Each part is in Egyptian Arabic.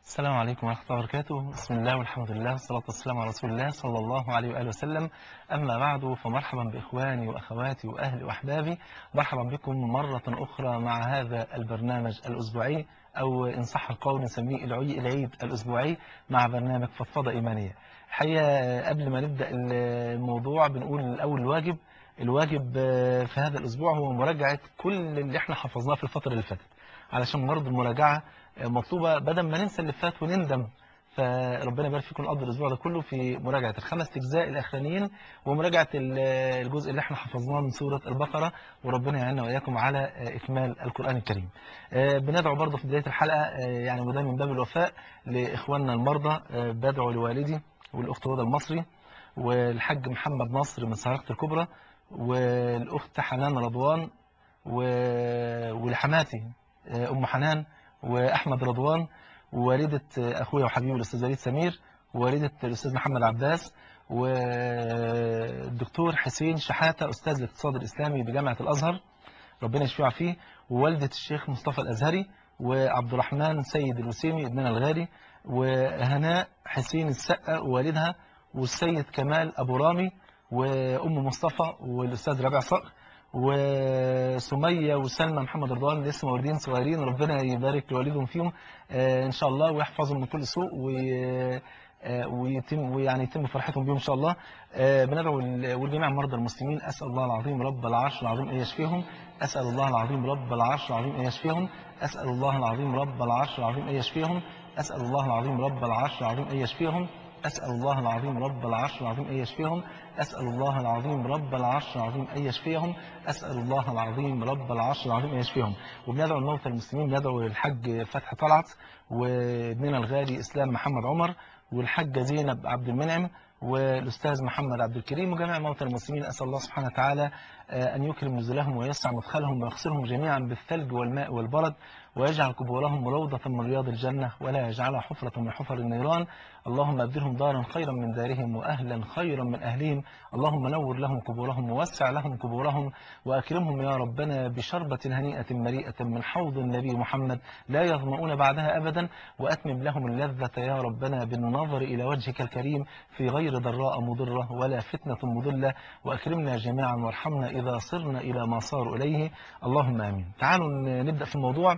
السلام عليكم ورحمة الله وبركاته بسم الله والحمد لله والصلاة والسلام على رسول الله صلى الله عليه وآله وسلم أما بعد فمرحبا بإخواني وأخواتي وأهلي وأحبابي مرحبا بكم مرة أخرى مع هذا البرنامج الأسبوعي أو إن صح القول نسميه العي العيد الأسبوعي مع برنامج فضفضة إيمانية الحقيقة قبل ما نبدأ الموضوع بنقول الأول الواجب الواجب في هذا الأسبوع هو مراجعة كل اللي احنا حفظناه في الفترة اللي فاتت علشان برضه المراجعة مطلوبة بدل ما ننسى اللي فات ونندم فربنا يبارك فيكم نقضي الأسبوع ده كله في مراجعة الخمس أجزاء الأخرانيين ومراجعة الجزء اللي احنا حفظناه من سورة البقرة وربنا يعيننا وإياكم على إكمال القرآن الكريم بندعو برضه في بداية الحلقة يعني وده من باب الوفاء لإخواننا المرضى بدعو لوالدي والأخت هدى المصري والحاج محمد نصر من سهرقة الكبرى والأخت حنان رضوان ولحماتي أم حنان وأحمد رضوان ووالدة أخويا وحبيبي الأستاذ وليد سمير ووالدة الأستاذ محمد عباس والدكتور حسين شحاتة أستاذ الاقتصاد الإسلامي بجامعة الأزهر ربنا يشفيه فيه ووالدة الشيخ مصطفى الأزهري وعبد الرحمن سيد الوسيمي ابننا الغالي وهناء حسين السقا ووالدها والسيد كمال أبو رامي وأم مصطفى والأستاذ ربيع صقر وسمية وسلمى محمد رضوان لسه مولودين صغيرين ربنا يبارك لوالدهم فيهم ان شاء الله ويحفظهم من كل سوء ويتم ويعني يتم فرحتهم بيهم ان شاء الله بندعو والجميع مرضى المسلمين اسال الله العظيم رب العرش العظيم ان يشفيهم اسال الله العظيم رب العرش العظيم ان يشفيهم اسال الله العظيم رب العرش العظيم ان يشفيهم اسال الله العظيم رب العرش العظيم ان يشفيهم أسأل الله العظيم رب العرش العظيم أن يشفيهم أسأل الله العظيم رب العرش العظيم أن يشفيهم أسأل الله العظيم رب العرش العظيم أن يشفيهم وبندعو الموتى المسلمين ندعو الحج فتح طلعت وابننا الغالي إسلام محمد عمر والحجة زينب عبد المنعم والأستاذ محمد عبد الكريم وجميع موتى المسلمين أسأل الله سبحانه وتعالى أن يكرم نزلهم ويسع مدخلهم ويغسلهم جميعا بالثلج والماء والبرد ويجعل قبورهم روضة من رياض الجنة ولا يجعلها حفرة من حفر النيران اللهم أبدلهم دارا خيرا من دارهم وأهلا خيرا من أهلهم اللهم نور لهم قبورهم ووسع لهم قبورهم وأكرمهم يا ربنا بشربة هنيئة مريئة من حوض النبي محمد لا يظمؤون بعدها أبدا وأتمم لهم اللذة يا ربنا بالنظر إلى وجهك الكريم في غير ضراء مضرة ولا فتنة مضلة وأكرمنا جميعا وارحمنا إذا صرنا إلى ما صاروا إليه اللهم آمين تعالوا نبدأ في الموضوع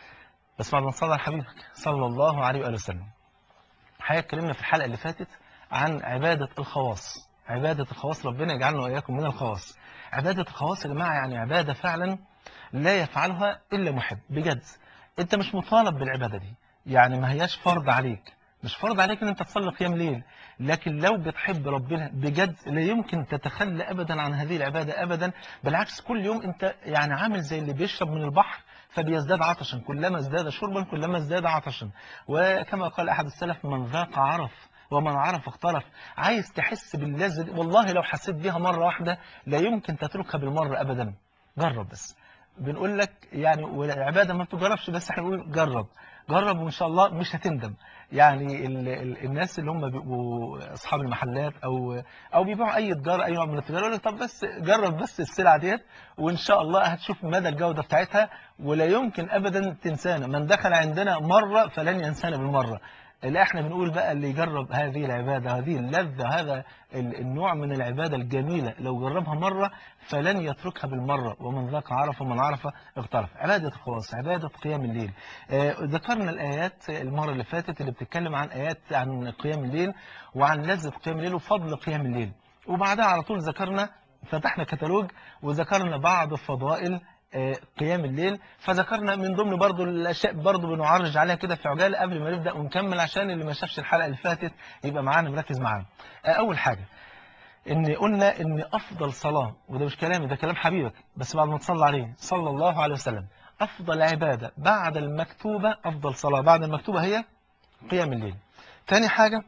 بس بعد ما نصلي على حبيبك صلى الله عليه وآله وسلم الحقيقة اتكلمنا في الحلقة اللي فاتت عن عبادة الخواص عبادة الخواص ربنا يجعلنا وإياكم من الخواص عبادة الخواص يا جماعة يعني عبادة فعلا لا يفعلها إلا محب بجد أنت مش مطالب بالعبادة دي يعني ما هياش فرض عليك مش فرض عليك ان انت تصلي قيام ليل لكن لو بتحب ربنا بجد لا يمكن تتخلى ابدا عن هذه العبادة ابدا بالعكس كل يوم انت يعني عامل زي اللي بيشرب من البحر فبيزداد عطشا كلما ازداد شربا كلما ازداد عطشا وكما قال احد السلف من ذاق عرف ومن عرف اخترف عايز تحس باللذة والله لو حسيت بيها مرة واحدة لا يمكن تتركها بالمرة ابدا جرب بس بنقول لك يعني والعبادة ما بتجربش بس احنا بنقول جرب جرب وان شاء الله مش هتندم يعني ال ال الناس اللي هم بيبقوا اصحاب المحلات او او بيبيعوا اي تجاره اي نوع من التجاره يقول لك طب بس جرب بس السلعه ديت وان شاء الله هتشوف مدى الجوده بتاعتها ولا يمكن ابدا تنسانا من دخل عندنا مره فلن ينسانا بالمره لا احنا بنقول بقى اللي يجرب هذه العبادة هذه اللذة هذا النوع من العبادة الجميلة لو جربها مرة فلن يتركها بالمرة ومن ذاك عرف ومن عرف اغترف عبادة الخواص عبادة قيام الليل آه ذكرنا الآيات المرة اللي فاتت اللي بتتكلم عن آيات عن قيام الليل وعن لذة قيام الليل وفضل قيام الليل وبعدها على طول ذكرنا فتحنا كتالوج وذكرنا بعض فضائل قيام الليل فذكرنا من ضمن برضو الأشياء برضو بنعرج عليها كده في عجالة قبل ما نبدأ ونكمل عشان اللي ما شافش الحلقة اللي فاتت يبقى معانا مركز معانا أول حاجة إن قلنا إن أفضل صلاة وده مش كلامي ده كلام حبيبك بس بعد ما تصلى عليه صلى الله عليه وسلم أفضل عبادة بعد المكتوبة أفضل صلاة بعد المكتوبة هي قيام الليل تاني حاجة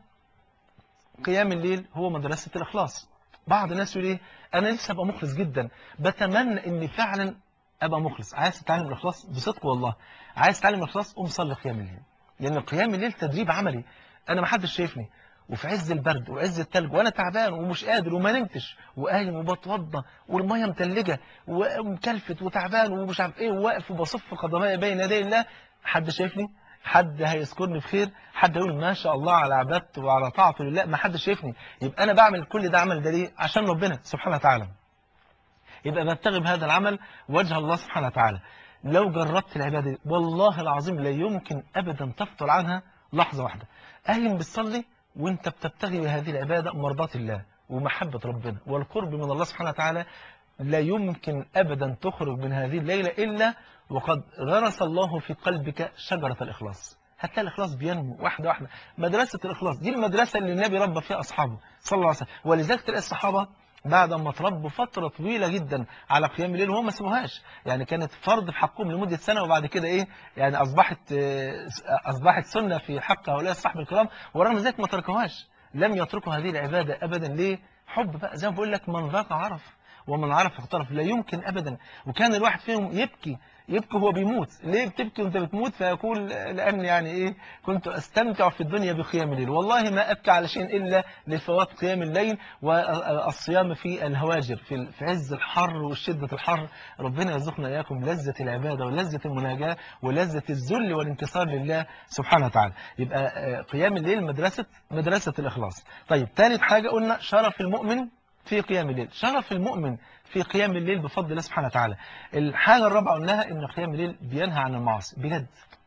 قيام الليل هو مدرسة الإخلاص بعض الناس يقول إيه أنا نفسي أبقى مخلص جدا بتمنى إني فعلا ابقى مخلص عايز تتعلم الاخلاص بصدق والله عايز تتعلم الاخلاص قوم صلي قيام الليل لان قيام الليل تدريب عملي انا ما حدش شايفني وفي عز البرد وعز التلج وانا تعبان ومش قادر وما نمتش وقايم وبتوضى والميه متلجه ومكلفت وتعبان ومش عارف ايه وواقف وبصف قدمي بين يدي الله حد شايفني حد هيذكرني بخير حد يقول ما شاء الله على عبادته وعلى طاعته لله ما حد شايفني يبقى انا بعمل كل ده عمل ده ليه عشان ربنا سبحانه وتعالى يبقى ببتغي بهذا العمل وجه الله سبحانه وتعالى لو جربت العبادة دي والله العظيم لا يمكن أبدا تفطر عنها لحظة واحدة قايم بتصلي وانت بتبتغي بهذه العبادة مرضاة الله ومحبة ربنا والقرب من الله سبحانه وتعالى لا يمكن أبدا تخرج من هذه الليلة إلا وقد غرس الله في قلبك شجرة الإخلاص هتلاقي الإخلاص بينمو واحدة واحدة مدرسة الإخلاص دي المدرسة اللي النبي ربى فيها أصحابه صلى الله عليه وسلم ولذلك تلاقي الصحابة بعد ما تربوا فترة طويلة جدا على قيام الليل وهم ما سموهاش يعني كانت فرض في حقهم لمدة سنة وبعد كده إيه يعني أصبحت أصبحت سنة في حق هؤلاء الصحب الكرام ورغم ذلك ما تركوهاش لم يتركوا هذه العبادة أبدا ليه حب بقى زي ما بقول لك من ذاق عرف ومن عرف اخترف لا يمكن أبدا وكان الواحد فيهم يبكي يبكي وهو بيموت ليه بتبكي وانت بتموت فيقول لأن يعني إيه كنت أستمتع في الدنيا بقيام الليل والله ما أبكي على شيء إلا لفوات قيام الليل والصيام في الهواجر في في عز الحر وشدة الحر ربنا يرزقنا إياكم لذة العبادة ولذة المناجاة ولذة الذل والانتصار لله سبحانه وتعالى يبقى قيام الليل مدرسة مدرسة الإخلاص طيب ثالث حاجة قلنا شرف المؤمن في قيام الليل شرف المؤمن في قيام الليل بفضل الله سبحانه وتعالى الحاجة الرابعة قلناها ان قيام الليل بينهى عن المعاصي بجد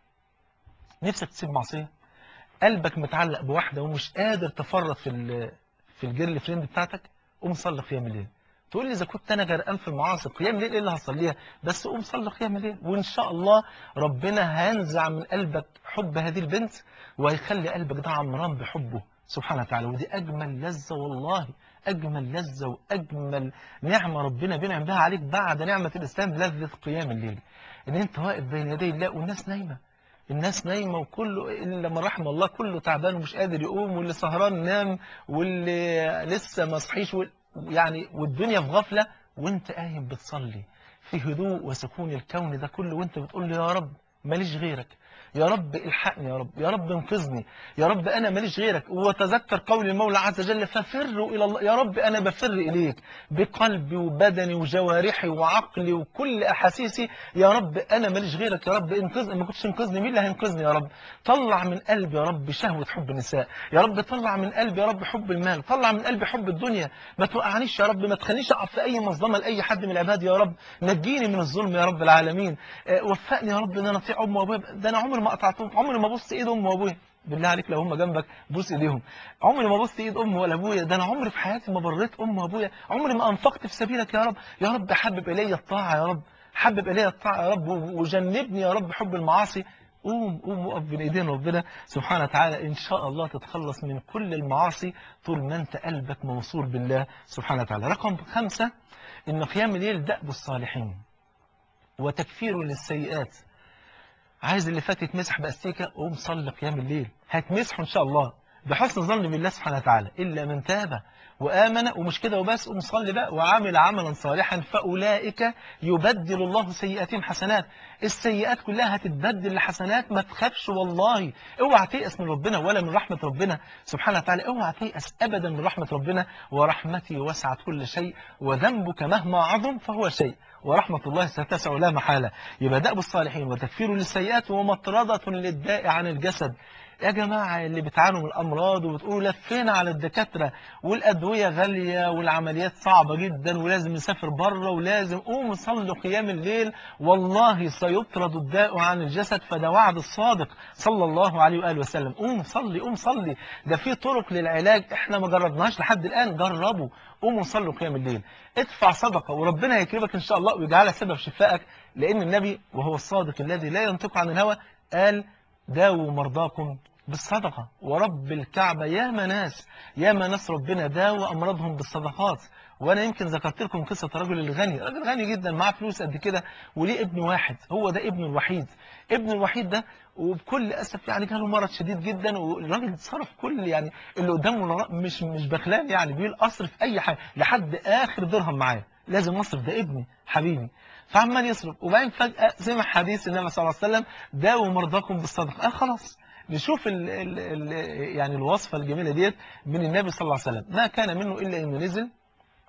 نفسك تسيب معصية قلبك متعلق بواحدة ومش قادر تفرط في في الجيرل فريند بتاعتك قوم صلي قيام الليل تقول لي اذا كنت انا غرقان في المعاصي قيام الليل ايه اللي هصليها بس قوم صلي قيام الليل وان شاء الله ربنا هينزع من قلبك حب هذه البنت وهيخلي قلبك ده عمران بحبه سبحانه وتعالى ودي اجمل لذة والله أجمل لذة وأجمل نعمة ربنا بينعم بها عليك بعد نعمة الإسلام لذة قيام الليل إن أنت واقف بين يدي الله والناس نايمة الناس نايمة وكله إلا من رحم الله كله تعبان ومش قادر يقوم واللي سهران نام واللي لسه ما صحيش يعني والدنيا في غفلة وانت قايم بتصلي في هدوء وسكون الكون ده كله وانت بتقول له يا رب ماليش غيرك يا رب الحقني يا رب يا رب انقذني يا رب أنا ماليش غيرك وتذكر قول المولى عز وجل ففروا إلى الله يا رب أنا بفر إليك بقلبي وبدني وجوارحي وعقلي وكل أحاسيسي يا رب أنا ماليش غيرك يا رب انقذني ما كنتش انقذني مين اللي هينقذني يا رب طلع من قلبي يا رب شهوة حب النساء يا رب طلع من قلبي يا رب حب المال طلع من قلبي حب الدنيا ما توقعنيش يا رب ما تخلينيش أقع في أي مظلمة لأي حد من العباد يا رب نجيني من الظلم يا رب العالمين وفقني يا رب ان انا اطيع امي وابويا ده انا عمري ما قطعتهم عمري ما بص ايد امي وابويا بالله عليك لو هم جنبك بوس ايديهم عمري ما بص ايد امي ولا ابويا ده انا عمري في حياتي ما بريت امي وابويا عمري ما انفقت في سبيلك يا رب يا رب حبب الي الطاعه يا رب حبب الي الطاعه يا رب وجنبني يا رب حب المعاصي قوم قوم وقف بين ايدين ربنا سبحانه وتعالى ان شاء الله تتخلص من كل المعاصي طول ما انت قلبك موصول بالله سبحانه وتعالى رقم خمسة ان قيام الليل دأب الصالحين وتكفير للسيئات عايز اللي فات يتمسح باستيكه قوم صلي قيام الليل هتمسحه ان شاء الله بحسن ظن بالله سبحانه وتعالى الا من تاب وامن ومش كده وبس قوم صلي بقى وعمل عملا صالحا فاولئك يبدل الله سيئاتهم حسنات السيئات كلها هتتبدل لحسنات ما تخافش والله اوعى تيأس من ربنا ولا من رحمه ربنا سبحانه وتعالى اوعى تيأس ابدا من رحمه ربنا ورحمتي وسعت كل شيء وذنبك مهما عظم فهو شيء ورحمة الله ستسع لا محالة يبقى دأب الصالحين وتكفير للسيئات ومطردة للداء عن الجسد يا جماعة اللي بتعانوا من الأمراض وبتقولوا لفينا على الدكاترة والأدوية غالية والعمليات صعبة جدا ولازم نسافر بره ولازم قوموا صلوا قيام الليل والله سيطرد الداء عن الجسد فده وعد الصادق صلى الله عليه وآله وسلم قوم صلي قوم صلي ده في طرق للعلاج احنا ما جربناهاش لحد الآن جربوا قوموا صلوا قيام الليل ادفع صدقة وربنا هيكرمك إن شاء الله ويجعلها سبب شفائك لأن النبي وهو الصادق الذي لا ينطق عن الهوى قال داووا مرضاكم بالصدقة ورب الكعبة يا ناس يا ناس ربنا داوى أمراضهم بالصدقات وأنا يمكن ذكرت لكم قصة الرجل الغني راجل غني جدا معاه فلوس قد كده وليه ابن واحد هو ده ابنه الوحيد ابنه الوحيد ده وبكل أسف يعني جاله مرض شديد جدا والراجل صرف كل يعني اللي قدامه مش مش بخلان يعني بيقول أصرف أي حاجة لحد آخر درهم معايا لازم أصرف ده ابني حبيبي فعمال يصرف وبعدين فجأة سمع حديث النبي صلى الله عليه وسلم داووا مرضاكم بالصدقة قال خلاص نشوف ال ال ال يعني الوصفة الجميلة ديت من النبي صلى الله عليه وسلم ما كان منه إلا أنه نزل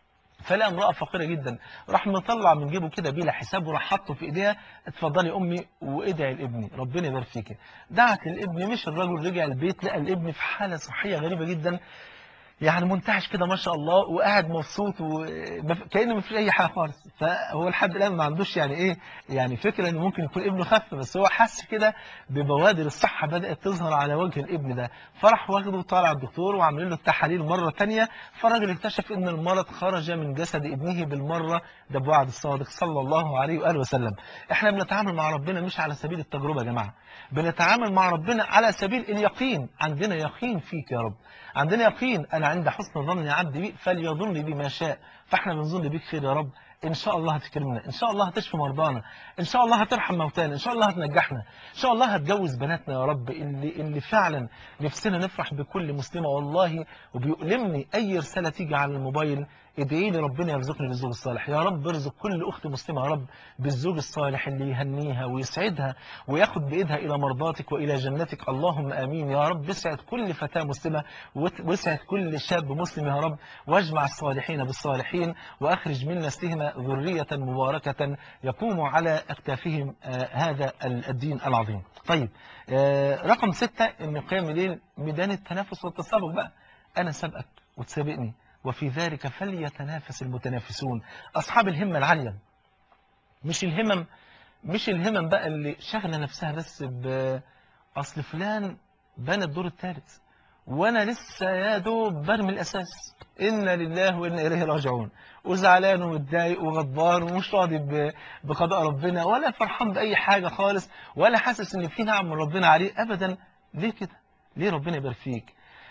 فلقى امرأة فقيرة جدا راح مطلع من جيبه كده بلا حساب وراح حطه في ايديها اتفضلي امي وادعي لابني ربنا يبارك فيك دعت الابن مش الرجل رجع البيت لقى الابن في حالة صحية غريبة جدا يعني منتعش كده ما شاء الله وقاعد مبسوط وكأنه ما فيش أي حاجة خالص فهو لحد الآن ما عندوش يعني إيه يعني فكرة إن ممكن يكون ابنه خف بس هو حس كده ببوادر الصحة بدأت تظهر على وجه الابن ده فرح واخده وطالع الدكتور وعاملين له التحاليل مرة تانية فالراجل اكتشف إن المرض خرج من جسد ابنه بالمرة ده بوعد الصادق صلى الله عليه وآله وسلم إحنا بنتعامل مع ربنا مش على سبيل التجربة يا جماعة بنتعامل مع ربنا على سبيل اليقين عندنا يقين فيك يا رب عندنا يقين أنا عند حسن ظن عبدي بي فليظن بي ما شاء فاحنا بنظن بيك خير يا رب إن شاء الله هتكرمنا إن شاء الله هتشفي مرضانا إن شاء الله هترحم موتانا إن شاء الله هتنجحنا إن شاء الله هتجوز بناتنا يا رب اللي, اللي فعلا نفسنا نفرح بكل مسلمة والله وبيؤلمني أي رسالة تيجي على الموبايل ادعي لي ربنا يرزقني بالزوج الصالح يا رب ارزق كل أخت مسلمة يا رب بالزوج الصالح اللي يهنيها ويسعدها وياخد بإيدها إلى مرضاتك وإلى جنتك اللهم آمين يا رب اسعد كل فتاة مسلمة واسعد كل شاب مسلم يا رب واجمع الصالحين بالصالحين وأخرج من نسلهما ذرية مباركة يقوم على أكتافهم آه هذا الدين العظيم طيب آه رقم ستة إن قيام الليل ميدان التنافس والتسابق بقى أنا سبقك وتسابقني وفي ذلك فليتنافس المتنافسون أصحاب الهمة العالية مش الهمم مش الهمم بقى اللي شغلة نفسها بس بأصل فلان بنى الدور الثالث وأنا لسه يا دوب برمي الأساس إنا لله وإنا إليه راجعون وزعلان ومتضايق وغضبان ومش راضي بقضاء ربنا ولا فرحان بأي حاجة خالص ولا حاسس إن في نعم من ربنا عليه أبدا ليه كده؟ ليه ربنا يبارك فيك؟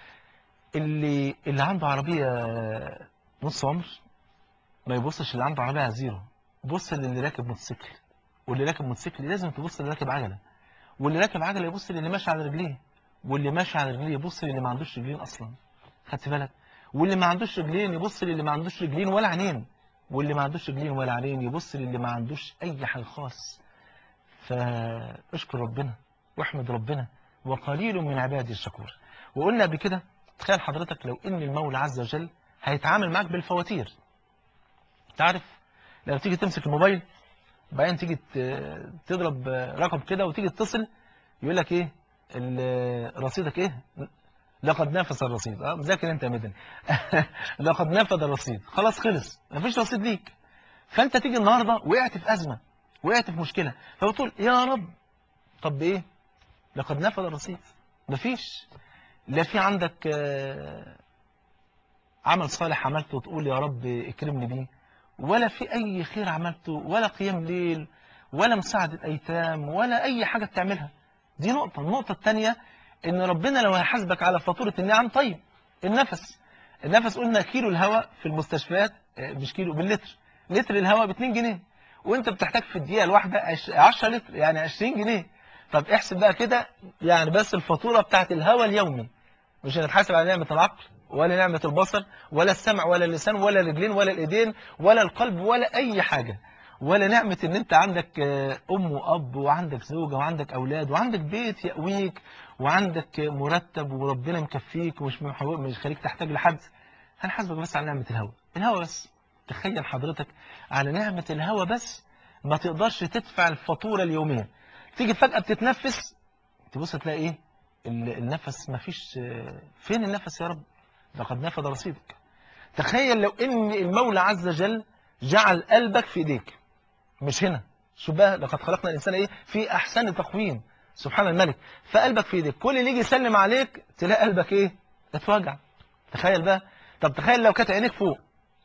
اللي اللي عنده عربية نص عمر ما يبصش اللي عنده عربية زيرو بص للي راكب موتوسيكل واللي راكب موتوسيكل لازم تبص للي راكب عجلة واللي راكب عجلة يبص للي ماشي على رجليه واللي ماشي على رجليه يبص للي ما عندوش رجلين أصلا خدت بالك واللي ما عندوش رجلين يبص للي ما عندوش رجلين ولا عينين واللي ما عندوش رجلين ولا عينين يبص للي ما عندوش أي حاجة خاص فاشكر ربنا واحمد ربنا وقليل من عبادي الشكور وقلنا بكده تخيل حضرتك لو ان المولى عز وجل هيتعامل معاك بالفواتير تعرف لو تيجي تمسك الموبايل بعدين تيجي تضرب رقم كده وتيجي تتصل يقول لك ايه رصيدك ايه لقد نافذ الرصيد اه مذاكر انت يا مدني لقد نافذ الرصيد خلاص خلص مفيش رصيد ليك فانت تيجي النهارده وقعت في ازمه وقعت في مشكله فبتقول يا رب طب ايه لقد نفذ الرصيد مفيش لا في عندك عمل صالح عملته وتقول يا رب اكرمني بيه ولا في أي خير عملته ولا قيام ليل ولا مساعدة أيتام ولا أي حاجة بتعملها دي نقطة النقطة الثانية إن ربنا لو هيحاسبك على فاتورة النعم طيب النفس النفس قلنا كيلو الهواء في المستشفيات مش كيلو باللتر لتر الهواء ب 2 جنيه وانت بتحتاج في الدقيقة الواحدة 10 لتر يعني 20 جنيه طب احسب بقى كده يعني بس الفاتورة بتاعت الهواء اليومي مش هنتحاسب على نعمة العقل ولا نعمة البصر ولا السمع ولا اللسان ولا الرجلين ولا الإيدين ولا القلب ولا أي حاجة ولا نعمة ان انت عندك ام واب وعندك زوجة وعندك اولاد وعندك بيت يأويك وعندك مرتب وربنا مكفيك ومش مش خليك تحتاج لحد هنحاسبك بس على نعمة الهوى الهوى بس تخيل حضرتك على نعمة الهوى بس ما تقدرش تدفع الفاتورة اليومية تيجي فجأة بتتنفس تبص تلاقي ايه النفس ما فيش فين النفس يا رب لقد نفذ رصيدك تخيل لو ان المولى عز وجل جعل قلبك في ايديك مش هنا شوف بقى لقد خلقنا الانسان ايه في احسن تقويم سبحان الملك فقلبك في ايديك كل اللي يجي يسلم عليك تلاقي قلبك ايه اتوجع تخيل بقى طب تخيل لو كانت عينيك فوق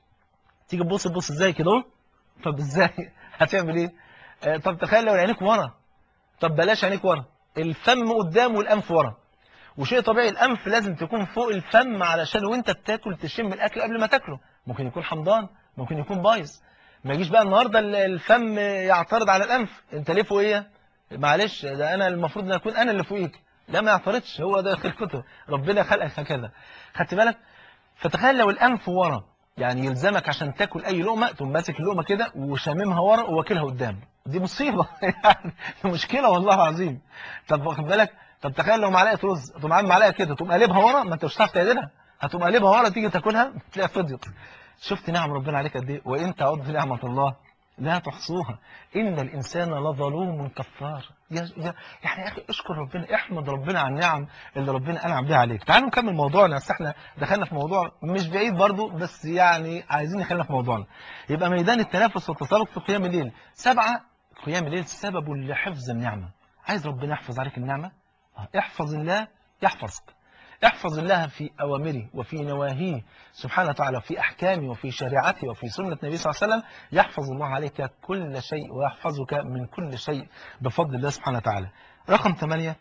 تيجي تبص تبص ازاي كده طب ازاي هتعمل ايه آه طب تخيل لو عينيك ورا طب بلاش عينيك ورا الفم قدام والانف ورا وشيء طبيعي الانف لازم تكون فوق الفم علشان وانت بتاكل تشم الاكل قبل ما تاكله ممكن يكون حمضان ممكن يكون بايظ ما يجيش بقى النهارده الفم يعترض على الانف انت ليه فوقيه معلش ده انا المفروض ان اكون انا اللي فوقيك لا ما يعترضش هو ده خلقته ربنا خلقك هكذا خدت بالك فتخيل لو الانف ورا يعني يلزمك عشان تاكل اي لقمه تقوم ماسك اللقمه كده وشاممها ورا وواكلها قدام دي مصيبه يعني مشكله والله العظيم طب واخد بالك طب تخيل لو معلقه رز تقوم عامل معلقه كده تقوم قلبها ورا ما انت مش هتعرف تعدلها هتقوم قلبها ورا تيجي تاكلها تلاقيها فضيت شفت نعم ربنا عليك قد ايه وان تعد نعمه الله لا تحصوها ان الانسان لظلوم كفار يا يا يعني يا اخي اشكر ربنا احمد ربنا على النعم اللي ربنا انعم بها عليك تعالوا نكمل موضوعنا بس احنا دخلنا في موضوع مش بعيد برضو بس يعني عايزين نخلينا في موضوعنا يبقى ميدان التنافس والتسابق في قيام الليل سبعه قيام الليل سبب لحفظ النعمه عايز ربنا يحفظ عليك النعمه احفظ الله يحفظك احفظ الله في أوامره وفي نواهيه سبحانه وتعالى في أحكامه وفي شريعته وفي سنة النبي صلى الله عليه وسلم يحفظ الله عليك كل شيء ويحفظك من كل شيء بفضل الله سبحانه وتعالى رقم ثمانية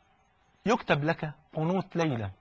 يكتب لك قنوت ليلة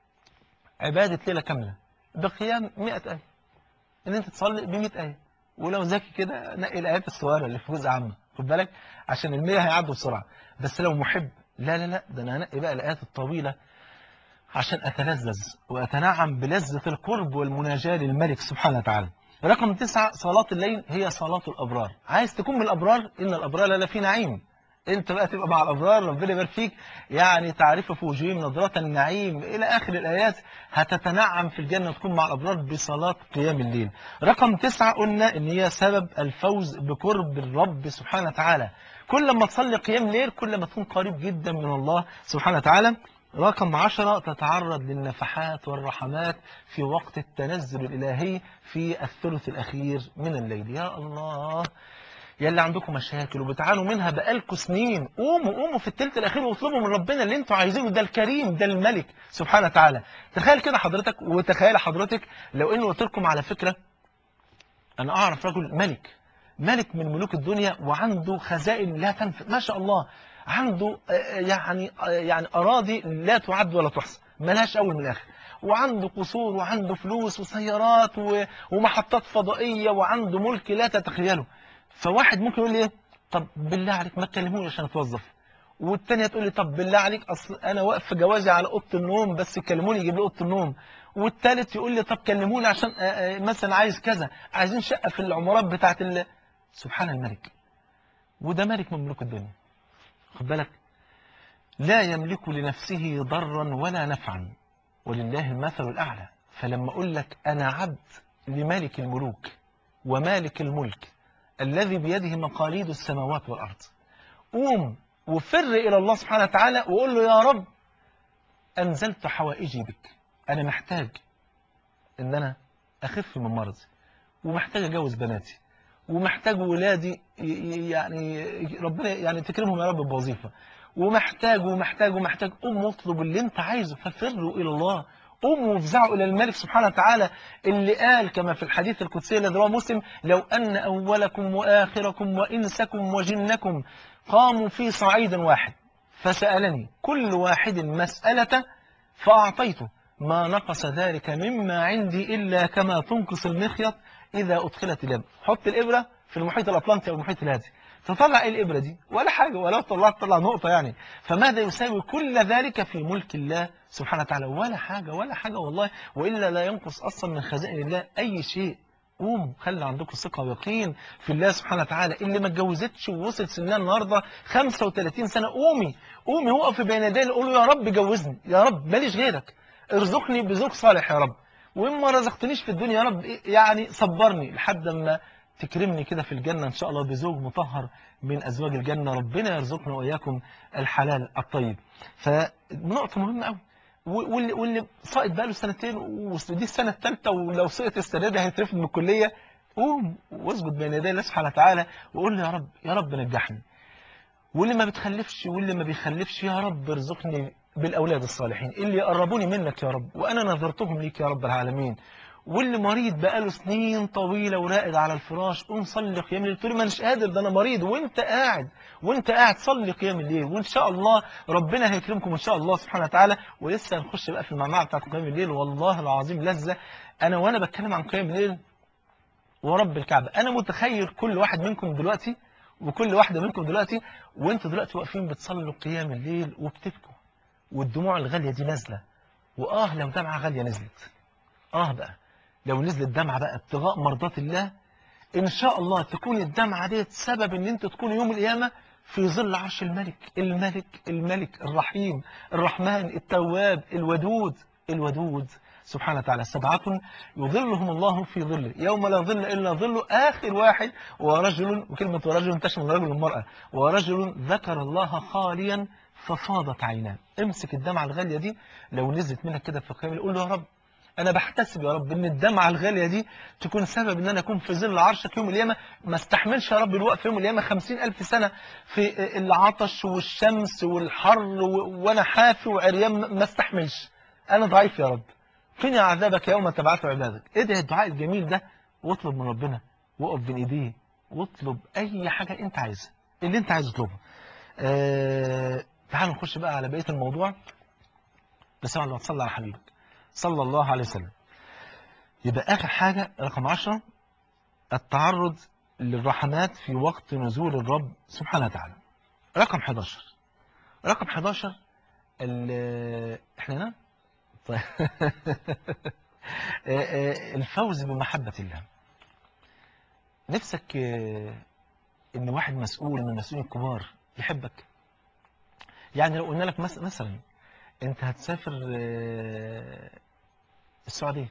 عبادة ليلة كاملة بقيام 100 آية إن أنت تصلي ب 100 آية ولو ذكي كده نقي الآيات الصغيرة اللي في جزء عامة خد بالك عشان ال 100 هيعدوا بسرعة بس لو محب لا لا لا ده أنا هنقي بقى الآيات الطويلة عشان أتلذذ وأتنعم بلذة القرب والمناجاة للملك سبحانه وتعالى رقم تسعة صلاة الليل هي صلاة الأبرار عايز تكون من الأبرار إن الأبرار لا في نعيم انت بقى تبقى مع الأبرار ربنا يبارك فيك يعني تعرف في وجوههم نظرة النعيم إلى آخر الآيات هتتنعم في الجنة وتكون مع الأبرار بصلاة قيام الليل رقم تسعة قلنا إن هي سبب الفوز بقرب الرب سبحانه وتعالى كل ما تصلي قيام ليل كل ما تكون قريب جدا من الله سبحانه وتعالى رقم عشرة تتعرض للنفحات والرحمات في وقت التنزل الإلهي في الثلث الأخير من الليل يا الله يا اللي عندكم مشاكل وبتعانوا منها بقالكم سنين قوموا قوموا في الثلث الأخير واطلبوا من ربنا اللي انتوا عايزينه ده الكريم ده الملك سبحانه وتعالى تخيل كده حضرتك وتخيل حضرتك لو اني قلت لكم على فكرة أنا أعرف رجل ملك ملك من ملوك الدنيا وعنده خزائن لا تنفذ ما شاء الله عنده يعني يعني أراضي لا تعد ولا تحصى ملهاش أول من الآخر وعنده قصور وعنده فلوس وسيارات ومحطات فضائية وعنده ملك لا تتخيله فواحد ممكن يقول لي ايه طب بالله عليك ما تكلموني عشان اتوظف والتانية تقول لي طب بالله عليك اصل انا واقف في جوازي على اوضه النوم بس كلموني يجيب لي اوضه النوم والتالت يقول لي طب كلموني عشان مثلا عايز كذا عايزين شقه في العمارات بتاعت ال... سبحان الملك وده ملك من ملوك الدنيا خد بالك لا يملك لنفسه ضرا ولا نفعا ولله المثل الأعلى فلما أقول لك أنا عبد لملك الملوك ومالك الملك الذي بيده مقاليد السماوات والأرض قوم وفر إلى الله سبحانه وتعالى وقول له يا رب أنزلت حوائجي بك أنا محتاج إن أنا أخف من مرضي ومحتاج أجوز بناتي ومحتاج ولادي يعني ربنا يعني تكرمهم يا رب بوظيفة ومحتاج ومحتاج ومحتاج قوم واطلب اللي انت عايزه ففروا إلى الله قوموا وافزعوا إلى الملك سبحانه وتعالى اللي قال كما في الحديث القدسي الذي رواه مسلم لو أن أولكم وآخركم وإنسكم وجنكم قاموا في صعيد واحد فسألني كل واحد مسألة فأعطيته ما نقص ذلك مما عندي إلا كما تنقص المخيط إذا أدخلت اليم حط الإبرة في المحيط الأطلنطي أو المحيط الهادي تطلع إيه الإبرة دي ولا حاجة ولو طلعت تطلع نقطة يعني فماذا يساوي كل ذلك في ملك الله سبحانه وتعالى ولا حاجة ولا حاجة والله وإلا لا ينقص أصلا من خزائن الله أي شيء قوم خلي عندكم ثقة ويقين في الله سبحانه وتعالى اللي ما اتجوزتش ووصل سنها النهارده 35 سنة قومي قومي وقفي بين يديه قول له يا رب جوزني يا رب ماليش غيرك ارزقني بزوج صالح يا رب وإن ما رزقتنيش في الدنيا يا رب يعني صبرني لحد ما تكرمني كده في الجنة إن شاء الله بزوج مطهر من أزواج الجنة ربنا يرزقنا وإياكم الحلال الطيب فنقطة مهمة قوي واللي, واللي ساقط بقى له سنتين ودي السنة الثالثة ولو سقط السنة دي هيترفد من الكلية قوم واسجد بين يدي الله سبحانه وتعالى وقول له يا رب يا رب نجحني واللي ما بتخلفش واللي ما بيخلفش يا رب ارزقني بالأولاد الصالحين اللي يقربوني منك يا رب وأنا نظرتهم ليك يا رب العالمين واللي مريض بقاله سنين طويلة ورائد على الفراش قوم صلي قيام الليل تقول لي ما اناش قادر ده انا مريض وانت قاعد وانت قاعد صلي قيام الليل وان شاء الله ربنا هيكرمكم ان شاء الله سبحانه وتعالى ولسه هنخش بقى في المعمعة بتاعت قيام الليل والله العظيم لذة انا وانا بتكلم عن قيام الليل ورب الكعبة انا متخيل كل واحد منكم دلوقتي وكل واحدة منكم دلوقتي وانتوا دلوقتي واقفين بتصلوا قيام الليل وبتبكوا والدموع الغالية دي نازلة وآه لو دمعة غالية نزلت آه بقى لو نزلت دمعة بقى ابتغاء مرضات الله إن شاء الله تكون الدمعة ديت سبب إن أنت تكون يوم القيامة في ظل عرش الملك الملك الملك الرحيم الرحمن التواب الودود الودود سبحانه وتعالى سبعة يظلهم الله في ظله يوم لا ظل إلا ظله آخر واحد ورجل وكلمة ورجل تشمل رجل المرأة ورجل ذكر الله خاليا ففاضت عيناه امسك الدمعة الغالية دي لو نزلت منك كده في القيامة قول له يا رب أنا بحتسب يا رب إن الدمعة الغالية دي تكون سبب إن أنا أكون في ظل عرشك يوم القيامة ما استحملش يا رب الوقف يوم القيامة خمسين ألف سنة في العطش والشمس والحر و... وأنا حافي وعريان ما استحملش أنا ضعيف يا رب فين عذابك يوم تبعث عبادك ادعي الدعاء الجميل ده واطلب من ربنا وقف بين ايديه واطلب اي حاجة انت عايزها اللي انت عايز تطلبها أه... تعالوا نخش بقى على بقية الموضوع بس الله تصلي على حبيبك صلى الله عليه وسلم يبقى آخر حاجة رقم عشرة التعرض للرحمات في وقت نزول الرب سبحانه وتعالى رقم 11 رقم 11 احنا هنا طيب الفوز بمحبة الله نفسك ان واحد مسؤول من المسؤولين الكبار يحبك يعني لو قلنا لك مثلا انت هتسافر السعودية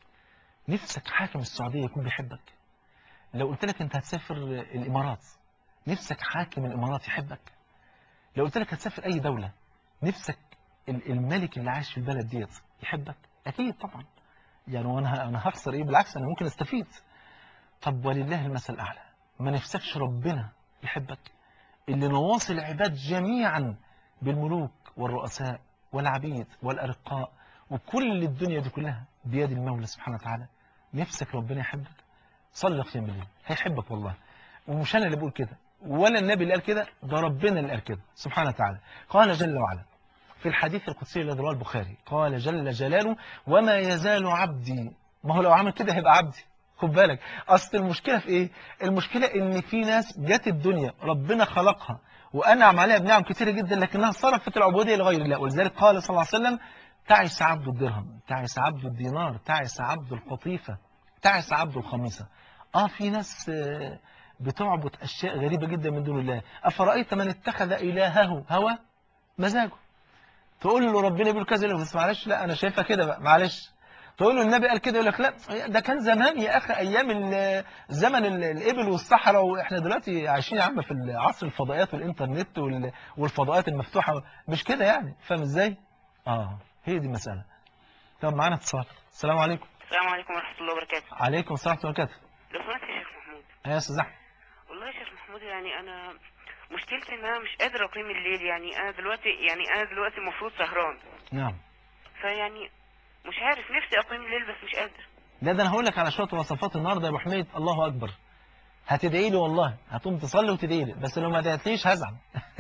نفسك حاكم السعودية يكون بيحبك لو قلت لك انت هتسافر الامارات نفسك حاكم الامارات يحبك لو قلت لك هتسافر اي دولة نفسك الملك اللي عايش في البلد ديت يحبك اكيد طبعا يعني وانا انا هخسر ايه بالعكس انا ممكن استفيد طب ولله المثل الاعلى ما نفسكش ربنا يحبك اللي نواصي العباد جميعا بالملوك والرؤساء والعبيد والارقاء وكل الدنيا دي كلها بيد المولى سبحانه وتعالى نفسك ربنا يحبك صلي قيام الليل هيحبك والله ومش انا اللي بقول كده ولا النبي اللي قال كده ده ربنا اللي قال كده سبحانه وتعالى قال جل وعلا في الحديث القدسي الذي رواه البخاري قال جل جلاله وما يزال عبدي ما هو لو عمل كده هيبقى عبدي خد بالك اصل المشكله في ايه المشكله ان في ناس جت الدنيا ربنا خلقها وانعم عليها بنعم كتيره جدا لكنها صرفت العبوديه لغير الله ولذلك قال صلى الله عليه وسلم تعس عبد الدرهم تعس عبد الدينار تعس عبد القطيفه تعس عبد الخميسه اه في ناس بتعبد اشياء غريبه جدا من دون الله افرايت من اتخذ الهه هوى مزاجه تقول له ربنا بيقول كذا بس معلش لا انا شايفها كده بقى معلش تقول له النبي قال كده يقول لك لا ده كان زمان يا اخي ايام زمن الابل والصحراء واحنا دلوقتي عايشين يا عم في عصر الفضائيات والانترنت والفضاءات المفتوحه مش كده يعني فاهم ازاي اه هي دي المساله طب معانا اتصال السلام عليكم السلام عليكم ورحمه الله وبركاته عليكم السلام ورحمه الله وبركاته لو سمحت يا شيخ محمود يا استاذ احمد والله يا شيخ محمود يعني انا مشكلتي ان انا مش قادر اقيم الليل يعني انا دلوقتي يعني انا دلوقتي المفروض سهران نعم فيعني مش عارف نفسي اقيم الليل بس مش قادر لا ده انا هقول لك على شويه وصفات النهارده يا ابو حميد الله اكبر هتدعي لي والله هتقوم تصلي وتدعي لي بس لو ما دعيتليش هزعل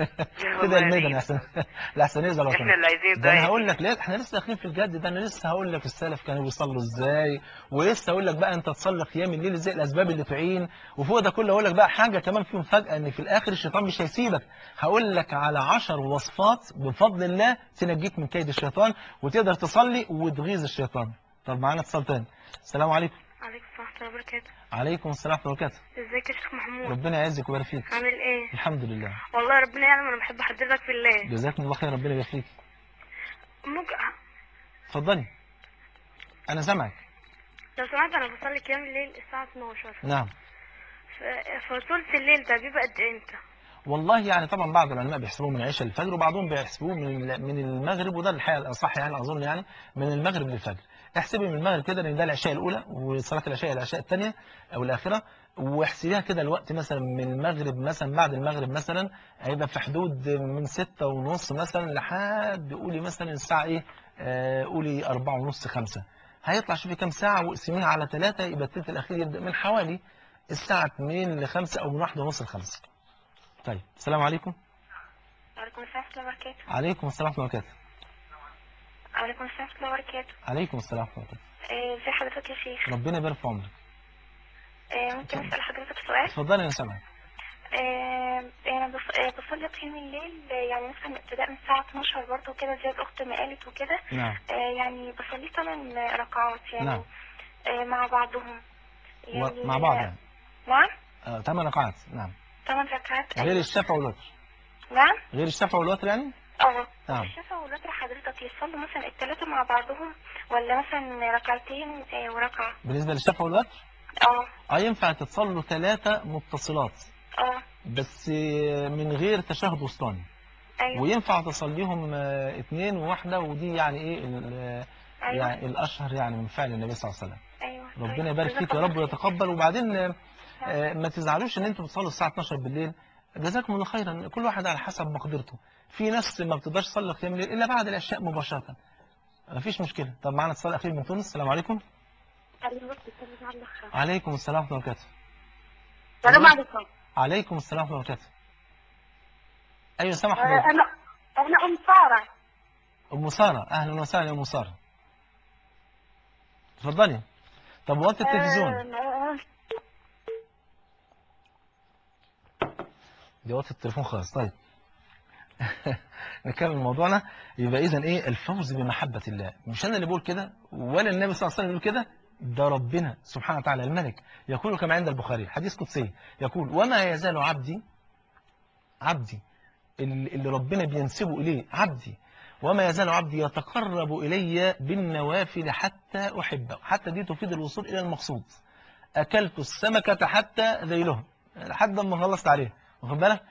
كده الميدان احسن الاحسن يزعل احنا اللي عايزين ده انا هقول لك ليه احنا لسه داخلين في الجد ده انا لسه هقول لك السلف كانوا بيصلوا ازاي ولسه هقول لك بقى انت تصلي قيام الليل ازاي الاسباب اللي تعين وفوق ده كله هقول لك بقى حاجه كمان فيهم فجاه ان في الاخر الشيطان مش هيسيبك هقول لك على 10 وصفات بفضل الله تنجيك من كيد الشيطان وتقدر تصلي وتغيظ الشيطان طب معانا اتصال تاني السلام عليكم عليكم السلام ورحمه الله وبركاته عليكم السلام ورحمه الله وبركاته ازيك يا شيخ محمود ربنا يعزك ويبارك فيك عامل ايه الحمد لله والله ربنا يعلم انا بحب حضرتك في الله جزاكم الله خير ربنا يبارك فيك ممكن اتفضلي انا سامعك لو سمحت انا بصلي قيام الليل الساعه 12 نعم ف- فثلث الليل ده بيبقى قد امتى والله يعني طبعا بعض العلماء بيحسبوه من عشاء الفجر وبعضهم بيحسبوه من من المغرب وده الحقيقه الاصح يعني اظن يعني من المغرب للفجر احسبي من المغرب كده لان ده العشاء الاولى وصلاه العشاء العشاء الثانيه او الاخره واحسبيها كده الوقت مثلا من المغرب مثلا بعد المغرب مثلا هيبقى في حدود من ستة ونص مثلا لحد قولي مثلا الساعه ايه آه قولي أربعة ونص خمسة هيطلع شوفي كام ساعه واقسميها على ثلاثة يبقى الثلث الاخير يبدا من حوالي الساعه 2 ل 5 او من 1 ونص ل 5 طيب السلام عليكم وعليكم السلام ورحمه الله وبركاته عليكم السلام ورحمة الله وبركاته وعليكم السلام ورحمه الله وبركاته عليكم السلام ورحمة الله وبركاته آه، ازي حضرتك يا شيخ ربنا يبارك في عمرك آه، ممكن اسال حضرتك سؤال اتفضلي انا سامعك آه، انا بص- آه، بصلي قيام الليل آه، يعني مثلا ابتداء من الساعه 12 برضه كده زي الاخت ما قالت وكده نعم آه، يعني بصلي ثمان ركعات يعني نعم. آه، مع بعضهم و- مع بعض يعني نعم آه، ثمان ركعات نعم ثمان ركعات غير أيوة. الشفع والوتر نعم غير الشفع والوتر يعني اه نعم. الشفا والوتر حضرتك يصلوا مثلا الثلاثة مع بعضهم ولا مثلا ركعتين آه، وركعة بالنسبة للشفع والوتر اه اه ينفع تتصلوا ثلاثة متصلات اه بس آه، من غير تشهد وسطاني ايوه وينفع تصليهم آه، اثنين وواحدة ودي يعني ايه ال- آه، ايوه يعني الاشهر يعني من فعل النبي صلى الله عليه وسلم ايوه ربنا طيب. يبارك جزاك فيك يا الله رب خير. ويتقبل وبعدين آه، آه، ما تزعلوش ان انتوا بتصلوا الساعة 12 بالليل جزاكم الله خيرا كل واحد على حسب مقدرته في ناس ما بتقدرش تصلي قيام الليل الا بعد العشاء مباشرة مفيش مشكلة طب معانا اتصال اخير من تونس السلام عليكم عليكم السلام ورحمة الله وبركاته السلام أيوة. عليكم عليكم السلام ورحمة الله وبركاته ايوه سامح حضرتك انا انا ام ساره ام سارة اهلا وسهلا يا ام سارة اتفضلي طب وقت التلفزيون آه، دي وقت التليفون خالص طيب نكمل موضوعنا يبقى اذا ايه الفوز بمحبة الله مش انا اللي بقول كده ولا النبي صلى الله عليه وسلم يقول كده ده ربنا سبحانه وتعالى الملك يقول كما عند البخاري حديث قدسي يقول وما يزال عبدي عبدي اللي اللي ربنا بينسبه إليه عبدي وما يزال عبدي يتقرب إلي بالنوافل حتى أحبه حتى دي تفيد الوصول إلى المقصود أكلت السمكة حتى ذيلها لحد ما خلصت عليه واخد بالك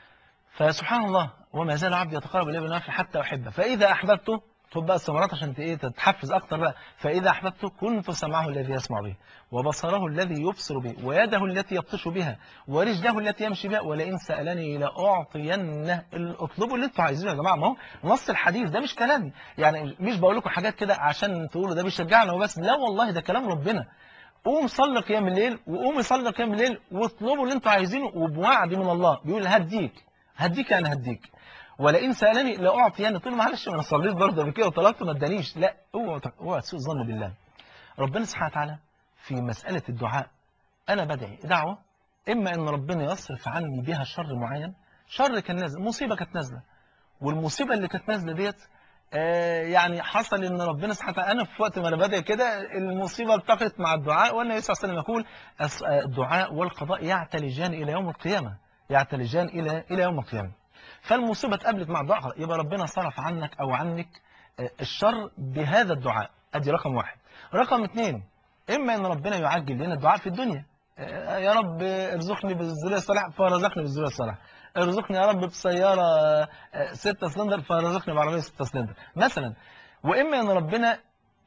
فسبحان الله وما يزال عبدي يتقرب إلي بالنوافل حتى أحبه فإذا أحببته خد بقى الثمرات عشان ت- ايه تتحفز اكتر بقى فاذا احببته كنت سمعه الذي يسمع به وبصره الذي يبصر به ويده التي يبطش بها ورجله التي يمشي بها ولئن سالني لاعطينه اطلبوا اللي انتوا عايزينه يا جماعه ما هو نص الحديث ده مش كلامي يعني مش بقول لكم حاجات كده عشان تقولوا ده بيشجعنا وبس لا والله ده كلام ربنا قوم صلي قيام الليل وقوم صلي قيام الليل واطلبوا اللي انتوا عايزينه وبوعد من الله بيقول هديك هديك يعني هديك ولئن سالني لاعطينه تقول له معلش ما انا صليت برضه قبل كده وطلبت ما ادانيش لا اوعى اوعى تسوء الظن بالله ربنا سبحانه وتعالى في مسألة الدعاء أنا بدعي دعوة إما أن ربنا يصرف عني بها شر معين شر كان نازل مصيبة كانت نازلة والمصيبة اللي كانت نازلة ديت آه، يعني حصل ان ربنا سبحانه وتعالى انا في وقت ما انا بدأ كده المصيبه التقت مع الدعاء والنبي صلى الله عليه وسلم يقول الس- آه، الدعاء والقضاء يعتلجان الى يوم القيامه يعتلجان الى الى يوم القيامه فالمصيبه اتقابلت مع الدعاء خلاص، يبقى ربنا صرف عنك او عنك آه، الشر بهذا الدعاء ادي رقم واحد رقم اثنين اما ان ربنا يعجل لنا الدعاء في الدنيا آه، يا رب ارزقني بالذريه الصالحه فرزقني بالذريه الصالحه ارزقني يا رب بسياره آه، ستة سلندر فرزقني بعربيه ستة سلندر مثلا واما ان ربنا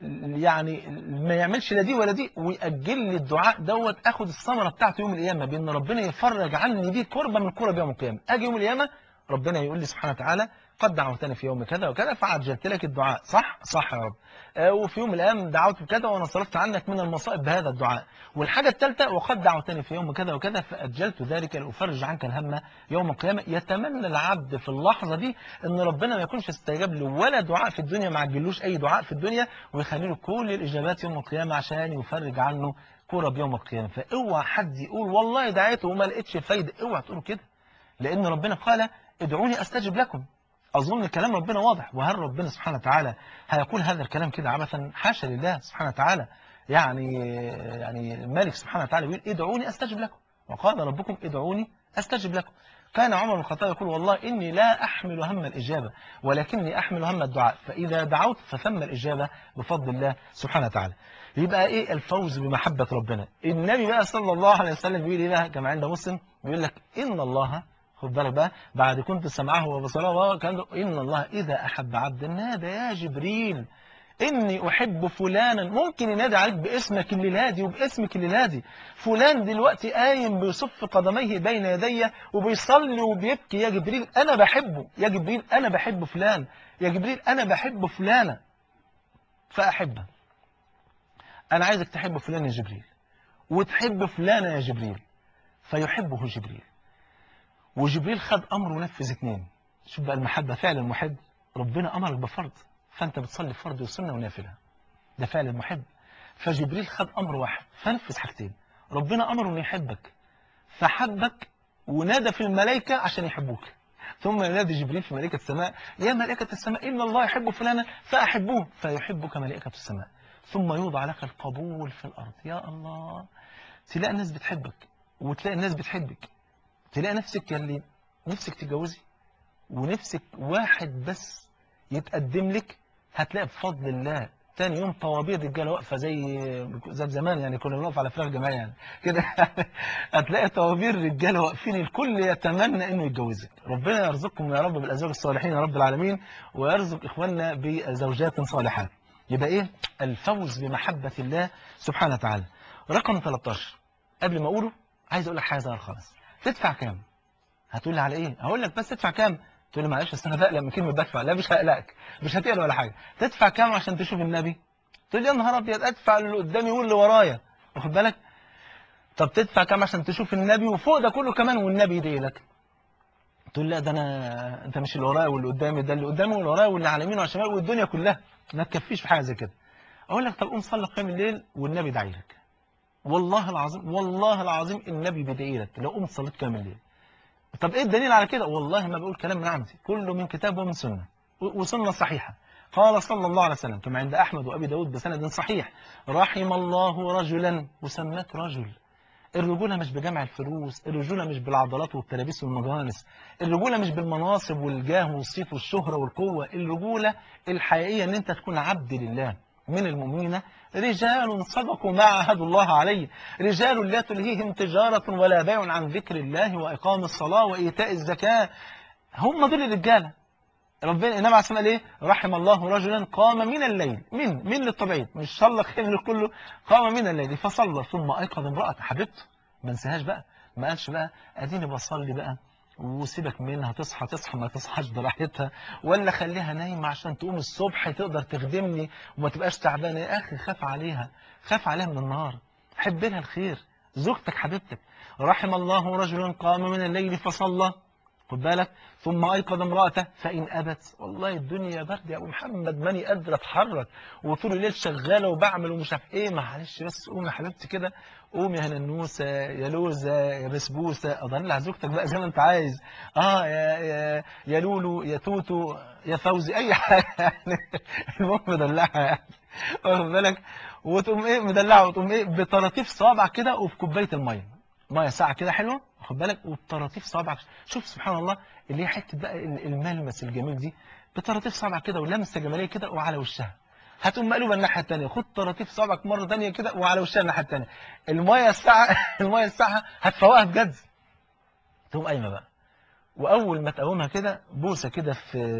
يعني ما يعملش لا دي ولا دي ويأجل لي الدعاء دوت اخد الثمره بتاعته يوم القيامه بان ربنا يفرج عني دي كربه من كرب يوم القيامه اجي يوم القيامه ربنا يقول لي سبحانه وتعالى قد دعوتني في يوم كذا وكذا فعجلت لك الدعاء صح صح يا رب آه، وفي يوم من الايام دعوت بكذا وانا صرفت عنك من المصائب بهذا الدعاء والحاجه الثالثه وقد دعوتني في يوم كذا وكذا فاجلت ذلك لافرج عنك الهم يوم القيامه يتمنى العبد في اللحظه دي ان ربنا ما يكونش استجاب له ولا دعاء في الدنيا ما عجلوش اي دعاء في الدنيا ويخلي له كل الاجابات يوم القيامه عشان يفرج عنه كرب يوم القيامه فاوعى حد يقول والله دعيته وما لقيتش فايده اوعى تقولوا كده لان ربنا قال ادعوني استجب لكم أظن كلام ربنا واضح وهل ربنا سبحانه وتعالى هيقول هذا الكلام كده عبثا حاشا لله سبحانه وتعالى يعني يعني الملك سبحانه وتعالى يقول ادعوني أستجب لكم وقال ربكم ادعوني أستجب لكم كان عمر بن الخطاب يقول والله إني لا أحمل هم الإجابة ولكني أحمل هم الدعاء فإذا دعوت فثم الإجابة بفضل الله سبحانه وتعالى يبقى إيه الفوز بمحبة ربنا النبي بقى صلى الله عليه وسلم بيقول إيه بقى كما عند مسلم بيقول لك إن الله خد بالك بقى بعد كنت سمعه وبصره وكان إن الله إذا أحب عبدا نادى يا جبريل إني أحب فلانا ممكن ينادي عليك باسمك الليلادي وباسمك الليلادي فلان دلوقتي قايم بيصف قدميه بين يدي وبيصلي وبيبكي يا جبريل أنا بحبه يا جبريل أنا بحب فلان يا جبريل أنا بحب فلانة فأحبها أنا عايزك تحب فلان يا جبريل وتحب فلانة يا جبريل فيحبه جبريل وجبريل خد أمر ونفذ اتنين شوف بقى المحبة فعل المحب ربنا أمرك بفرض فأنت بتصلي فرض وسنة ونافلة ده فعل المحب فجبريل خد أمر واحد فنفذ حاجتين ربنا أمره أنه يحبك فحبك ونادى في الملائكة عشان يحبوك ثم ينادي جبريل في ملائكة السماء يا ملائكة السماء إن الله يحب فلانا فأحبوه فيحبك ملائكة السماء ثم يوضع لك القبول في الأرض يا الله تلاقي الناس بتحبك وتلاقي الناس بتحبك تلاقي نفسك يلي نفسك تتجوزي ونفسك واحد بس يتقدم لك هتلاقي بفضل الله تاني يوم طوابير رجاله واقفه زي زي زمان يعني كنا بنقف على فراغ جماعي يعني كده هتلاقي طوابير رجاله واقفين الكل يتمنى انه يتجوزك ربنا يرزقكم يا رب بالازواج الصالحين يا رب العالمين ويرزق اخواننا بزوجات صالحات يبقى ايه الفوز بمحبه الله سبحانه وتعالى رقم 13 قبل ما اقوله عايز اقول لك حاجه صغيره خالص تدفع كام هتقول لي على ايه هقول لك بس تدفع كام تقول لي معلش اصل انا بقلق من كلمه بدفع لا مش هقلقك مش هتقلق ولا حاجه تدفع كام عشان تشوف النبي تقول لي يا نهار ابيض ادفع اللي قدامي واللي ورايا واخد بالك طب تدفع كام عشان تشوف النبي وفوق ده كله كمان والنبي يدعي لك تقول لي لا ده انا انت مش اللي ورايا واللي قدامي ده اللي قدامي واللي ورايا واللي على اليمين وعلى الشمال والدنيا كلها ما تكفيش في حاجه زي كده اقول لك طب قوم صلي قيام الليل والنبي يدعي لك والله العظيم والله العظيم النبي بيدعي لك لو قمت صليت قيام الليل طب ايه الدليل على كده والله ما بقول كلام من عندي كله من كتاب ومن سنه و- وسنه صحيحه قال صلى الله عليه وسلم كما عند احمد وابي داود بسند صحيح رحم الله رجلا وسماك رجل الرجولة مش بجمع الفلوس الرجولة مش بالعضلات والتلابيس والمجانس الرجولة مش بالمناصب والجاه والصيت والشهرة والقوة الرجولة الحقيقية ان انت تكون عبد لله من المؤمنين رجال صدقوا ما عاهدوا الله عليه رجال لا تلهيهم تجارة ولا بيع عن ذكر الله وإقام الصلاة وإيتاء الزكاة هم دول الرجالة ربنا النبي عليه الصلاه والسلام ايه رحم الله رجلا قام من الليل من من للطبيعي مش صلى خير كله قام من الليل فصلى ثم ايقظ امراته حبيبته ما انساهاش بقى ما قالش بقى اديني بصلي بقى وسيبك منها تصحى تصحى ما تصحاش براحتها ولا خليها نايمه عشان تقوم الصبح تقدر تخدمني وما تبقاش تعبانه يا اخي خاف عليها خاف عليها من النار حب لها الخير زوجتك حبيبتك رحم الله رجلا قام من الليل فصلى خد بالك ثم ايقظ امراته فان ابت والله الدنيا برد يا ابو محمد ماني قادر اتحرك وطول الليل شغاله وبعمل ومش عارف ايه معلش بس قومي يا حبيبتي كده قومي يا هننوسه يا لوزه يا بسبوسه اضلع زوجتك بقى زي ما انت عايز اه يا يا يا لولو يا توتو يا فوزي اي حاجه يعني المهم دلعها يعني واخد بالك وتقوم ايه مدلعه وتقوم ايه بطراطيف صوابعك كده وفي كوبايه الميه ميه ساعه كده حلوه خد بالك وبطراطيف صوابعك شوف سبحان الله اللي هي حته بقى الملمس الجميل دي بطراطيف صوابعك كده ولمسه جماليه كده وعلى وشها هتقوم مقلوبه الناحيه الثانيه خد طراطيف صوابعك مره ثانيه كده وعلى وشها الناحيه الثانيه الميه الساعه الميه الساعه هتفوقها بجد تقوم قايمه بقى واول ما تقومها كده بوسه كده في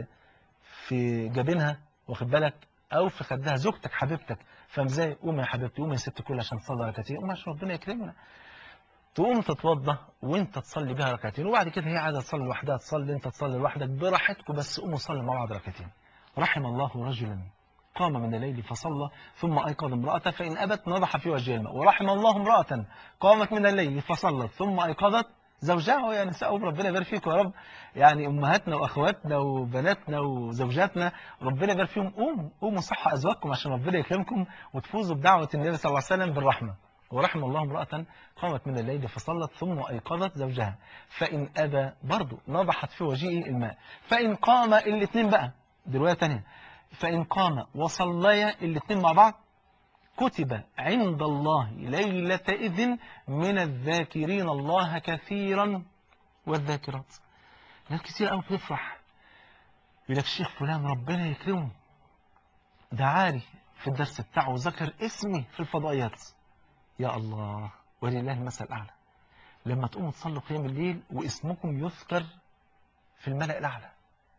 في جبينها واخد بالك او في خدها زوجتك حبيبتك فمزاي قومي يا حبيبتي قومي يا ست الكل عشان تصلي ركعتين قومي عشان ربنا يكرمنا تقوم تتوضى وانت تصلي بها ركعتين وبعد كده هي عايزه تصلي لوحدها تصلي انت تصلي لوحدك براحتكم بس قوموا صلوا مع بعض ركعتين رحم الله رجلا قام من الليل فصلى ثم ايقظ امراته فان ابت نضح في وجهها الماء ورحم الله امراه قامت من الليل فصلت ثم ايقظت زوجها يا نساء ربنا يبارك فيكم يا رب يعني امهاتنا واخواتنا وبناتنا وزوجاتنا ربنا يبارك فيهم قوموا قوموا صحوا ازواجكم عشان ربنا يكرمكم وتفوزوا بدعوه النبي صلى الله عليه وسلم بالرحمه ورحم الله امرأة قامت من الليل فصلت ثم أيقظت زوجها فإن أبى برضه نضحت في وجهه الماء فإن قام الاثنين بقى دي رواية تانية فإن قام وصليا الاثنين مع بعض كتب عند الله ليلة إذن من الذاكرين الله كثيرا والذاكرات ناس كتير قوي بتفرح يقول لك الشيخ فلان ربنا يكرمه ده عالي في الدرس بتاعه ذكر اسمي في الفضائيات يا الله ولله المثل الأعلى لما تقوموا تصلوا قيام الليل واسمكم يذكر في الملأ الأعلى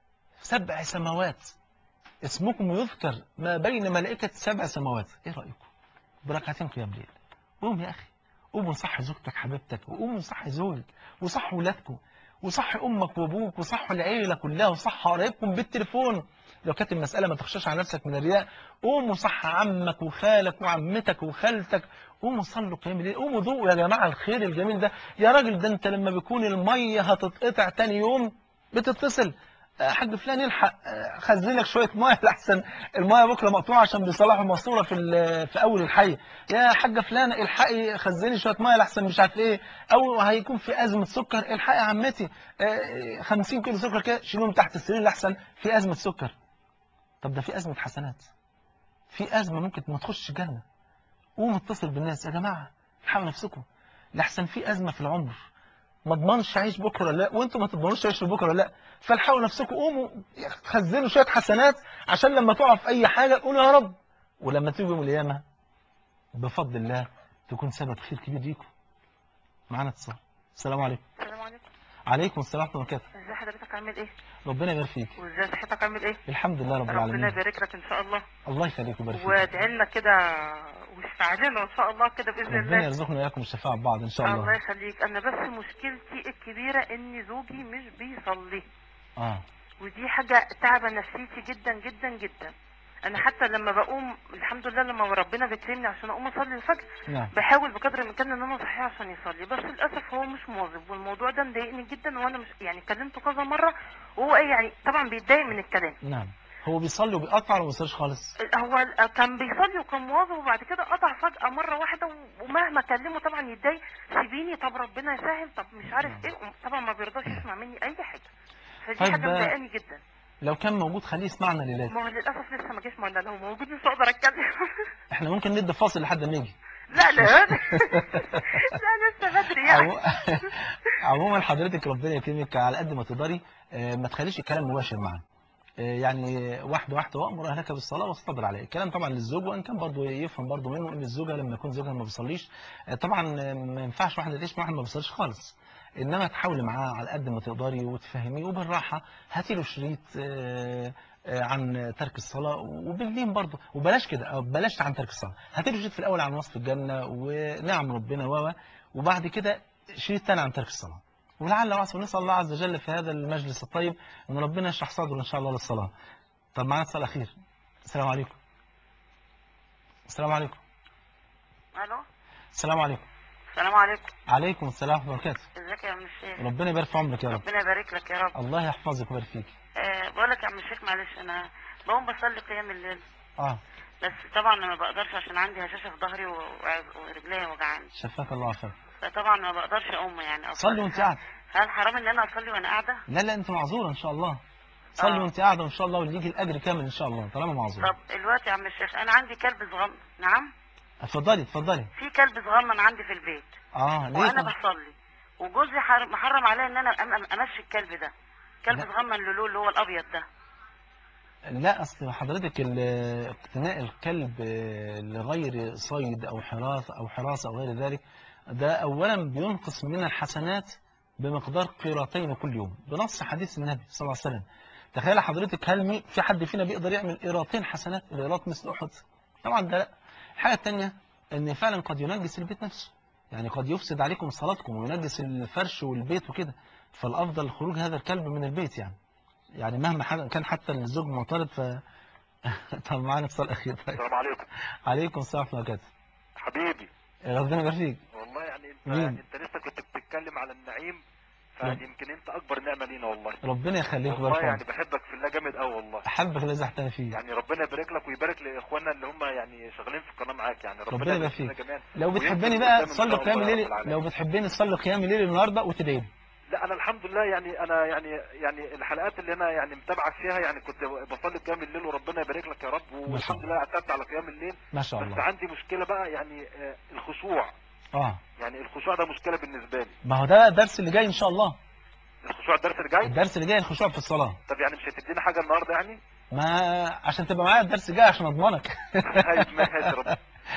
سبع سماوات اسمكم يذكر ما بين ملائكة سبع سماوات ايه رأيكم بركعتين قيام ليل قوم يا أخي قوم وصح زوجتك حبيبتك وقوم وصح زوجك وصح ولادكم وصح أمك وأبوك وصح العيلة كلها وصح قرايبكم بالتليفون لو كانت المسألة ما تخشاش على نفسك من الرياء قوم وصح عمك وخالك وعمتك وخالتك قوموا صلوا قيام الليل قوموا ذوقوا يا جماعة الخير الجميل ده يا راجل ده انت لما بيكون المية هتتقطع تاني يوم بتتصل آه، حاج فلان يلحق آه، خزن لك شويه ميه لحسن الميه بكره مقطوعه عشان بيصلحوا ماسوره في ال- في اول الحي يا حاجه فلانه الحقي خزني شويه ميه لحسن مش عارف ايه او هيكون في ازمه سكر الحقي يا عمتي آه، 50 كيلو سكر كده شيلهم تحت السرير لحسن في ازمه سكر طب ده في ازمه حسنات في ازمه ممكن ما تخش جنه قوموا اتصل بالناس يا جماعه الحقوا نفسكم لحسن في ازمه في العمر ما اضمنش اعيش بكره ولا لا وانتم ما تضمنوش تعيشوا بكره ولا لا فالحقوا نفسكم قوموا خزنوا شويه حسنات عشان لما تقعوا في اي حاجه قولوا يا رب ولما تيجوا يوم القيامه بفضل الله تكون سبب خير كبير ليكم معانا اتصال السلام عليكم السلام عليكم عليكم السلام ورحمه الله وبركاته ازي حضرتك عامل ايه ربنا يبارك فيك وازاي صحتك عامل ايه الحمد لله رب ربنا العالمين يبارك لك ان شاء الله الله يخليك ويبارك فيك وادعي لنا كده واستعجلنا ان شاء الله كده باذن ربنا الله يرزقنا واياكم الشفاعه ببعض ان شاء الله الله يخليك انا بس مشكلتي الكبيره ان زوجي مش بيصلي اه ودي حاجه تعبه نفسيتي جدا جدا جدا انا حتى لما بقوم الحمد لله لما ربنا بيكرمني عشان اقوم اصلي الفجر نعم بحاول بقدر الامكان ان انا اصحيه عشان يصلي بس للاسف هو مش مواظب والموضوع ده مضايقني جدا وانا مش يعني كلمته كذا مره وهو ايه يعني طبعا بيتضايق من الكلام نعم هو بيصلي وبيقطع ولا ما بيصليش خالص هو كان بيصلي وكان مواظب وبعد كده قطع فجأة مرة واحدة ومهما كلمه طبعا يتضايق سيبيني طب ربنا يسهل طب مش عارف ايه طبعا ما بيرضاش يسمع مني أي حاجة فدي طيب حاجة ده- مضايقاني جدا لو كان موجود خليه يسمعنا ليلات ما هو للأسف لسه ما جاش ما أنا لو موجود مش هقدر أتكلم احنا ممكن ندي فاصل لحد ما يجي لا لا لا لسه بدري يعني عمو- عموما حضرتك ربنا يكرمك على قد ما تقدري آه، ما تخليش الكلام مباشر معاه آه، يعني واحده واحده وامر اهلك بالصلاه واصطبر عليه الكلام طبعا للزوج وان كان برضه يفهم برضه منه ان الزوجه لما يكون زوجها ما بيصليش آه، طبعا آه، ما ينفعش واحده تعيش مع واحد ما بيصليش خالص انما تحاولي معاه على قد ما تقدري وتفهميه وبالراحه هاتي له شريط آه، آه، عن ترك الصلاه وباللين برضه وبلاش كده أو بلاش عن ترك الصلاه هاتي له شريط في الاول عن وصف الجنه ونعم ربنا و وبعد كده شريط تاني عن ترك الصلاه ولعل وعسى نسال الله عز وجل في هذا المجلس الطيب ان ربنا يشرح صدره ان شاء الله للصلاه طب معانا اتصال اخير السلام عليكم السلام عليكم ألو السلام عليكم السلام عليكم عليكم السلام ورحمه الله وبركاته ازيك يا عم الشيخ ربنا يبارك في عمرك يا رب ربنا يبارك لك يا رب الله يحفظك ويبارك فيك أه بقول لك يا عم الشيخ معلش أنا بقوم بصلي قيام الليل اه بس طبعا ما بقدرش عشان عندي هشاشة في ظهري و- ورجليا وجعاني شفاك الله خير فطبعا ما بقدرش اقوم يعني أصلي. صلي وانت قاعده هل حرام ان انا اصلي وانا قاعده لا لا انت معذوره ان شاء الله صلي آه. وانت قاعده وان شاء الله واللي يجي الاجر كامل ان شاء الله طالما معذوره طب دلوقتي يا عم الشيخ انا عندي كلب صغنن نعم اتفضلي اتفضلي في كلب صغنن عندي في البيت اه ليه وانا طب؟ بصلي وجوزي حر- محرم عليا ان انا أم- أم- امشي الكلب ده كلب لا. صغنن لولو اللي هو الابيض ده لا اصل حضرتك ال- اقتناء الكلب آه، لغير صيد او حراسه او حراسه او غير ذلك ده اولا بينقص من الحسنات بمقدار قيراتين كل يوم بنص حديث النبي صلى الله عليه وسلم تخيل حضرتك هل مي في حد فينا بيقدر يعمل قيراتين حسنات القيرات مثل احد طبعا ده لا الحاجه الثانيه ان فعلا قد ينجس البيت نفسه يعني قد يفسد عليكم صلاتكم وينجس الفرش والبيت وكده فالافضل خروج هذا الكلب من البيت يعني يعني مهما حد- كان حتى الزوج معترض ف طب معانا اتصال اخير طيب السلام عليكم عليكم السلام ورحمه الله وبركاته حبيبي ربنا يبارك فيك والله يعني انت مين؟ يعني انت لسه كنت بتتكلم على النعيم فيعني يمكن انت اكبر نعمه لينا والله ربنا يخليك والله ويبارك يعني فيك بحبك في الله جامد قوي والله احبك الذي احتنى فيه يعني ربنا يبارك لك ويبارك لاخواننا اللي هم يعني شغالين في القناه معاك يعني ربنا, ربنا يبارك فينا فيك. جميعا لو ويمكن بتحبني قدام بقى إن صلي شاء قيام الله الليل رب العالمين. لو بتحبني صلي قيام الليل النهارده وتدعي لي. لا انا الحمد لله يعني انا يعني يعني الحلقات اللي انا يعني متابعك فيها يعني كنت بصلي قيام الليل وربنا يبارك لك يا رب والحمد لله اعتدت على قيام الليل ما شاء بس الله عندي مشكله بقى يعني آه، الخشوع اه يعني الخشوع ده مشكله بالنسبه لي ما هو ده الدرس اللي جاي ان شاء الله الخشوع الدرس اللي جاي الدرس اللي جاي الخشوع في الصلاه طب يعني مش هتدينا حاجه النهارده يعني ما عشان تبقى معايا الدرس الجاي عشان اضمنك طيب ماشي رب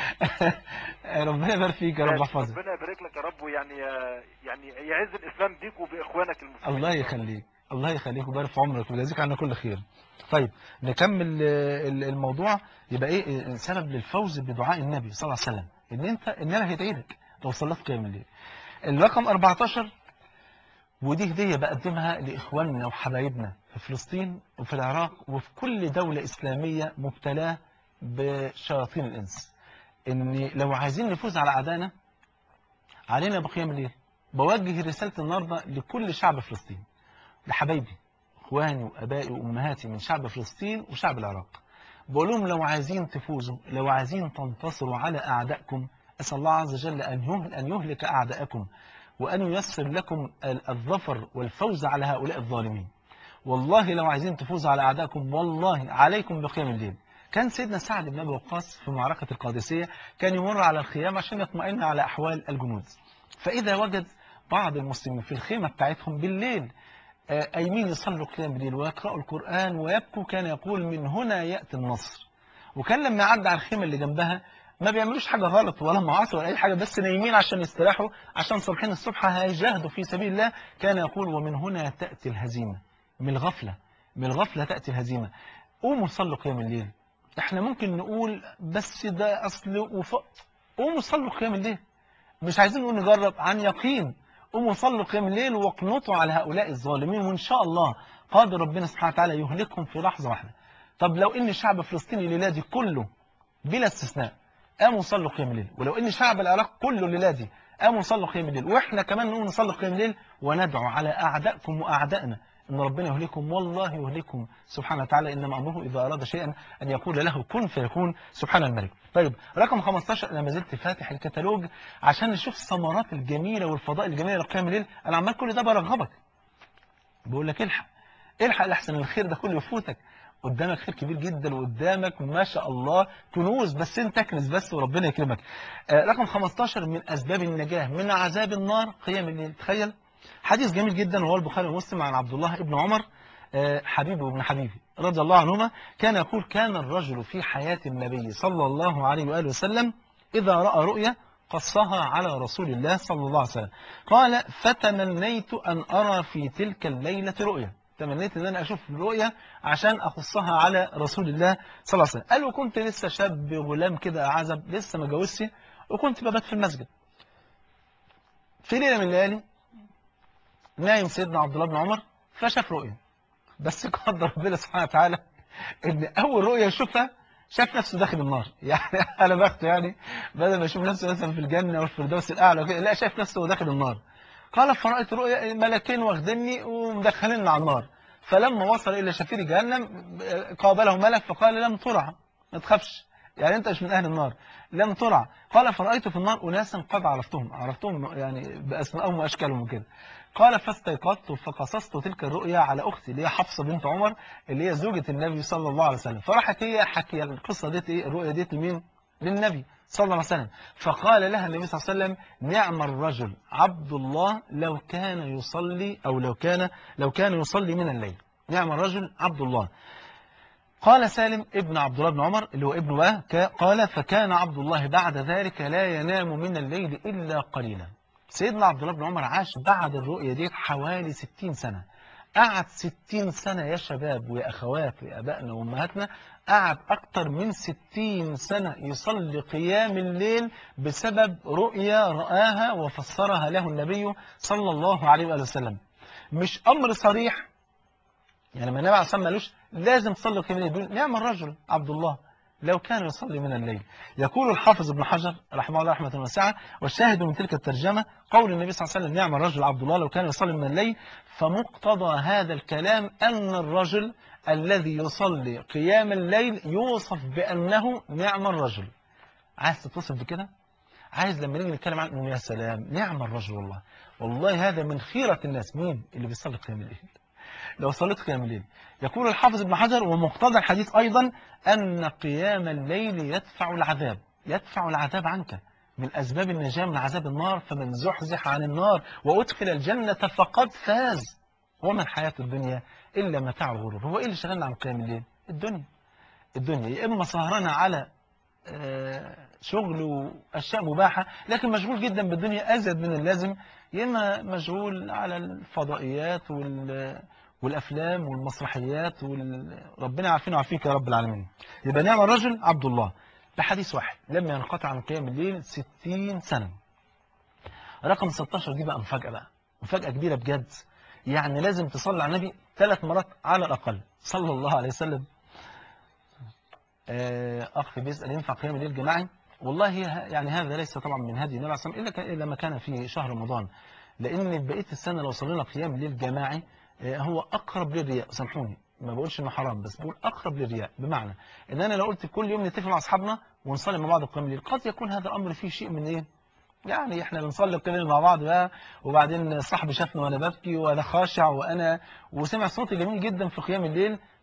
ربنا يبارك فيك يا رب ماشي، يحفظك ربنا يبارك لك يا رب ويعني يعني يعز الاسلام بيك وباخوانك المسلمين الله يخليك الله يخليك ويبارك في عمرك ويجازيك عنا كل خير طيب نكمل آه، ال- الموضوع يبقى ايه آه، سبب للفوز بدعاء النبي صلى الله عليه وسلم ان انت النبي هيدعي لك لو صليت قيام الليل الرقم 14 ودي هديه بقدمها لاخواننا وحبايبنا في فلسطين وفي العراق وفي كل دوله اسلاميه مبتلاه بشياطين الانس ان لو عايزين نفوز على اعدائنا علينا بقيام الليل بوجه رسالة النهاردة لكل شعب فلسطين لحبايبي اخواني وابائي وامهاتي من شعب فلسطين وشعب العراق بقول لهم لو عايزين تفوزوا لو عايزين تنتصروا على اعدائكم اسال الله عز وجل ان يهل ان يهلك اعدائكم وان ييسر لكم ال- الظفر والفوز على هؤلاء الظالمين والله لو عايزين تفوزوا على اعدائكم والله عليكم بقيام الليل كان سيدنا سعد بن ابي وقاص في معركه القادسيه كان يمر على الخيام عشان يطمئن على احوال الجنود فاذا وجد بعض المسلمين في الخيمة بتاعتهم بالليل آه، قايمين يصلوا قيام الليل ويقرأوا القرآن ويبكوا كان يقول من هنا يأتي النصر وكان لما يعدي على الخيمة اللي جنبها ما بيعملوش حاجة غلط ولا معاصي ولا أي حاجة بس نايمين عشان يستراحوا عشان صبحين الصبح هيجاهدوا في سبيل الله كان يقول ومن هنا تأتي الهزيمة من الغفلة من الغفلة تأتي الهزيمة قوموا صلوا قيام الليل احنا ممكن نقول بس ده أصل وف... قوموا صلوا قيام الليل مش عايزين نقول نجرب عن يقين قوموا صلوا قيام الليل واقنطوا على هؤلاء الظالمين وإن شاء الله قادر ربنا سبحانه وتعالى يهلكهم في لحظة واحدة طب لو إن شعب فلسطين الليلة دي كله بلا استثناء قاموا صلوا قيام الليل ولو إن شعب العراق كله الليلة دي قاموا صلوا قيام الليل وإحنا كمان نقوم نصلي قيام الليل وندعو على أعدائكم وأعدائنا إن ربنا يهلكم والله يهلكم سبحانه وتعالى إنما أمره إذا أراد شيئا أن يقول له كن فيكون سبحان الملك طيب رقم 15 أنا ما زلت فاتح الكتالوج عشان نشوف الثمرات الجميلة والفضائل الجميلة لقيام الليل أنا عمال كل ده برغبك بقول لك الحق الحق لحسن الخير ده كله يفوتك قدامك خير كبير جدا وقدامك ما شاء الله كنوز بس انت اكنس بس وربنا يكرمك آه رقم 15 من اسباب النجاة من عذاب النار قيام الليل تخيل حديث جميل جدا وهو البخاري ومسلم عن عبد الله ابن عمر آه حبيبي وابن حبيبي رضي الله عنهما كان يقول كان الرجل في حياة النبي صلى الله عليه وآله وسلم إذا رأى رؤيا قصها على رسول الله صلى الله عليه وسلم قال فتمنيت أن أرى في تلك الليلة رؤيا تمنيت ان انا اشوف الرؤيا عشان اخصها على رسول الله صلى الله عليه وسلم قال وكنت لسه شاب غلام كده اعزب لسه ما جوزش وكنت ببات في المسجد في ليله من الليالي نايم سيدنا عبد الله بن عمر فشاف رؤيا بس قدر ربنا سبحانه وتعالى ان اول رؤيا يشوفها شاف نفسه داخل النار يعني انا بخت يعني بدل ما يشوف نفسه مثلا في الجنه او في الفردوس الاعلى وكده لا شاف نفسه داخل النار قال فرأيت رؤيا ملكين واخديني ومدخليني على النار فلما وصل إلى شفير جهنم قابله ملك فقال لم ترع ما تخافش يعني أنت مش من أهل النار لم ترع قال فرأيت في النار أناسا قد عرفتهم عرفتهم يعني بأسمائهم وأشكالهم وكده قال فاستيقظت فقصصت تلك الرؤيا على أختي اللي هي حفصة بنت عمر اللي هي زوجة النبي صلى الله عليه وسلم فراحت هي حكي القصة ديت إيه الرؤيا ديت لمين؟ للنبي صلى الله عليه وسلم فقال لها النبي صلى الله عليه وسلم نعم الرجل عبد الله لو كان يصلي أو لو كان لو كان يصلي من الليل نعم الرجل عبد الله قال سالم ابن عبد الله بن عمر اللي هو ابنه بقى قال فكان عبد الله بعد ذلك لا ينام من الليل إلا قليلا سيدنا عبد الله بن عمر عاش بعد الرؤية دي حوالي 60 سنة قعد 60 سنة يا شباب ويا أخوات ويا أبائنا وأمهاتنا قعد أكتر من 60 سنة يصلي قيام الليل بسبب رؤيا رآها وفسرها له النبي صلى الله عليه وآله وسلم مش أمر صريح يعني ما النبي عليه الصلاة مالوش لازم تصلي قيام الليل بيقول نعم الرجل عبد الله لو كان يصلي من الليل يقول الحافظ ابن حجر رحمه الله رحمة واسعة والشاهد من تلك الترجمة قول النبي صلى الله عليه وسلم نعم الرجل عبد الله لو كان يصلي من الليل فمقتضى هذا الكلام أن الرجل الذي يصلي قيام الليل يوصف بأنه نعم الرجل عايز تتصف بكده عايز لما نيجي نتكلم عنه يا سلام نعم الرجل والله والله هذا من خيرة الناس مين اللي بيصلي قيام الليل لو صليت قيام الليل يقول الحافظ ابن حجر ومقتضى الحديث أيضا أن قيام الليل يدفع العذاب يدفع العذاب عنك من أسباب النجاة من عذاب النار فمن زحزح عن النار وأدخل الجنة فقد فاز وما الحياة الدنيا إلا متاع الغرور هو إيه اللي شغلنا عن قيام الليل الدنيا الدنيا يا إما سهرنا على شغل وأشياء مباحة لكن مشغول جدا بالدنيا أزيد من اللازم يا إما مشغول على الفضائيات وال والأفلام والمسرحيات وال... ربنا عارفين وعارفينك يا رب العالمين يبقى نعم الرجل عبد الله بحديث واحد لم ينقطع عن قيام الليل 60 سنة رقم 16 دي بقى مفاجأة بقى مفاجأة كبيرة بجد يعني لازم تصلي على النبي ثلاث مرات على الأقل صلى الله عليه وسلم أخ بيسأل ينفع قيام الليل جماعي والله يعني هذا ليس طبعا من هدي النبي عليه الصلاة والسلام إلا ما كان في شهر رمضان لأن بقية السنة لو صلينا قيام الليل جماعي هو أقرب للرياء سامحوني ما بقولش إنه حرام بس بقول أقرب للرياء بمعنى إن أنا لو قلت كل يوم نتفق مع أصحابنا ونصلي مع بعض قيام الليل قد يكون هذا الأمر فيه شيء من إيه يعني إحنا بنصلي قيام الليل مع بعض بقى وبعدين صاحبي شافني وأنا ببكي وأنا خاشع وأنا وسمع صوتي جميل جدا في قيام الليل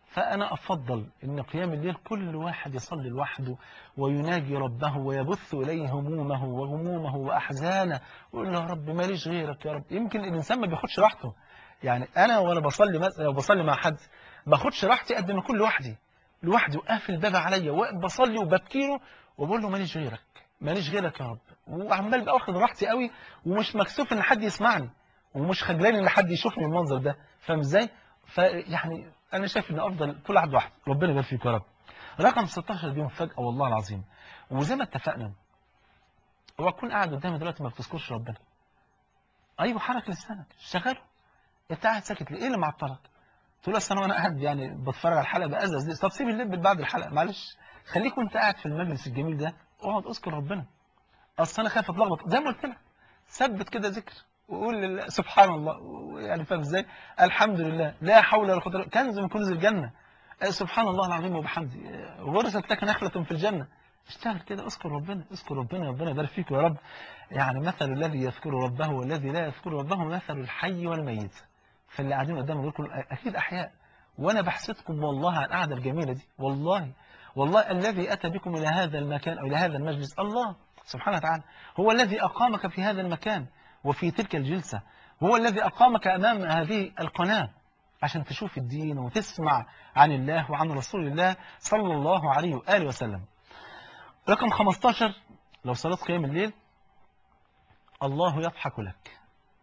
فأنا أفضل أن قيام الليل كل واحد يصلي لوحده ويناجي ربه ويبث إليه همومه وغمومه وأحزانه ويقول له يا رب ماليش غيرك يا رب يمكن الإنسان ما بياخدش راحته يعني أنا وأنا بصلي مثلا لو بصلي مع حد ما باخدش راحتي قد ما أكون لوحدي لوحدي وقافل الباب عليا وبصلي وببكي له وبقول له ماليش غيرك ماليش غيرك يا رب وعمال بقى واخد راحتي قوي ومش مكسوف ان حد يسمعني ومش خجلان ان حد يشوفني المنظر ده فاهم ازاي فيعني انا شايف ان افضل كل واحد واحد ربنا يبارك فيك يا رب رقم 16 دي مفاجاه والله العظيم وزي ما اتفقنا اوعى تكون قاعد قدامي دلوقتي ما بتذكرش ربنا ايوه حرك لسانك شغله انت قاعد ساكت ليه ايه اللي معطلك تقول اصل انا وانا قاعد يعني بتفرج على الحلقه بأزز ليه طب سيب اللب بعد الحلقه معلش خليك وانت قاعد في المجلس الجميل ده اقعد اذكر ربنا اصل انا خايف اتلخبط زي ما قلت لك ثبت كده ذكر وقول لله سبحان الله يعني فاهم ازاي الحمد لله لا حول ولا قوه الا بالله كنز من كنوز الجنه سبحان الله العظيم وبحمده غرست لك نخله في الجنه اشتغل كده اذكر ربنا اذكر ربنا ربنا يبارك فيك يا رب يعني مثل الذي يذكر ربه والذي لا يذكر ربه مثل الحي والميت فاللي قاعدين قدامي دول كلهم اكيد احياء وانا بحسدكم والله على القعده الجميله دي والله والله الذي اتى بكم الى هذا المكان او الى هذا المجلس الله سبحانه وتعالى هو الذي اقامك في هذا المكان وفي تلك الجلسه هو الذي اقامك امام هذه القناه عشان تشوف الدين وتسمع عن الله وعن رسول الله صلى الله عليه واله وسلم رقم 15 لو صلاه قيام الليل الله يضحك لك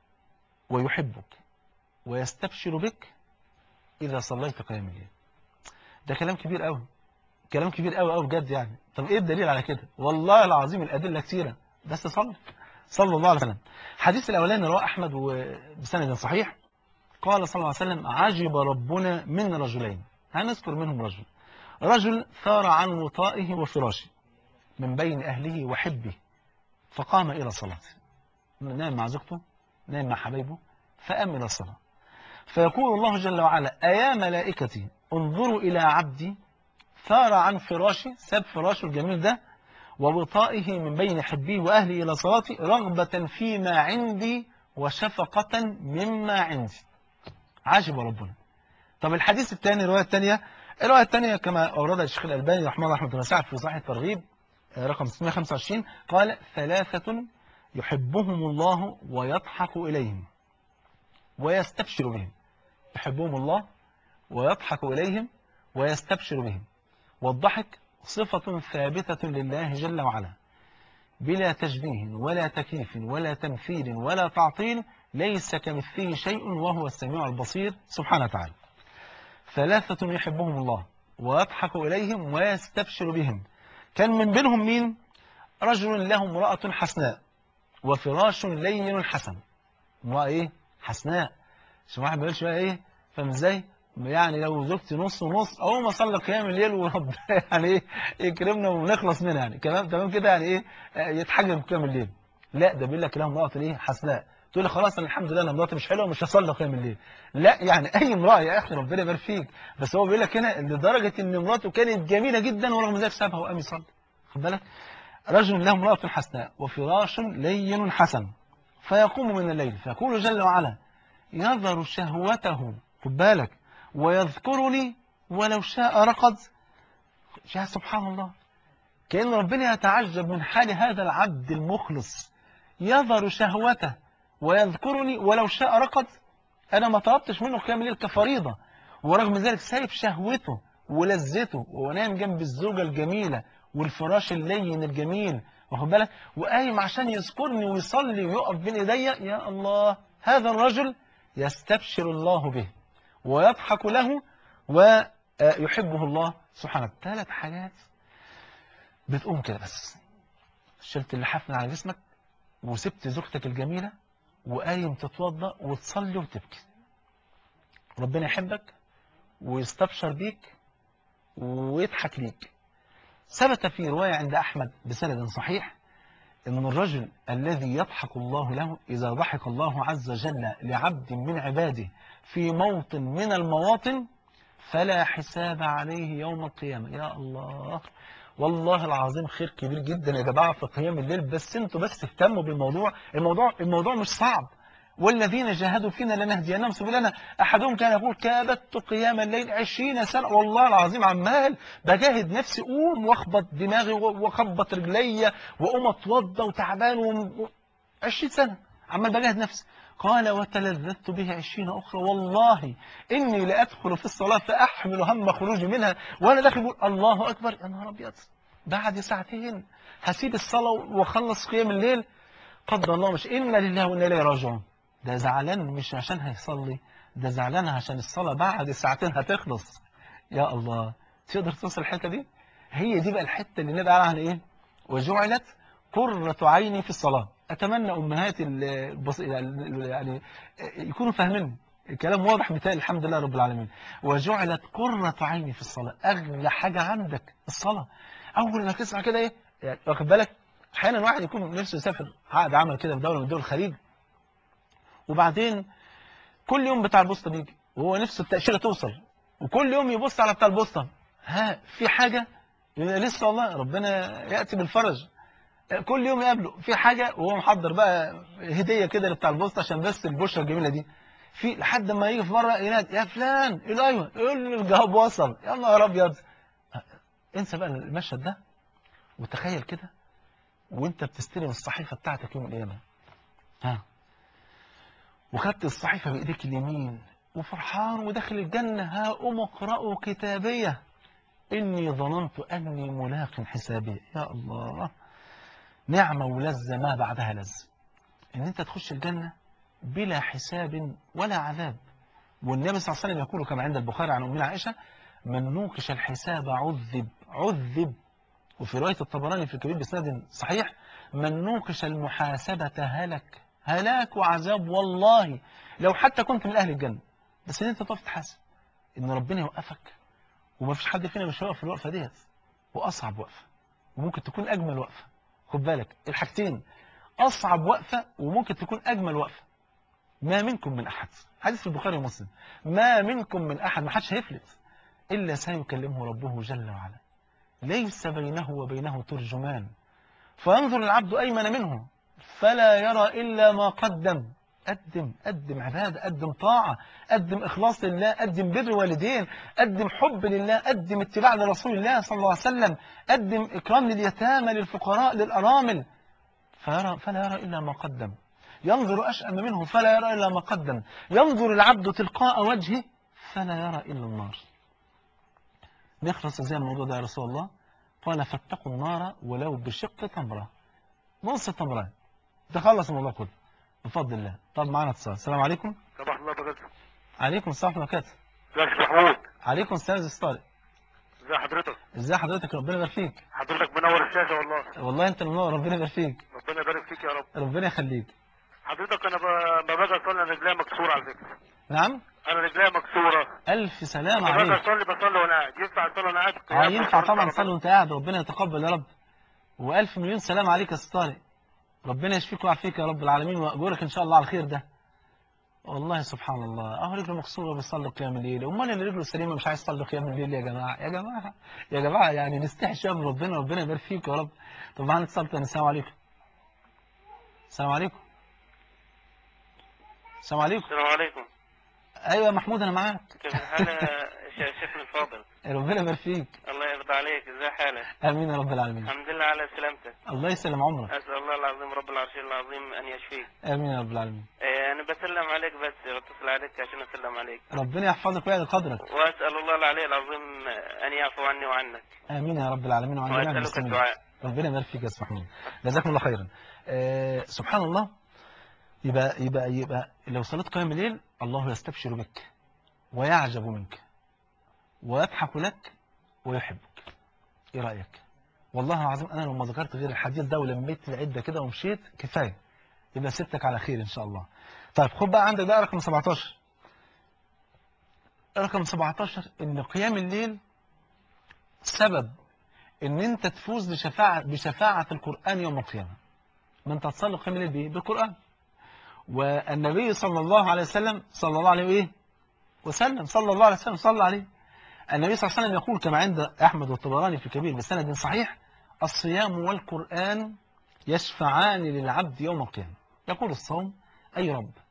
ويحبك ويستبشر بك إذا صليت قيام الليل ده كلام كبير قوي كلام كبير قوي قوي بجد يعني طب إيه الدليل على كده والله العظيم الأدلة كثيرة بس صلي صلى الله عليه وسلم حديث الأولاني رواه أحمد بسند صحيح قال صلى الله عليه وسلم عجب ربنا من رجلين هنذكر منهم رجل رجل ثار عن وطائه وفراشه من بين أهله وحبه فقام إلى الصلاة نام مع زوجته نام مع حبايبه فقام إلى الصلاة فيقول الله جل وعلا أيا ملائكتي انظروا إلى عبدي ثار عن فراشي ساب فراشه الجميل ده ووطائه من بين حبيه وأهلي إلى صلاتي رغبة فيما عندي وشفقة مما عندي عاجب ربنا طب الحديث الثاني الرواية الثانية الرواية الثانية كما أوردها الشيخ الألباني رحمه الله رحمه الله سعد في صحيح الترغيب رقم 625 قال ثلاثة يحبهم الله ويضحك إليهم ويستبشر بهم يحبهم الله ويضحك إليهم ويستبشر بهم والضحك صفة ثابتة لله جل وعلا بلا تشبيه ولا تكييف ولا تمثيل ولا تعطيل ليس كمثله شيء وهو السميع البصير سبحانه وتعالى ثلاثة يحبهم الله ويضحك إليهم ويستبشر بهم كان من بينهم مين رجل له امرأة حسناء وفراش لين حسن امرأة ايه حسناء عشان واحد ما يقولش بقى ايه فاهم ازاي يعني لو زوجتي نص ونص اول ما اصلي قيام الليل ورب يعني ايه يكرمنا ونخلص منها يعني كلام تمام كده يعني ايه يتحجم قيام الليل لا ده بيقول لك لها امرأة ايه حسناء تقول لي خلاص انا الحمد لله انا مراتي مش حلوه مش هصلي قيام الليل لا يعني اي امراه يا اخي ربنا يبارك فيك بس هو بيقول لك هنا لدرجه ان مراته كانت جميله جدا ورغم ذلك سابها وقام يصلي خد بالك رجل له امراه حسناء وفراش لين حسن فيقوم من الليل فيقول جل وعلا يذر شهوته خد بالك ويذكرني ولو شاء رقد يا سبحان الله كأن ربنا يتعجب من حال هذا العبد المخلص يذر شهوته ويذكرني ولو شاء رقد أنا ما طلبتش منه قيام الليل كفريضة ورغم ذلك سايب شهوته ولذته ونام جنب الزوجة الجميلة والفراش اللين الجميل واخد بالك وقايم عشان يذكرني ويصلي ويقف بين ايديا يا الله هذا الرجل يستبشر الله به ويضحك له ويحبه الله سبحانه ثلاث حاجات بتقوم كده بس شلت اللحاف من على جسمك وسبت زوجتك الجميلة وقايم تتوضا وتصلي وتبكي ربنا يحبك ويستبشر بيك ويضحك ليك ثبت في رواية عند أحمد بسند صحيح أن الرجل الذي يضحك الله له إذا ضحك الله عز وجل لعبد من عباده في موطن من المواطن فلا حساب عليه يوم القيامة يا الله والله العظيم خير كبير جدا يا جماعة في قيام الليل بس انتوا بس اهتموا بالموضوع الموضوع الموضوع مش صعب والذين جاهدوا فينا لنهدينهم سبلنا أحدهم كان يقول كابدت قيام الليل عشرين سنة والله العظيم عمال بجاهد نفسي قوم واخبط دماغي واخبط رجلي وأقوم أتوضى وتعبان و... عشرين سنة عمال بجاهد نفسي قال وتلذذت به عشرين أخرى والله إني لأدخل في الصلاة فأحمل هم خروجي منها وأنا داخل بقول الله أكبر يا نهار أبيض بعد ساعتين هسيب الصلاة وأخلص قيام الليل قدر الله مش إنا لله وإنا إليه راجعون ده زعلان مش عشان هيصلي ده زعلان عشان الصلاة بعد ساعتين هتخلص يا الله تقدر توصل الحتة دي هي دي بقى الحتة اللي نبقى عنها إيه وجعلت قرة عيني في الصلاة أتمنى أمهات البص... يعني يكونوا فاهمين الكلام واضح مثال الحمد لله رب العالمين وجعلت قرة عيني في الصلاة أغلى حاجة عندك الصلاة أول ما تسمع كده إيه يعني واخد بالك أحيانا واحد يكون نفسه يسافر عقد عمل كده في دولة من دول الخليج وبعدين كل يوم بتاع البوسطة بيجي وهو نفسه التأشيرة توصل وكل يوم يبص على بتاع البوسطة ها في حاجة لسه والله ربنا يأتي بالفرج كل يوم يقابله في حاجة وهو محضر بقى هدية كده لبتاع البوسطة عشان بس البشرة الجميلة دي في لحد ما يجي في مرة ينادي يا فلان يقول ايوه يقول له الجواب وصل يا نهار ابيض انسى بقى المشهد ده وتخيل كده وانت بتستلم الصحيفة بتاعتك يوم القيامة ها وخدت الصحيفة بإيديك اليمين وفرحان وداخل الجنة ها أم اقرأوا كتابية إني ظننت أني ملاق حسابي يا الله نعمة ولذة ما بعدها لذة إن أنت تخش الجنة بلا حساب ولا عذاب والنبي صلى الله عليه وسلم يقول كما عند البخاري عن أمنا عائشة من نوقش الحساب عذب عذب وفي رواية الطبراني في الكبير بسند صحيح من نوقش المحاسبة هلك هلاك وعذاب والله لو حتى كنت من أهل الجنة بس ان انت تقف تحاسب ان ربنا يوقفك وما فيش حد فينا مش هيقف في الوقفة ديت وأصعب وقفة وممكن تكون أجمل وقفة خد بالك الحاجتين أصعب وقفة وممكن تكون أجمل وقفة ما منكم من أحد حديث في البخاري ومسلم ما منكم من أحد ما حدش هيفلت إلا سيكلمه ربه جل وعلا ليس بينه وبينه ترجمان فينظر العبد أيمن منه فلا يرى إلا ما قدم قدم قدم عبادة قدم طاعة قدم إخلاص لله قدم بر والدين قدم حب لله قدم اتباع لرسول الله صلى الله عليه وسلم قدم إكرام لليتامى للفقراء للأرامل فيرى فلا يرى إلا ما قدم ينظر أشأم منه فلا يرى إلا ما قدم ينظر العبد تلقاء وجهه فلا يرى إلا النار نخلص ازاي الموضوع ده يا رسول الله قال فاتقوا النار ولو بشق تمرة نص تمرة تخلص الموضوع كله بفضل الله طب معانا اتصال السلام عليكم صباح الله وبركاته عليكم السلام ورحمة الله وبركاته ازيك يا محمود عليكم السلام يا طارق ازي حضرتك ازاي حضرتك ربنا يبارك فيك حضرتك منور الشاشه والله والله انت منور ربنا يبارك فيك ربنا يبارك فيك يا رب ربنا يخليك حضرتك انا ب- ما باجي اصلي انا رجليا مكسوره على فكره نعم انا رجليا مكسوره الف سلام لما باجي عليك اصلي بصلي وانا قاعد ينفع اصلي وانا قاعد اه قيام ينفع وصلاة طبعا على تصلي طول. وانت قاعد ربنا يتقبل يا رب والف مليون سلام عليك يا أستاذ طارق ربنا يشفيك ويعافيك يا رب العالمين واجورك ان شاء الله على الخير ده والله سبحان الله اهو رجله مكسوره بيصلي قيام الليل امال اللي رجله سليمه مش عايز يصلي قيام الليل يا جماعه يا جماعه يا جماعه يعني نستحي شويه من ربنا ربنا يبارك فيك يا رب طب معانا اتصال تاني السلام عليكم السلام عليكم السلام عليكم السلام عليكم ايوه يا محمود انا معاك كيف الحال يا شيخنا الفاضل ربنا يبارك فيك الله يرضى عليك ازي حالك امين يا رب العالمين الحمد لله على سلامتك الله يسلم عمرك اسال الله العظيم رب العرش العظيم ان يشفيك امين يا رب العالمين إيه، انا بسلم عليك بس بتصل عليك عشان اسلم عليك ربنا يحفظك ويعلي قدرك واسال الله العلي العظيم ان يعفو عني وعنك امين يا رب العالمين وعن جميع واسالك المسلمين الدعاء ربنا يبارك فيك يا استاذ محمود جزاكم الله خيرا آه سبحان الله يبقى يبقى يبقى لو صليت قيام الليل الله يستبشر بك ويعجب منك ويضحك لك ويحبك ايه رايك والله العظيم انا لو ما ذكرت غير الحديث ده ولميت العده كده ومشيت كفايه يبقى سبتك على خير ان شاء الله طيب خد بقى عندك بقى رقم 17 رقم 17 ان قيام الليل سبب ان انت تفوز بشفاعة, بشفاعة القرآن يوم القيامة ما انت هتصلي قيام الليل بايه بالقرآن والنبي صلى الله عليه وسلم صلى الله عليه وايه وسلم صلى الله عليه وسلم صلى عليه النبي صلى الله عليه وسلم يقول كما عند أحمد والطبراني في الكبير بسند صحيح الصيام والقرآن يشفعان للعبد يوم القيامة يقول الصوم أي رب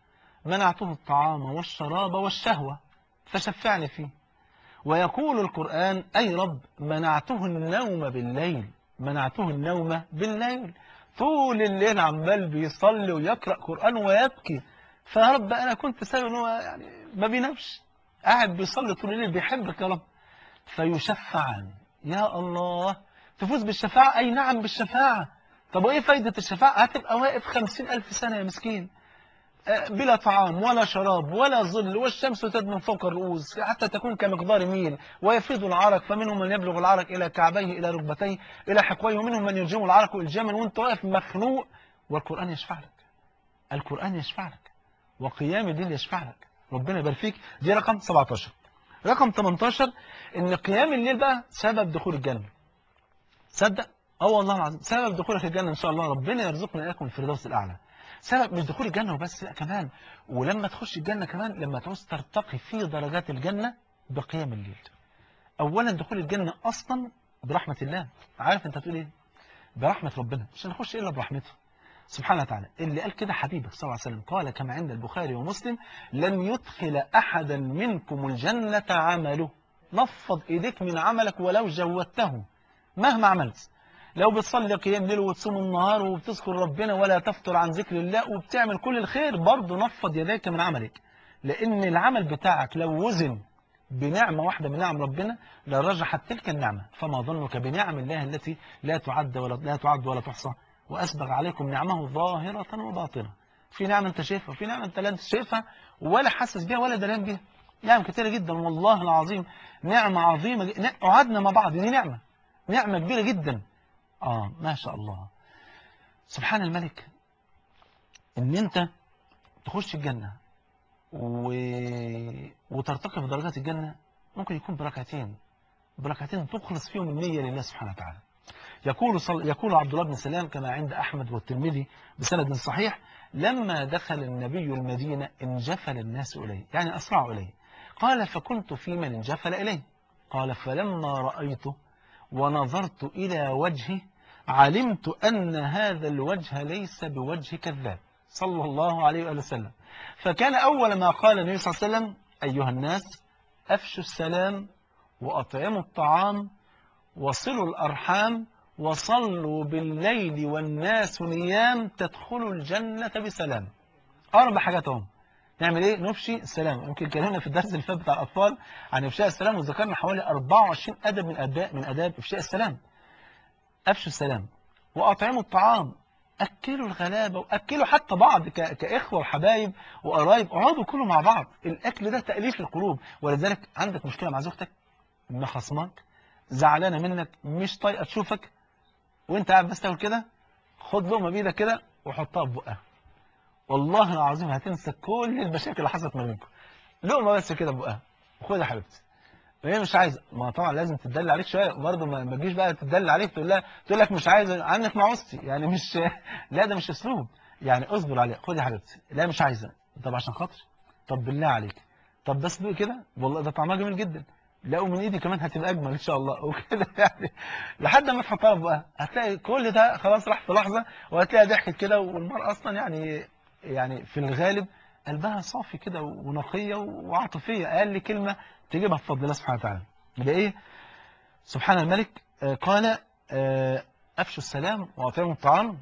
منعته الطعام والشراب والشهوة فشفعني فيه ويقول القرآن أي رب منعته النوم بالليل منعته النوم بالليل طول الليل عمال بيصلي ويقرأ قرآن ويبكي فيا رب أنا كنت سبب إن هو يعني ما بينامش قاعد بيصلي طول الليل بيحبك يا رب فيشفعان يا الله تفوز بالشفاعة أي نعم بالشفاعة طب وإيه فايدة الشفاعة هتبقى واقف خمسين ألف سنة يا مسكين آه، بلا طعام ولا شراب ولا ظل والشمس تدنو فوق الرؤوس حتى تكون كمقدار ميل ويفيض العرق فمنهم من يبلغ العرق إلى كعبيه إلى ركبتيه إلى حقويه ومنهم من يلجم العرق إلجاما وانت واقف مخنوق والقرآن يشفع لك القرآن يشفع لك وقيام الليل يشفع لك ربنا يبارك فيك دي رقم 17 رقم 18 ان قيام الليل بقى سبب دخول الجنة صدق اه والله العظيم سبب دخولك الجنة ان شاء الله ربنا يرزقنا اياكم الفردوس الاعلى سبب مش دخول الجنة وبس لا كمان ولما تخش الجنة كمان لما تعوز ترتقي في درجات الجنة بقيام الليل اولا دخول الجنة اصلا برحمة الله عارف انت تقول ايه برحمة ربنا مش هنخش الا برحمته سبحانه وتعالى اللي قال كده حبيبك صلى الله عليه وسلم قال كما عند البخاري ومسلم لن يدخل أحدا منكم الجنة عمله نفض إيديك من عملك ولو جودته مهما عملت لو بتصلي قيام ليل وتصوم النهار وبتذكر ربنا ولا تفتر عن ذكر الله وبتعمل كل الخير برضه نفض يديك من عملك لأن العمل بتاعك لو وزن بنعمة واحدة من نعم ربنا لرجحت تلك النعمة فما ظنك بنعم الله التي لا تعد ولا لا تعد ولا تحصى وأسبغ عليكم نعمه ظاهرة وباطنة في نعمة أنت شايفها وفي نعمة أنت لا أنت شايفها ولا حاسس بيها ولا دلان بيها نعم كتيرة جدا والله العظيم نعمة عظيمة ج- ن- قعدنا مع بعض دي نعمة نعمة كبيرة جدا آه ما شاء الله سبحان الملك إن أنت تخش الجنة و... وترتقي في درجات الجنة ممكن يكون بركعتين بركعتين تخلص فيهم النية لله سبحانه وتعالى يقول صل... يقول عبد الله بن سلام كما عند أحمد والترمذي بسند صحيح لما دخل النبي المدينة انجفل الناس إليه يعني أسرعوا إليه قال فكنت في من انجفل إليه قال فلما رأيته ونظرت إلى وجهه علمت أن هذا الوجه ليس بوجه كذاب صلى الله عليه وآله وسلم فكان أول ما قال النبي صلى الله عليه وسلم أيها الناس أفشوا السلام وأطعموا الطعام وصلوا الأرحام وصلوا بالليل والناس نيام تدخلوا الجنة بسلام أربع حاجات هم نعمل إيه؟ نفشي السلام يمكن كلامنا في الدرس اللي فات بتاع الأطفال عن إفشاء السلام وذكرنا حوالي 24 أدب من أداب من أداب إفشاء السلام أفشوا السلام وأطعموا الطعام أكلوا الغلابة وأكلوا حتى بعض ك... كإخوة وحبايب وقرايب اقعدوا كلوا مع بعض الأكل ده تأليف القلوب ولذلك عندك مشكلة مع زوجتك ما خصمك زعلانة منك مش طايقة تشوفك وانت قاعد بس تاكل كده خد لقمة بإيدك كده وحطها في بقها والله العظيم هتنسى كل المشاكل اللي حصلت ما بينكم لقمة بس كده في بقها خد يا حبيبتي وهي مش عايزه ما طبعا لازم تدل عليك شويه برضه ما ما تجيش بقى تدل عليك تقول لها تقول لك مش عايزه عنك معوزتي يعني مش لا ده مش اسلوب يعني اصبر عليها خد يا حبيبتي لا مش عايزه طب عشان خاطري طب بالله عليك طب بس دوق كده والله ده طعمها جميل جدا لا ومن ايدي كمان هتبقى اجمل ان شاء الله وكده يعني لحد ما تحطها في بقى هتلاقي كل ده خلاص راح في لحظه وهتلاقيها ضحكت كده والمرأة اصلا يعني يعني في الغالب قلبها صافي كده ونقيه وعاطفيه اقل كلمه تجيبها بفضل الله سبحانه وتعالى يبقى ايه سبحان الملك آه، قال آه، افشوا السلام واطعموا الطعام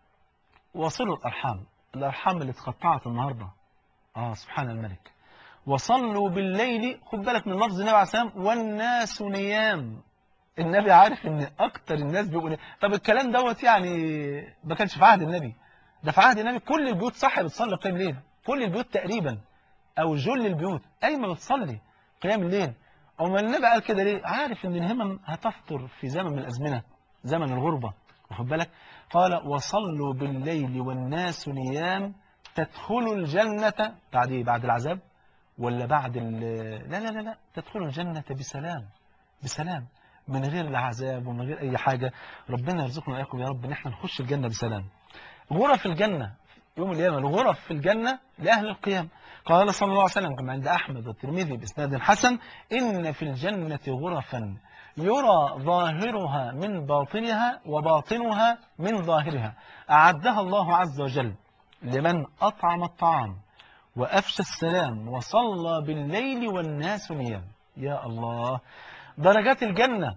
وصلوا الارحام الارحام اللي اتقطعت النهارده اه سبحان الملك وصلوا بالليل خد بالك من لفظ النبي عليه السلام والناس نيام النبي عارف ان اكتر الناس بيبقوا نيام. طب الكلام دوت يعني ما كانش في عهد النبي ده في عهد النبي كل البيوت صح بتصلي قيام ليل كل البيوت تقريبا او جل البيوت قايمه بتصلي قيام الليل او ما النبي قال كده ليه عارف ان الهمم هتفطر في زمن من الازمنه زمن الغربه واخد بالك قال وصلوا بالليل والناس نيام تدخلوا الجنه بعد ايه بعد العذاب ولا بعد ال لا لا لا لا تدخلوا الجنه بسلام بسلام من غير لا عذاب ومن غير اي حاجه ربنا يرزقنا واياكم يا رب ان احنا نخش الجنه بسلام غرف الجنه يوم القيامة الغرف في الجنة لأهل القيام قال صلى الله عليه وسلم كما عند أحمد والترمذي بإسناد حسن إن في الجنة غرفا يرى ظاهرها من باطنها وباطنها من ظاهرها أعدها الله عز وجل لمن أطعم الطعام وأفشى السلام وصلى بالليل والناس نيام يا الله درجات الجنة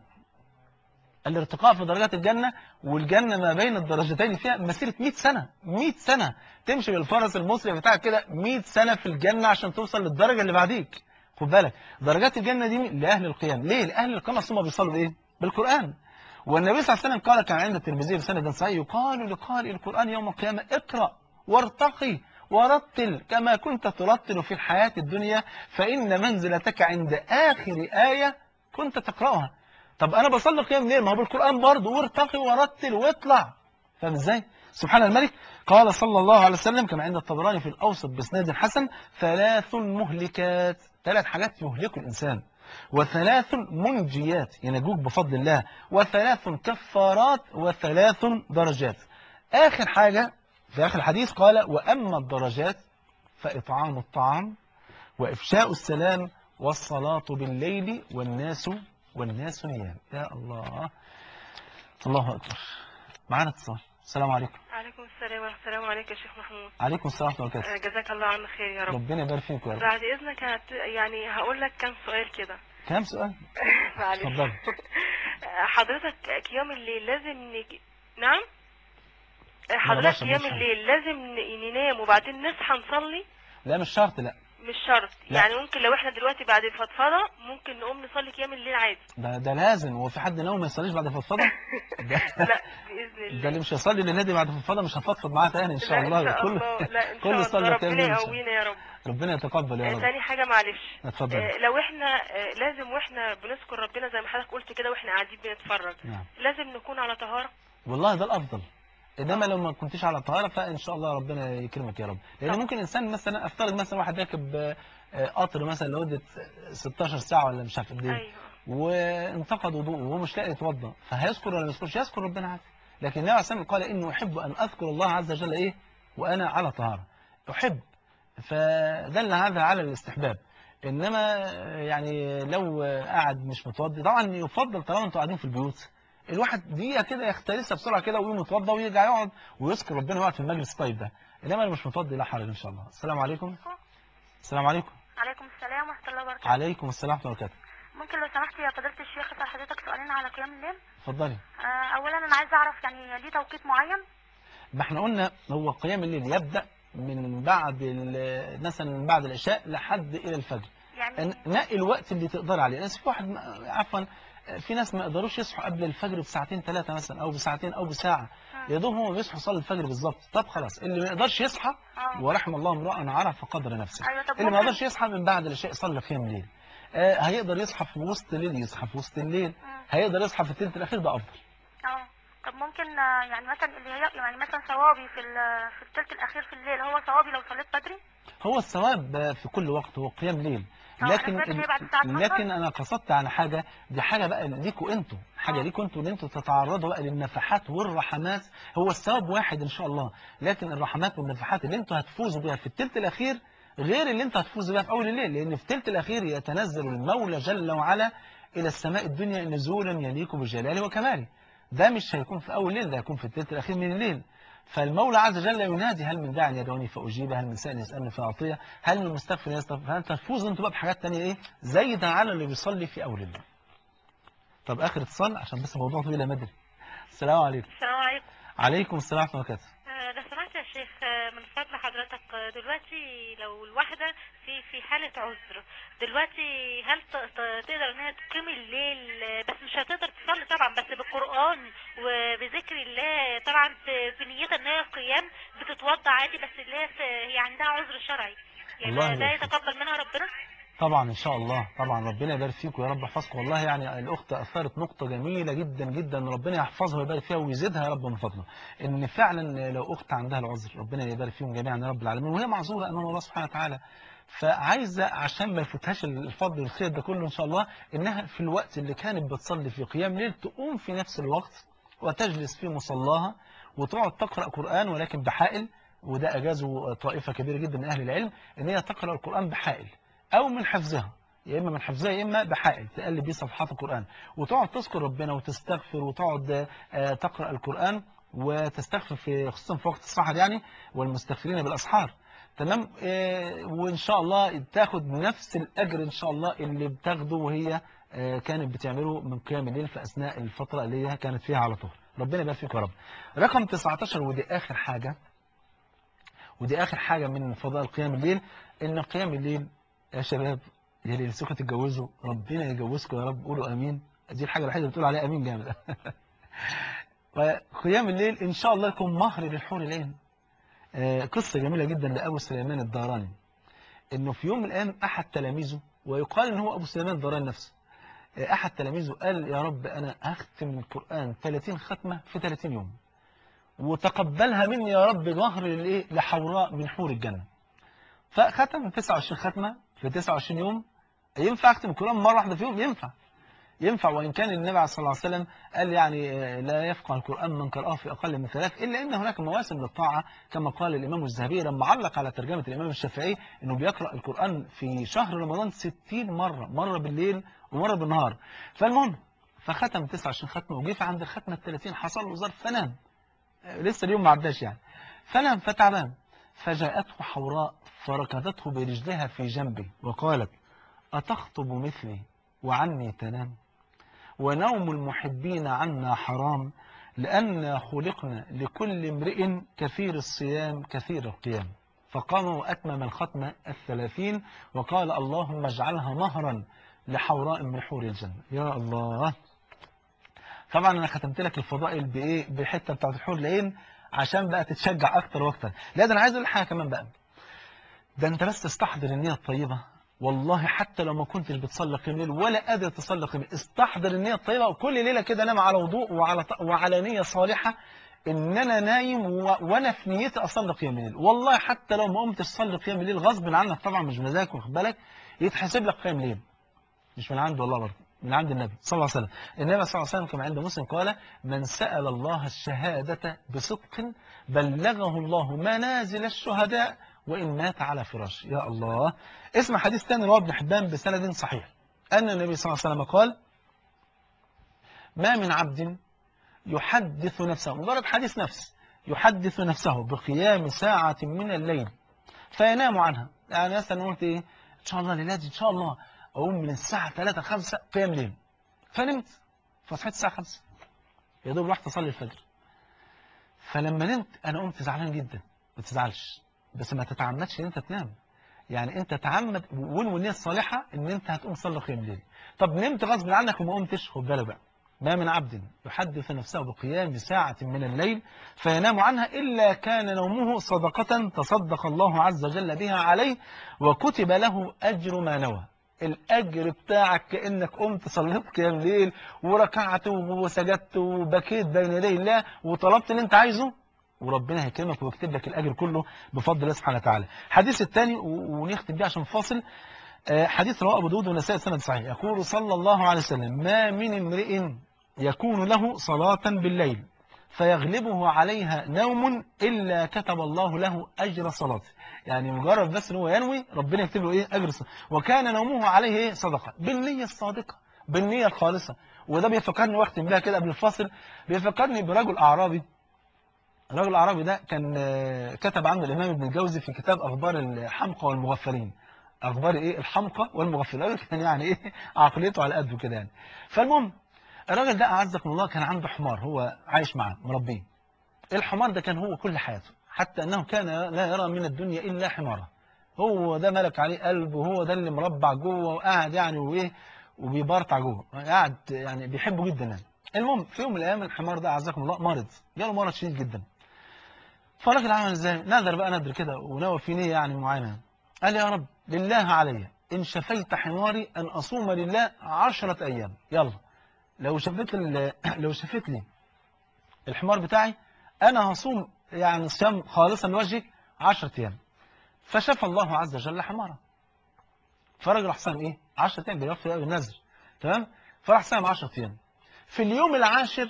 الارتقاء في درجات الجنة والجنة ما بين الدرجتين فيها مسيرة 100 سنة 100 سنة تمشي بالفرس المصري بتاعك كده 100 سنة في الجنة عشان توصل للدرجة اللي بعديك خد بالك درجات الجنة دي لأهل القيام ليه لأهل القيام أصلا بيصلوا إيه بالقرآن والنبي صلى الله عليه وسلم قال كان عند الترمذي بسند صحيح يقال لقارئ القرآن يوم القيامة اقرأ وارتقي ورتل كما كنت ترتل في الحياة الدنيا فإن منزلتك عند آخر آية كنت تقرأها طب أنا بصلي قيام ليه ما هو بالقرآن برضه وارتقي ورتل واطلع فاهم ازاي سبحان الملك قال صلى الله عليه وسلم كما عند الطبراني في الأوسط بإسناد حسن ثلاث مهلكات ثلاث حاجات يهلك الإنسان وثلاث منجيات ينجوك بفضل الله وثلاث كفارات وثلاث درجات آخر حاجة في آخر الحديث قال وأما الدرجات فإطعام الطعام وإفشاء السلام والصلاة بالليل والناس والناس نيام يا الله الله أكبر معانا اتصال السلام عليكم عليكم السلام ورحمة الله عليك يا شيخ محمود عليكم السلام ورحمة الله وبركاته آه، جزاك الله عنا خير يا رب ربنا يبارك فيكم يا رب بعد إذنك هت... يعني هقول لك كام سؤال كده كام سؤال معلش اتفضل. آه، حضرتك قيام الليل لازم نج... نعم آه، بشر، حضرتك قيام بشر. الليل لازم ن- ننام وبعدين نصحى نصلي لا مش شرط لا مش شرط لا. يعني ممكن لو احنا دلوقتي بعد الفضفضة ممكن نقوم نصلي قيام الليل عادي ده ده لازم هو في حد ناوي ما يصليش بعد فضفضه ده لا بإذن ده الله اللي مش هيصلي للنادي بعد فضفضه مش هفضفض معاه تاني ان شاء لا الله إن شاء كله الله لا إن كله شاء صلى الله كام ربنا يوم إن شاء يقوينا يا رب ربنا يتقبل يا آه، رب تاني حاجة معلش اتفضل آه، لو احنا آه، لازم واحنا بنذكر ربنا زي ما حضرتك قلت كده واحنا قاعدين بنتفرج نعم لازم نكون على طهارة والله ده الافضل انما لو ما كنتش على طهاره فان شاء الله ربنا يكرمك يا رب لان طبعا. ممكن انسان مثلا افترض مثلا واحد راكب آه، آه، قطر مثلا لمده 16 ساعه ولا مش عارف قد ايه ايوه وانتقد وضوءه وهو مش لاقي يتوضا فهيذكر ولا ما يذكرش يذكر ربنا عادي لكن النبي عليه الصلاه والسلام قال انه احب ان اذكر الله عز وجل ايه وانا على طهاره احب فدل هذا على الاستحباب انما يعني لو قاعد مش متوضي طبعا يفضل طالما انتوا قاعدين في البيوت الواحد دقيقه كده يختلسها بسرعه كده ويقوم يتوضى ويرجع يقعد ويذكر ربنا ويقعد في المجلس الطيب ده انما اللي مش متوضي لا حرج ان شاء الله السلام عليكم السلام عليكم عليكم السلام ورحمة الله وبركاته عليكم السلام ورحمه الله وبركاته ممكن لو سمحت يا فضيلة الشيخ اسأل حضرتك سؤالين على قيام الليل اتفضلي آه، أولا أنا عايزة أعرف يعني ليه توقيت معين ما احنا قلنا هو قيام الليل يبدأ من بعد ال- مثلا من بعد العشاء لحد إلى الفجر يعني ن- نقي الوقت اللي تقدر عليه ناس في واحد ما- عفوا في ناس ما يقدروش يصحوا قبل الفجر بساعتين ثلاثة مثلا أو بساعتين أو بساعة يا دوب هم بيصحوا يصلوا الفجر بالظبط طب خلاص اللي ما يقدرش يصحى آه. ورحم الله امرأ عرف قدر نفسه أيوة طب اللي ما ممكن يقدرش يصحى من بعد العشاء يصلي قيام الليل آه هيقدر يصحى في وسط الليل يصحى في وسط الليل مم. هيقدر يصحى في الثلث الأخير ده أفضل اه طب ممكن آه، يعني مثلا اللي هي يعني مثلا ثوابي في ال- في الثلث الأخير في الليل هو ثوابي لو صليت بدري هو الثواب في كل وقت هو قيام ليل آه، أنا لكن سمعت إن هي بعد الساعة 12. لكن انا قصدت على حاجه دي حاجه بقى ليكوا انتوا حاجه آه. ليكوا انتوا ان انتوا تتعرضوا بقى للنفحات والرحمات هو الثواب واحد ان شاء الله لكن الرحمات والنفحات اللي انتوا هتفوزوا بيها في الثلث الاخير غير اللي انتوا هتفوزوا بيها في اول الليل لان في الثلث الاخير يتنزل المولى جل وعلا الى السماء الدنيا نزولا يليق بجلاله وكماله ده مش هيكون في اول الليل ده هيكون في الثلث الاخير من الليل فالمولى عز وجل ينادي هل من داع يدعوني فأجيبه هل من سائل يسألني فأعطيه هل من مستغفر يستغفر فأنت تفوز أنتوا بقى بحاجات تانية إيه زايدة على اللي بيصلي في أول الليل طب آخر اتصال عشان بس الموضوع طويل يا مدري السلام عليكم السلام عليكم عليكم السلام ورحمة الله وبركاته آه، لو سمحت يا شيخ آه، من فضل حضرتك آه، دلوقتي لو الواحدة في في حالة عذر دلوقتي هل ت- ت- تقدر انها تقيم الليل آه، بس مش هتقدر تصلي طبعا بس بالقرآن وبذكر الله طبعا ت- في نيتها ان هي قيام بتتوضع عادي بس اللي هي ت- هي عندها عذر شرعي الله يعني ده يبارك فيك. يتقبل منها ربنا طبعا إن شاء الله طبعا ربنا يبارك فيك ويا رب يحفظكم والله يعني الأخت أثرت نقطة جميلة جدا جدا ربنا يحفظها ويبارك فيها ويزيدها يا رب من فضله إن فعلا لو أخت عندها العذر ربنا يبارك فيهم جميعا يا رب العالمين وهي معذورة أمام الله سبحانه وتعالى فعايزة عشان ما يفوتهاش الفضل والخير ده كله إن شاء الله إنها في الوقت اللي كانت بتصلي في قيام ليل تقوم في نفس الوقت وتجلس في مصلاها وتقعد تقرأ قرآن ولكن بحائل وده أجازه طائفة كبيرة جدا من أهل العلم إن هي تقرأ القرآن بحائل أو من حفظها يا إما من حفظها يا إما بحائل تقلب بيه صفحات القرآن وتقعد تذكر ربنا وتستغفر وتقعد آه، تقرأ القرآن وتستغفر في خصوصا في وقت السحر يعني والمستغفرين بالأسحار تمام آه، وان شاء الله تاخد نفس الاجر ان شاء الله اللي بتاخده وهي آه، كانت بتعمله من قيام الليل في اثناء الفتره اللي هي كانت فيها على طول ربنا يبارك فيك يا رب رقم 19 ودي اخر حاجه ودي اخر حاجه من فضائل قيام الليل ان قيام الليل يا شباب يا اللي نفسكم تتجوزوا ربنا يجوزكم يا رب قولوا امين دي الحاجه الوحيده اللي بتقول عليها امين جامد وقيام الليل ان شاء الله يكون مهر للحور العين آه، قصه جميله جدا لابو سليمان الداراني انه في يوم من الايام احد تلاميذه ويقال ان هو ابو سليمان الداراني نفسه آه، احد تلاميذه قال يا رب انا هختم القران 30 ختمه في 30 يوم وتقبلها مني يا رب ظهر للايه لحوراء من حور الجنه فختم 29 ختمه في 29 يوم ينفع اختم القران مره واحده في يوم ينفع ينفع وإن كان النبي صلى الله عليه وسلم قال يعني آه، لا يفقه القرآن من قرأه في أقل من ثلاث إلا أن هناك مواسم للطاعة كما قال الإمام الذهبي لما علق على ترجمة الإمام الشافعي أنه بيقرأ القرآن في شهر رمضان 60 مرة مرة بالليل ومرة بالنهار فالمهم فختم 29 ختمة وجه في عند الختمة ال 30 حصل له ظرف فنام آه، لسه اليوم ما عداش يعني فنام فتعبان فجاءته حوراء فركضته برجلها في جنبي وقالت أتخطب مثلي وعني تنام ونوم المحبين عنا حرام لأن خلقنا لكل امرئ كثير الصيام كثير القيام فقام وأتمم الختمة الثلاثين وقال اللهم اجعلها مهرا لحوراء من حور الجنة يا الله طبعا أنا ختمت لك الفضائل بإيه بحتة بتاعت الحور العين عشان بقى تتشجع أكتر وأكتر لا ده أنا عايز أقول حاجة كمان بقى ده أنت بس استحضر النية الطيبة والله حتى لو ما كنتش بتصلي قيام الليل ولا قادر تصلي قيام الليل استحضر النية الطيبة وكل ليلة كده نام على وضوء وعلى ط- وعلى نية صالحة ان انا نايم و... وانا في نيتي اصلي قيام الليل والله حتى لو ما قمتش تصلي قيام الليل غصب عنك طبعا مش مزاجك واخد بالك يتحسب لك قيام الليل مش من عند والله برضه من عند النبي صلى الله عليه وسلم النبي صلى الله عليه وسلم كما عند مسلم قال من سأل الله الشهادة بصدق بلغه الله منازل الشهداء وإن مات على فراش يا الله اسم حديث ثاني رواه ابن حبان بسند صحيح أن النبي صلى الله عليه وسلم قال ما من عبد يحدث نفسه مجرد حديث نفس يحدث نفسه بقيام ساعة من الليل فينام عنها يعني مثلا قلت ايه ان شاء الله ليلاتي ان شاء الله اقوم من الساعة 3 5 قيام ليل فنمت فصحيت الساعة 5 يا دوب رحت اصلي الفجر فلما نمت انا قمت زعلان جدا ما تزعلش بس ما تتعمدش ان انت تنام يعني انت تعمد وانوي النيه الصالحه ان انت هتقوم تصلي قيام الليل طب نمت غصب عنك وما قمتش خد بالك بقى ما من عبد يحدث نفسه بقيام ساعة من الليل فينام عنها إلا كان نومه صدقة تصدق الله عز وجل بها عليه وكتب له أجر ما نوى الأجر بتاعك كأنك قمت صليت قيام ليل وركعت وسجدت وبكيت بين يدي الله وطلبت اللي انت عايزه وربنا هيكرمك ويكتب لك الأجر كله بفضل الله سبحانه وتعالى الحديث الثاني و- ونختم بيه عشان فاصل آه، حديث رواه أبو داود ونسائي سند صحيح يقول صلى الله عليه وسلم ما من امرئ يكون له صلاة بالليل فيغلبه عليها نوم إلا كتب الله له أجر صلاته يعني مجرد بس إن هو ينوي ربنا يكتب له إيه أجر صلاة وكان نومه عليه إيه صدقة بالنية الصادقة بالنية الخالصة وده بيفكرني واختم بيها كده قبل الفاصل بيفكرني برجل أعرابي الرجل الأعرابي ده كان آه، كتب عنه الإمام ابن الجوزي في كتاب أخبار الحمقى والمغفلين أخبار إيه الحمقى والمغفلين الراجل كان يعني إيه عقليته على قده كده يعني فالمهم الراجل ده أعزكم الله كان عنده حمار هو عايش معاه مربيه الحمار ده كان هو كل حياته حتى أنه كان لا يرى من الدنيا إلا حماره هو ده ملك عليه قلب وهو ده اللي مربع جوه وقاعد يعني وإيه وبيبرطع جوه قاعد يعني بيحبه جدا يعني المهم في يوم من الأيام الحمار ده أعزكم الله مرض جاله مرض شديد جدا فالراجل عمل ازاي نذر بقى نذر كده ونوى في نية يعني معينة قال يا رب لله علي إن شفيت حماري أن أصوم لله عشرة أيام يلا لو شفيت ال- لو شفيت لي الحمار بتاعي أنا هصوم يعني صيام خالصا لوجهك عشرة أيام فشفى الله عز وجل حماره فالراجل راح صام إيه 10 أيام بيوفي بالنذر تمام فراح صام 10 أيام في اليوم العاشر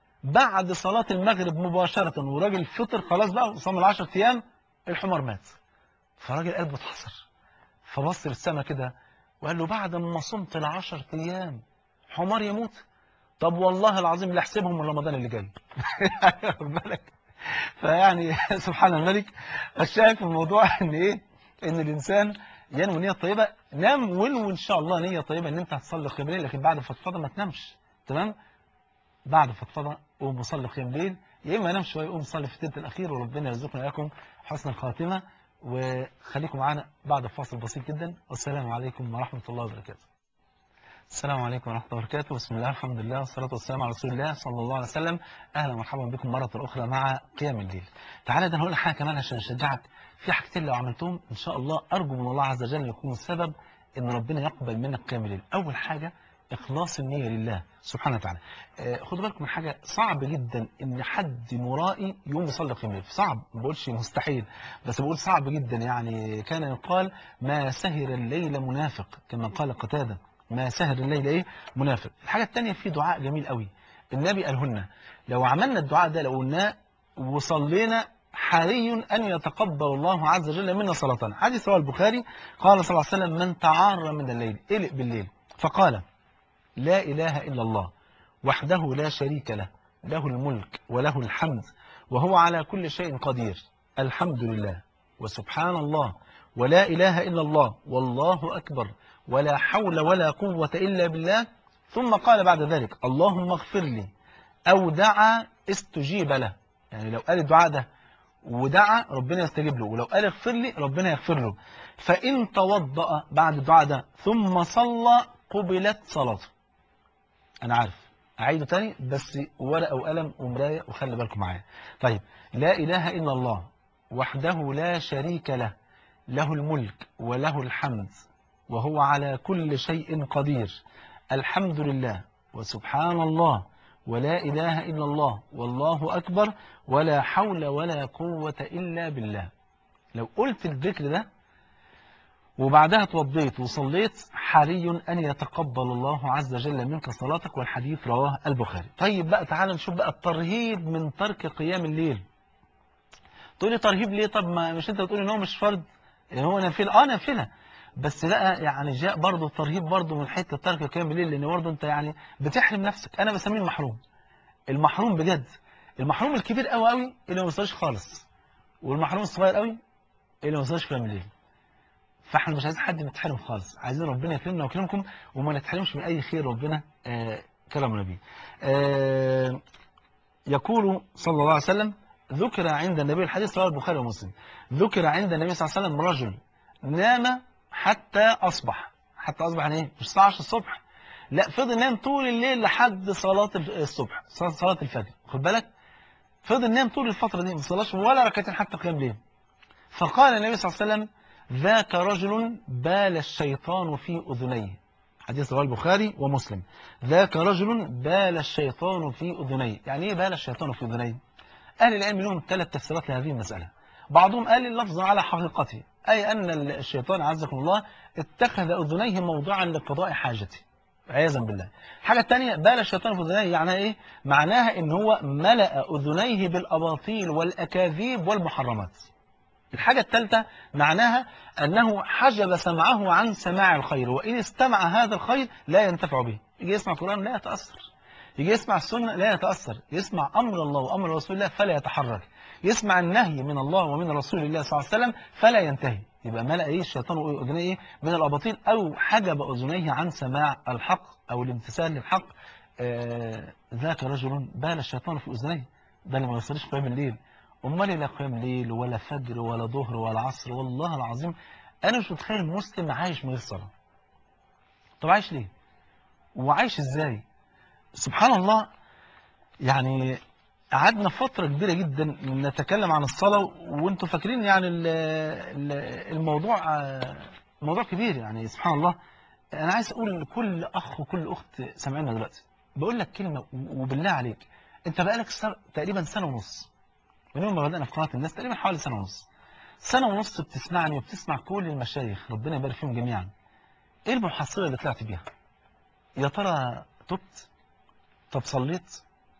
بعد صلاة المغرب مباشرة وراجل فطر خلاص بقى وصام العشر أيام الحمار مات فراجل قلبه اتحصر فبص للسما كده وقال له بعد ما صمت العشر أيام حمار يموت طب والله العظيم لا احسبهم من رمضان اللي جاي خد بالك فيعني سبحان الملك الشاهد في الموضوع ان ايه ان الانسان ينوي نيه طيبه نام ونوي ان شاء الله نيه طيبه ان انت هتصلي قيام الليل لكن بعد فضفضه ما تنامش تمام بعد فضفضه قوم وصلي قيام الليل يا اما انام شويه قوم صلي في الثلث الاخير وربنا يرزقنا اياكم حسن الخاتمه وخليكم معانا بعد فاصل بسيط جدا والسلام عليكم ورحمه الله وبركاته السلام عليكم ورحمة الله وبركاته بسم الله الحمد لله والصلاة والسلام على رسول الله صلى الله عليه وسلم أهلا ومرحبا بكم مرة أخرى مع قيام الليل تعالى ده أنا هقول لك حاجة كمان عشان أشجعك في حاجتين لو عملتهم إن شاء الله أرجو من الله عز وجل يكون السبب إن ربنا يقبل منك قيام الليل أول حاجة إخلاص النية لله سبحانه وتعالى آه، خدوا بالكم من حاجة صعب جدا إن حد مرائي يقوم يصلي قيام الليل صعب ما بقولش مستحيل بس بقول صعب جدا يعني كان يقال ما سهر الليل منافق كما قال قتادة ما سهر الليل ايه منافق الحاجة الثانية في دعاء جميل قوي النبي قالهن لو عملنا الدعاء ده لو قلناه وصلينا حري أن يتقبل الله عز وجل منا صلاتنا حديث رواه البخاري قال صلى الله عليه وسلم من تعار من الليل قلق بالليل فقال لا إله إلا الله وحده لا شريك له له الملك وله الحمد وهو على كل شيء قدير الحمد لله وسبحان الله ولا إله إلا الله والله أكبر ولا حول ولا قوة إلا بالله ثم قال بعد ذلك اللهم اغفر لي أو دعا استجيب له يعني لو قال الدعاء ده ودعا ربنا يستجيب له ولو قال اغفر لي ربنا يغفر له فإن توضأ بعد الدعاء ده ثم صلى قبلت صلاته أنا عارف أعيده تاني بس ورقة وقلم ومراية وخلي بالكم معايا طيب لا إله إلا الله وحده لا شريك له له الملك وله الحمد وهو على كل شيء قدير الحمد لله وسبحان الله ولا إله إلا الله والله أكبر ولا حول ولا قوة إلا بالله لو قلت الذكر ده وبعدها توضيت وصليت حري أن يتقبل الله عز وجل منك صلاتك والحديث رواه البخاري طيب بقى تعال نشوف بقى الترهيب من ترك قيام الليل تقول لي ترهيب ليه طب ما مش انت بتقول ان هو مش فرض ان هو نافله اه نافله بس لا يعني جاء برضه ترهيب برضه من حته ترك قيام الليل لان برضه انت يعني بتحرم نفسك انا بسميه المحروم المحروم بجد المحروم الكبير قوي قوي اللي ما وصلش خالص والمحروم الصغير قوي اللي ما وصلش قيام الليل فاحنا مش عايزين حد يتحرم خالص عايزين ربنا يكرمنا ويكرمكم وما نتحرمش من اي خير ربنا آه كرمنا بيه آه يقول صلى الله عليه وسلم ذكر عند النبي الحديث رواه البخاري ومسلم ذكر عند النبي صلى الله عليه وسلم رجل نام حتى أصبح حتى أصبح يعني ايه مش الساعة 10 الصبح لا فضل نام طول الليل لحد صلاة الصبح صلاة صلاة الفجر خد بالك فضل نام طول الفترة دي ما صلاش ولا ركعتين حتى قيام ليل فقال النبي صلى الله عليه وسلم ذاك رجل بال الشيطان في أذنيه حديث رواه البخاري ومسلم ذاك رجل بال الشيطان في أذنيه يعني ايه بال الشيطان في أذنيه أهل العلم لهم ثلاث تفسيرات لهذه المسألة بعضهم قال اللفظ على حقيقته أي أن الشيطان عزكم الله اتخذ أذنيه موضعا لقضاء حاجته عياذا بالله الحاجة الثانية بال الشيطان في أذنيه معناها إيه؟ معناها إن هو ملأ أذنيه بالأباطيل والأكاذيب والمحرمات الحاجة الثالثة معناها أنه حجب سمعه عن سماع الخير وإن استمع هذا الخير لا ينتفع به يجي يسمع القرآن لا يتأثر يجي يسمع السنة لا يتأثر يسمع أمر الله وأمر رسول الله فلا يتحرك يسمع النهي من الله ومن رسول الله صلى الله عليه وسلم فلا ينتهي يبقى ملأ إيه الشيطان أذنيه من الأباطيل أو حجب أذنيه عن سماع الحق أو الامتثال للحق آه ذاك رجل بال الشيطان في أذنيه ده اللي ما يصليش قيام الليل أمال لا قيام ليل ولا فجر ولا ظهر ولا عصر والله العظيم أنا مش متخيل مسلم عايش من غير صلاة طب عايش ليه وعايش إزاي سبحان الله يعني قعدنا فترة كبيرة جدا نتكلم عن الصلاة وانتم فاكرين يعني ال ال الموضوع موضوع كبير يعني سبحان الله انا عايز اقول لكل اخ وكل اخت سامعيننا دلوقتي بقول لك كلمة وبالله عليك انت بقالك سنة تقريبا سنة ونص من يوم ما بدأنا في قناة الناس تقريبا حوالي سنة ونص سنة ونص بتسمعني وبتسمع كل المشايخ ربنا يبارك فيهم جميعا ايه المحصلة اللي طلعت بيها يا ترى تبت طب صليت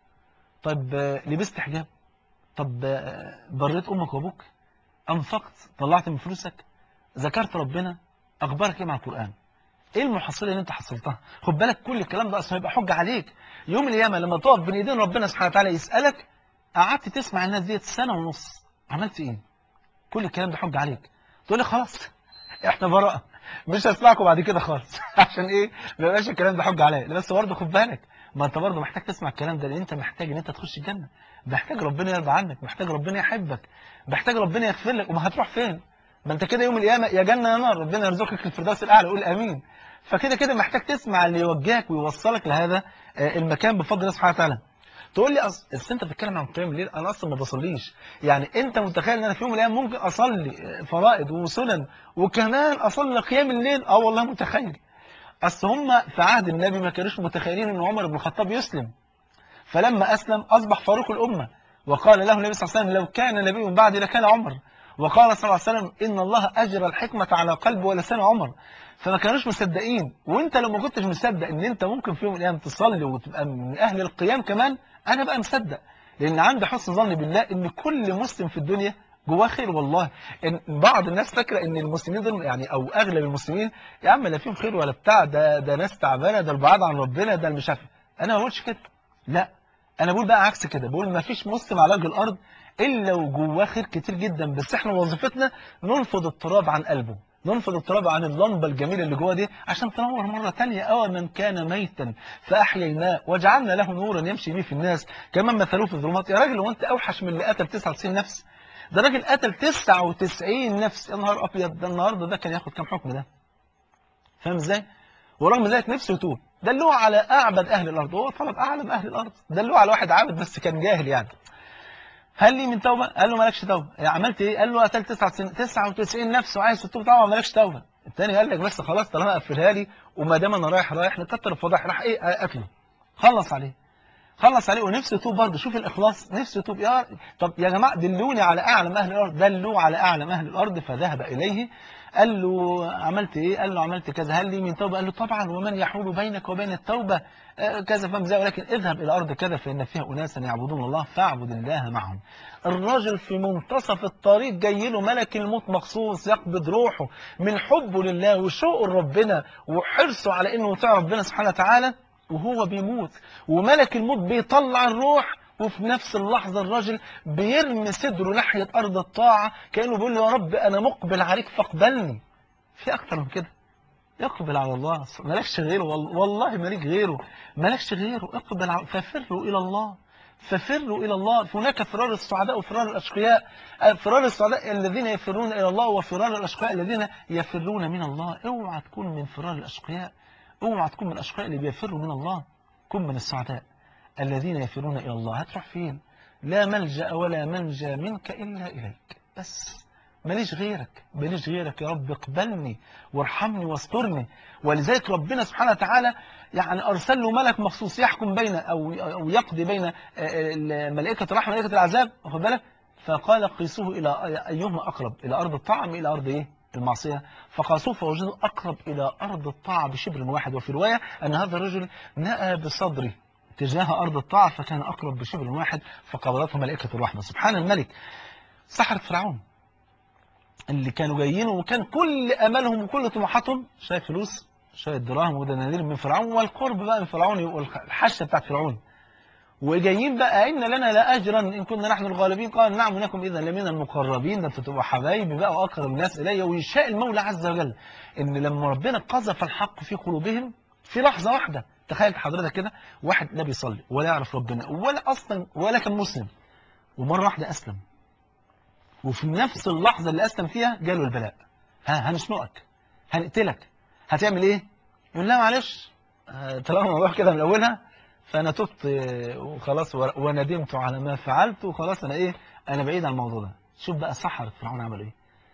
طب لبست حجاب طب بريت امك وابوك انفقت طلعت من فلوسك ذكرت ربنا اخبارك ايه مع القران ايه المحصله اللي انت حصلتها خد بالك كل الكلام ده اصلا هيبقى حجه عليك يوم القيامه لما تقف بين ايدين ربنا سبحانه وتعالى يسالك قعدت تسمع الناس ديت سنة ونص عملت ايه كل الكلام ده حجة عليك تقول لي خلاص احنا براءة مش هسمعكم بعد كده خالص عشان ايه ما يبقاش الكلام ده حجة عليا بس برضه خد بالك ما انت برضه محتاج تسمع الكلام ده لان انت محتاج ان انت تخش الجنة محتاج ربنا يرضى عنك محتاج ربنا يحبك محتاج ربنا يغفر لك وما هتروح فين ما انت كده يوم القيامة يا جنة يا نار ربنا يرزقك الفردوس الاعلى قول امين فكده كده محتاج تسمع اللي يوجهك ويوصلك لهذا آه، المكان بفضل الله سبحانه وتعالى تقول لي أص... أصل انت بتتكلم عن قيام الليل انا اصلا ما بصليش يعني انت متخيل ان انا في يوم من الايام ممكن اصلي فرائض وسنن وكمان اصلي قيام الليل اه والله متخيل اصل هم في عهد النبي ما كانوش متخيلين ان عمر بن الخطاب يسلم فلما اسلم اصبح فاروق الامه وقال له النبي صلى الله عليه وسلم لو كان نبي من بعدي لكان عمر وقال صلى الله عليه وسلم ان الله اجرى الحكمه على قلب ولسان عمر فما كانوش مصدقين وانت لو ما كنتش مصدق ان انت ممكن في يوم من الايام تصلي وتبقى من اهل القيام كمان انا بقى مصدق لان عندي حسن ظن بالله ان كل مسلم في الدنيا جواه خير والله ان بعض الناس فاكره ان المسلمين دول يعني او اغلب المسلمين يا عم لا فيهم خير ولا بتاع ده ده ناس تعبانه ده البعاد عن ربنا ده مش عارف انا ما بقولش كده لا انا بقول بقى عكس كده بقول ما فيش مسلم على وجه الارض الا وجواه خير كتير جدا بس احنا وظيفتنا ننفض التراب عن قلبه ننفض التراب عن اللمبة الجميلة اللي جوه دي عشان تنور مرة تانية أو من كان ميتا فأحييناه وجعلنا له نورا يمشي به في الناس كمان مثلوه في الظلمات يا راجل وانت أوحش من اللي قتل 99 نفس ده راجل قتل 99 نفس يا نهار أبيض ده النهاردة ده كان ياخد كام حكم ده فاهم ازاي؟ ورغم ذلك نفسه يتوب دلوه على أعبد أهل الأرض هو طلب أعلم أهل الأرض دلوه على واحد عابد بس كان جاهل يعني هل لي من توبة؟ قال له مالكش توبة يعني عملت ايه؟ قال له قتلت 99 نفس وعايز تتوب طبعا مالكش توبة التاني قال لك بس خلاص طالما قفلها لي وما دام انا رايح رايح نكتر الفضائح راح ايه قتله خلص عليه خلص عليه ونفسه يتوب برضه شوف الاخلاص نفسه يتوب يا طب يا جماعه دلوني على اعلم اهل الارض دلوا على اعلم اهل الارض فذهب اليه قال له عملت ايه قال له عملت كذا هل لي من توبه قال له طبعا ومن يحول بينك وبين التوبه آه كذا فهم زي ولكن اذهب الى ارض كذا فان فيها اناسا يعبدون الله فاعبد الله معهم الراجل في منتصف الطريق جاي له ملك الموت مخصوص يقبض روحه من حبه لله وشوقه لربنا وحرصه على انه يطيع ربنا سبحانه وتعالى وهو بيموت وملك الموت بيطلع الروح وفي نفس اللحظة الراجل بيرمي صدره ناحية أرض الطاعة كأنه بيقول له يا رب أنا مقبل عليك فاقبلني في أكتر من كده اقبل على الله مالكش غيره والله مالك غيره مالكش غيره اقبل على ففروا إلى الله ففروا إلى الله هناك فرار السعداء وفرار الأشقياء فرار السعداء الذين يفرون إلى الله وفرار الأشقياء الذين يفرون من الله اوعى تكون من فرار الأشقياء اوعى تكون من الأشقياء اللي بيفروا من الله كن من السعداء الذين يفرون إلى الله هتروح فين لا ملجأ ولا منجى منك إلا إليك بس ماليش غيرك ماليش غيرك يا رب اقبلني وارحمني واسترني ولذلك ربنا سبحانه وتعالى يعني أرسل له ملك مخصوص يحكم بين أو أو يقضي بين ملائكة الرحمة وملائكة العذاب واخد بالك فقال قيسوه إلى أيهما أقرب إلى أرض الطاعة أم إلى أرض إيه المعصية فقاسوه فوجدوا أقرب إلى أرض الطاعة بشبر واحد وفي رواية أن هذا الرجل نأى بصدره تجاه أرض الطاعة فكان أقرب بشبر واحد فقبضته ملائكة الرحمة سبحان الملك سحرة فرعون اللي كانوا جايين وكان كل أملهم وكل طموحاتهم شوية فلوس شوية دراهم ودنانير من فرعون والقرب بقى من فرعون والحشة بتاعت فرعون وجايين بقى إن لنا لا أجرا إن كنا نحن الغالبين قال نعم إنكم إذا لمن المقربين ده تبقوا حبايبي بقى وأقرب الناس إلي ويشاء المولى عز وجل إن لما ربنا قذف الحق في قلوبهم في لحظة واحدة تخيل حضرتك كده واحد لا بيصلي ولا يعرف ربنا ولا أصلا ولا كان مسلم ومرة واحدة أسلم وفي نفس اللحظة اللي أسلم فيها جاله البلاء ها هنشنقك هنقتلك هتعمل إيه؟ يقول لا معلش طالما الموضوع كده من أولها فأنا تبت وخلاص وندمت على ما فعلت وخلاص أنا إيه؟ أنا بعيد عن الموضوع ده شوف بقى سحرة فرعون عملوا إيه؟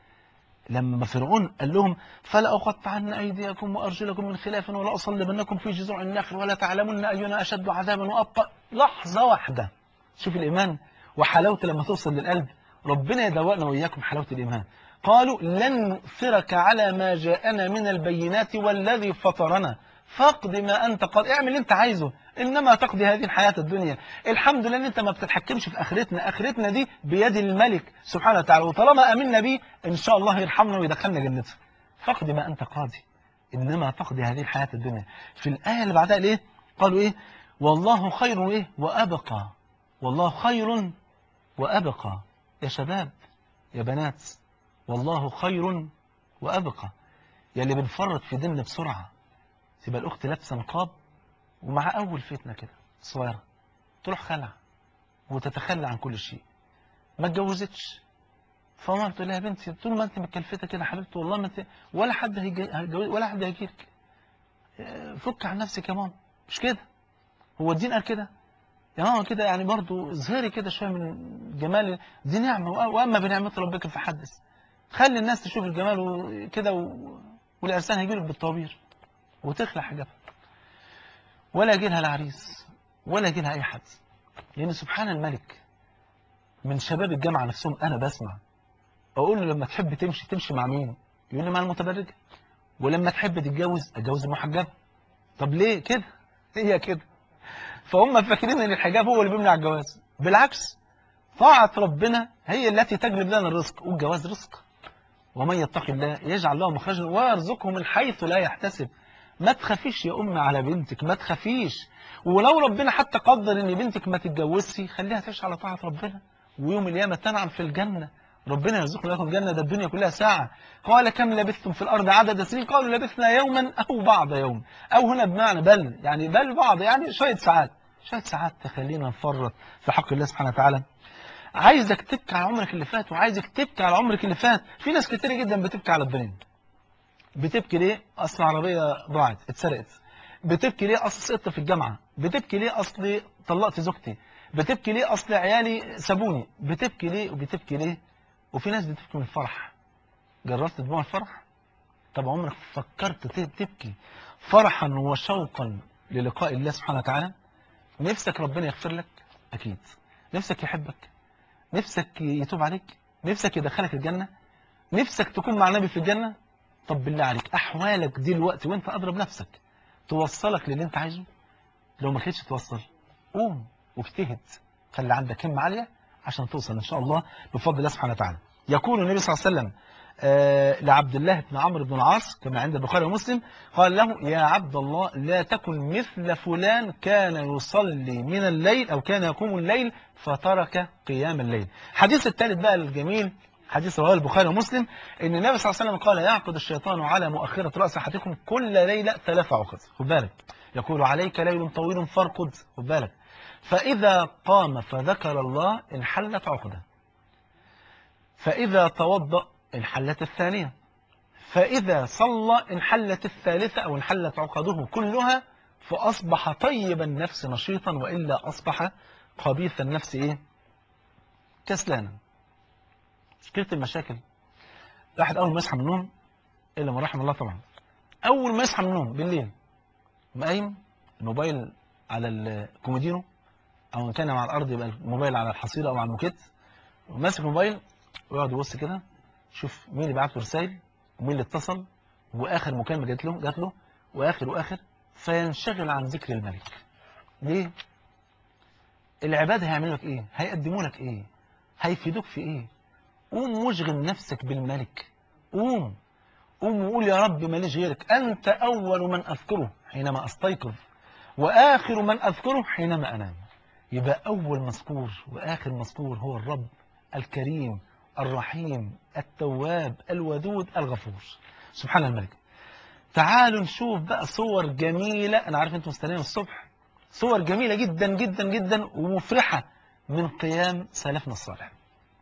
لما فرعون قال لهم فلا أقطعن أيديكم وأرجلكم من خلاف ولا أصلبنكم في جذوع النخل ولا تعلمن أينا أشد عذابا وأبقى لحظة واحدة شوف الإيمان وحلاوته لما توصل للقلب ربنا يدوقنا وإياكم حلاوة الإيمان قالوا لن نؤثرك على ما جاءنا من البينات والذي فطرنا فاقض ما أنت قد اعمل اللي أنت عايزه إنما تقضي هذه الحياة الدنيا الحمد لله أن أنت ما بتتحكمش في آخرتنا آخرتنا دي بيد الملك سبحانه وتعالى وطالما أمنا بيه إن شاء الله يرحمنا ويدخلنا جنته فاقض ما أنت قاضي إنما تقضي هذه الحياة الدنيا في الآية اللي بعدها ليه قالوا إيه والله خير إيه وأبقى والله خير وأبقى يا شباب يا بنات والله خير وأبقى يا اللي بنفرط في ديننا بسرعة تبقى الأخت لابسة نقاب ومع أول فتنة كده صغيرة تروح خلع وتتخلى عن كل شيء ما اتجوزتش فماما بتقول لها يا بنتي طول ما انت متكلفته كده يا حبيبتي والله ما انت ولا حد هيجي هيجوز- ولا حد هيجيلك اه، فك عن نفسك يا ماما مش كده هو الدين قال كده يا ماما كده يعني برضو اظهري كده شويه من جمال دي نعمه وأ- واما بنعمه ربك فحدث خلي الناس تشوف الجمال وكده و... والعرسان هيجيلك بالطوابير وتخلع حجابها ولا يجي لها العريس ولا يجي لها اي حد لان سبحان الملك من شباب الجامعه نفسهم انا بسمع اقول له لما تحب تمشي تمشي مع مين يقول لي مع المتبرجه ولما تحب تتجوز اتجوز المحجبه طب ليه كده هي كده فهم فاكرين ان الحجاب هو اللي بيمنع الجواز بالعكس طاعه ربنا هي التي تجلب لنا الرزق والجواز رزق ومن يتق الله يجعل له مخرجا ويرزقه من حيث لا يحتسب ما تخافيش يا أم على بنتك ما تخافيش ولو ربنا حتى قدر ان بنتك ما تتجوزش خليها تعيش على طاعة ربنا ويوم القيامة تنعم في الجنة ربنا يرزقنا لكم الجنة ده الدنيا كلها ساعة قال كم لبثتم في الأرض عدد سنين قالوا لبثنا يوما أو بعض يوم أو هنا بمعنى بل يعني بل بعض يعني شوية ساعات شوية ساعات تخلينا نفرط في حق الله سبحانه وتعالى عايزك تبكي على عمرك اللي فات وعايزك تبكي على عمرك اللي فات في ناس كتير جدا بتبكي على الدنيا بتبكي ليه اصل عربيه ضاعت اتسرقت بتبكي ليه اصل سقطت في الجامعه بتبكي ليه اصل طلقت زوجتي بتبكي ليه اصل عيالي سابوني بتبكي ليه وبتبكي ليه وفي ناس بتبكي من الفرح جربت دموع الفرح طب عمرك فكرت ت- تبكي فرحا وشوقا للقاء الله سبحانه وتعالى نفسك ربنا يغفر لك اكيد نفسك يحبك نفسك يتوب عليك نفسك يدخلك الجنة نفسك تكون مع النبي في الجنة طب بالله عليك أحوالك دي الوقت وانت أضرب نفسك توصلك للي انت عايزه لو ما لقيتش توصل قوم واجتهد خلي عندك همة عالية عشان توصل إن شاء الله بفضل الله سبحانه وتعالى يقول النبي صلى الله عليه وسلم آه لعبد الله بن عمرو بن العاص كما عند البخاري ومسلم قال له يا عبد الله لا تكن مثل فلان كان يصلي من الليل أو كان يقوم الليل فترك قيام الليل حديث الثالث بقى الجميل حديث رواه البخاري ومسلم ان النبي صلى الله عليه وسلم قال يعقد الشيطان على مؤخرة رأس أحدكم كل ليلة ثلاث عقد خد بالك يقول عليك ليل طويل فارقد خد بالك فإذا قام فذكر الله انحلت عقده فإذا توضأ انحلت الثانية فإذا صلى انحلت الثالثة أو انحلت عقده كلها فأصبح طيب النفس نشيطا وإلا أصبح خبيث النفس إيه كسلانا مشكلة المشاكل واحد أول ما يصحى من النوم إلا ما رحم الله طبعا أول ما يصحى من النوم بالليل مقايم الموبايل على الكومودينو أو إن كان على الأرض يبقى الموبايل على الحصيلة أو على الموكيت وماسك الموبايل ويقعد يبص كده شوف مين اللي بعت له رسائل ومين اللي اتصل واخر مكالمه جات له جات له واخر واخر فينشغل عن ذكر الملك ليه العباد هيعملوا لك ايه هيقدموا لك ايه هيفيدوك في ايه قوم واشغل نفسك بالملك قوم قوم وقول يا رب ماليش غيرك انت اول من اذكره حينما استيقظ واخر من اذكره حينما انام يبقى اول مذكور واخر مذكور هو الرب الكريم الرحيم التواب الودود الغفور سبحان الملك تعالوا نشوف بقى صور جميلة أنا عارف أنتم مستنيين الصبح صور جميلة جدا جدا جدا ومفرحة من قيام سلفنا الصالح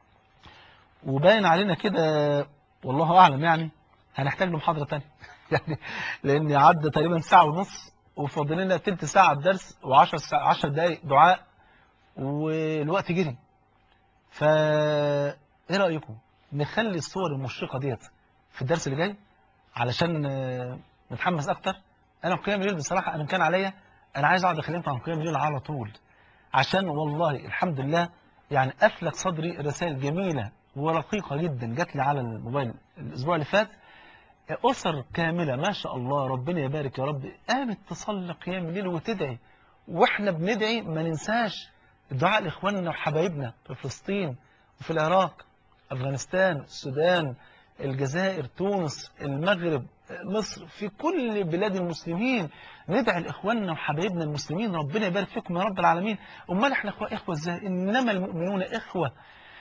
وباين علينا كده والله أعلم يعني هنحتاج له محاضرة تانية يعني لأن عدى تقريبا ساعة ونص وفاضل لنا تلت ساعة درس و10 ساعة 10 دقايق دعاء والوقت جري فا ايه رأيكم نخلي الصور المشرقة ديت في الدرس اللي جاي علشان آه، نتحمس اكتر انا قيام الليل بصراحة انا كان عليا انا عايز اقعد اكلمك عن قيام الليل على طول عشان والله الحمد لله يعني افلت صدري رسائل جميلة ورقيقة جدا جات لي على الموبايل الاسبوع اللي فات أسر كاملة ما شاء الله ربنا يبارك يا رب قامت تصلي قيام الليل وتدعي واحنا بندعي ما ننساش الدعاء لإخواننا وحبايبنا في فلسطين وفي العراق أفغانستان السودان الجزائر تونس المغرب مصر في كل بلاد المسلمين ندعي لاخواننا وحبايبنا المسلمين ربنا يبارك فيكم يا رب العالمين امال احنا اخوه اخوه ازاي انما المؤمنون اخوه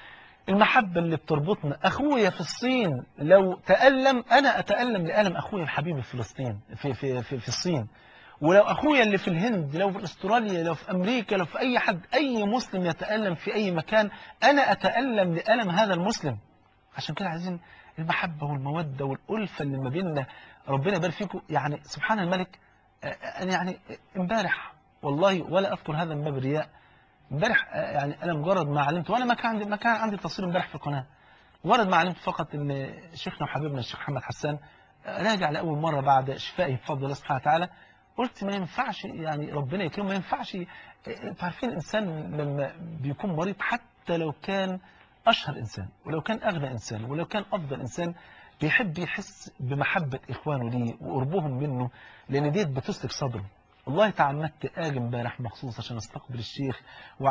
المحبة اللي بتربطنا أخويا في الصين لو تألم أنا أتألم لألم أخويا الحبيب في فلسطين في, في, في, في الصين ولو أخويا اللي في الهند لو في أستراليا لو في أمريكا لو في أي حد أي مسلم يتألم في أي مكان أنا أتألم لألم هذا المسلم عشان كده عايزين المحبة والمودة والألفة اللي ما بيننا ربنا يبارك فيكم يعني سبحان الملك أنا يعني امبارح والله ولا أذكر هذا من باب الرياء امبارح يعني انا مجرد ما علمت وانا ما كان عندي ما كان عندي تصوير امبارح في القناه مجرد ما علمت فقط ان شيخنا وحبيبنا الشيخ محمد حسان راجع لاول مره بعد شفائه بفضل الله سبحانه وتعالى قلت ما ينفعش يعني ربنا يكرمه ما ينفعش انتوا عارفين الانسان لما بيكون مريض حتى لو كان اشهر انسان ولو كان اغنى انسان ولو كان افضل انسان بيحب يحس بمحبه اخوانه ليه وقربهم منه لان ديت بتسلك صدره والله تعمدت اجي امبارح مخصوص عشان استقبل الشيخ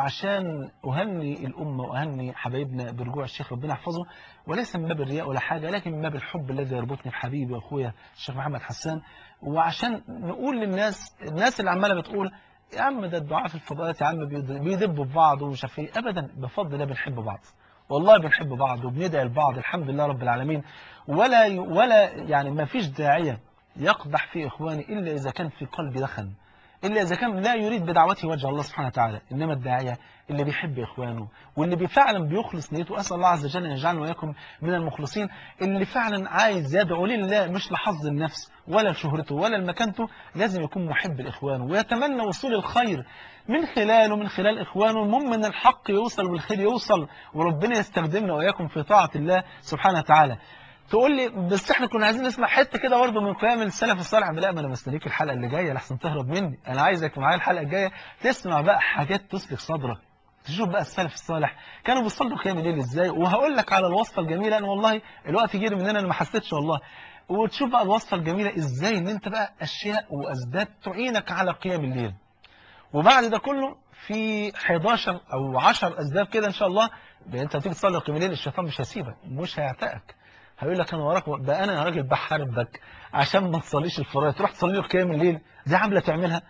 وعشان اهني الامه واهني حبايبنا برجوع الشيخ ربنا يحفظه وليس من باب الرياء ولا حاجه لكن من باب الحب الذي يربطني بحبيبي واخويا الشيخ محمد حسان وعشان نقول للناس الناس اللي عماله بتقول يا عم ده الدعاء في الفضائيات يا عم بيدبوا في بعض ومش عارف ايه ابدا بفضل الله بنحب بعض والله بنحب بعض وبندعي لبعض الحمد لله رب العالمين ولا ولا يعني ما فيش داعيه يقدح في اخواني الا اذا كان في قلبي دخن إلا إذا كان لا يريد بدعوته وجه الله سبحانه وتعالى إنما الداعية اللي بيحب إخوانه واللي فعلا بيخلص نيته أسأل الله عز وجل أن يجعلنا وإياكم من المخلصين اللي فعلا عايز يدعو لله مش لحظ النفس ولا لشهرته ولا لمكانته لازم يكون محب لإخوانه ويتمنى وصول الخير من خلاله من خلال إخوانه المهم أن الحق يوصل والخير يوصل وربنا يستخدمنا وإياكم في طاعة الله سبحانه وتعالى تقول لي بس احنا كنا عايزين نسمع حته كده برضه من قيام السلف الصالح لا ما انا مستنيك الحلقه اللي جايه لحسن تهرب مني انا عايزك معايا الحلقه الجايه تسمع بقى حاجات تسلك صدرك تشوف بقى السلف الصالح كانوا بيصلوا قيام الليل ازاي وهقول لك على الوصفه الجميله انا والله الوقت جري مننا انا ما حسيتش والله وتشوف بقى الوصفه الجميله ازاي ان انت بقى اشياء واسباب تعينك على قيام الليل وبعد ده كله في 11 او 10 اسباب كده ان شاء الله انت هتيجي تصلي قيام الليل الشيطان مش هيسيبك مش هيعتقك هيقول لك انا وراك ده انا يا راجل بحاربك عشان ما تصليش الفرائض تروح تصلي له قيام الليل دي عامله تعملها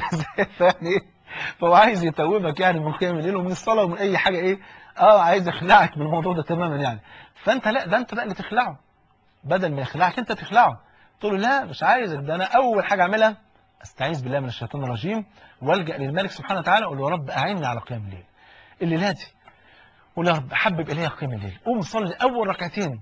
فيعني ايه فهو عايز يتوبك يعني من قيام الليل ومن الصلاه ومن اي حاجه ايه اه عايز يخلعك من الموضوع ده تماما يعني فانت لا ده انت بقى اللي تخلعه بدل ما يخلعك انت تخلعه تقول له لا مش عايزك ده انا اول حاجه اعملها استعيذ بالله من الشيطان الرجيم والجا للملك سبحانه وتعالى اقول له يا رب اعني على قيام الليل الليله دي قول يا رب حبب الي قيام الليل قوم صلي اول ركعتين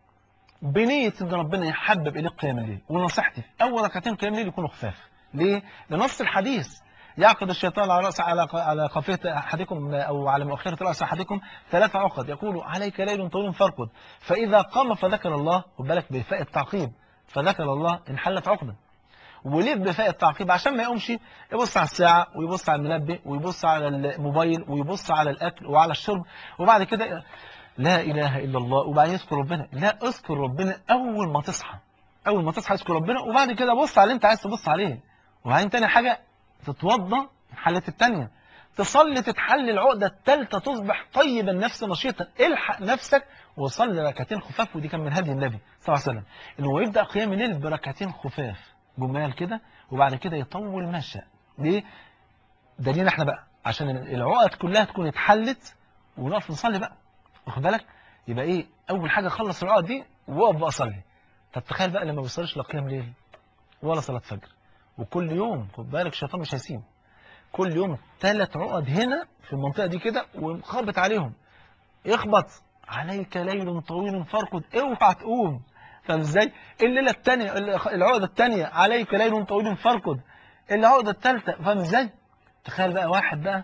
بنية ان ربنا يحبب اليك قيام الليل ونصيحتي اول ركعتين قيام الليل يكونوا خفاف ليه لنص الحديث يعقد الشيطان على راس على على قافيه احدكم او على مؤخره راس احدكم ثلاث عقد يقول عليك ليل طويل فارقد فاذا قام فذكر الله خد بالك بفاء التعقيب فذكر الله انحلت عقده وليه بفاء التعقيب عشان ما يقومش يبص على الساعة ويبص على المنبه ويبص على الموبايل ويبص على الأكل وعلى الشرب وبعد كده لا إله إلا الله وبعدين يذكر ربنا لا اذكر ربنا أول ما تصحى أول ما تصحى اذكر ربنا وبعد كده بص على اللي أنت عايز تبص عليه وبعدين تاني حاجة تتوضى حلة التانية تصلي تتحل العقدة الثالثة تصبح طيب النفس نشيطا الحق نفسك وصلي ركعتين خفاف ودي كان من هدي النبي صلى الله عليه وسلم إن هو يبدأ قيام الليل بركعتين خفاف جمال كده وبعد كده يطول ما شاء ليه؟ دليل احنا بقى عشان العقد كلها تكون اتحلت ونقف نصلي بقى واخد بالك يبقى ايه اول حاجه خلص العقد دي ووقف بقى صلي طب تخيل بقى لما ما بيصليش لا قيام ليل ولا صلاه فجر وكل يوم خد بالك الشيطان مش هيسيب كل يوم ثلاث عقد هنا في المنطقه دي كده ومخبط عليهم يخبط عليك ليل طويل فارقد اوعى تقوم فاهم ازاي الليله الثانيه العقده الثانيه عليك ليل طويل فارقد العقده الثالثه فاهم ازاي تخيل بقى واحد بقى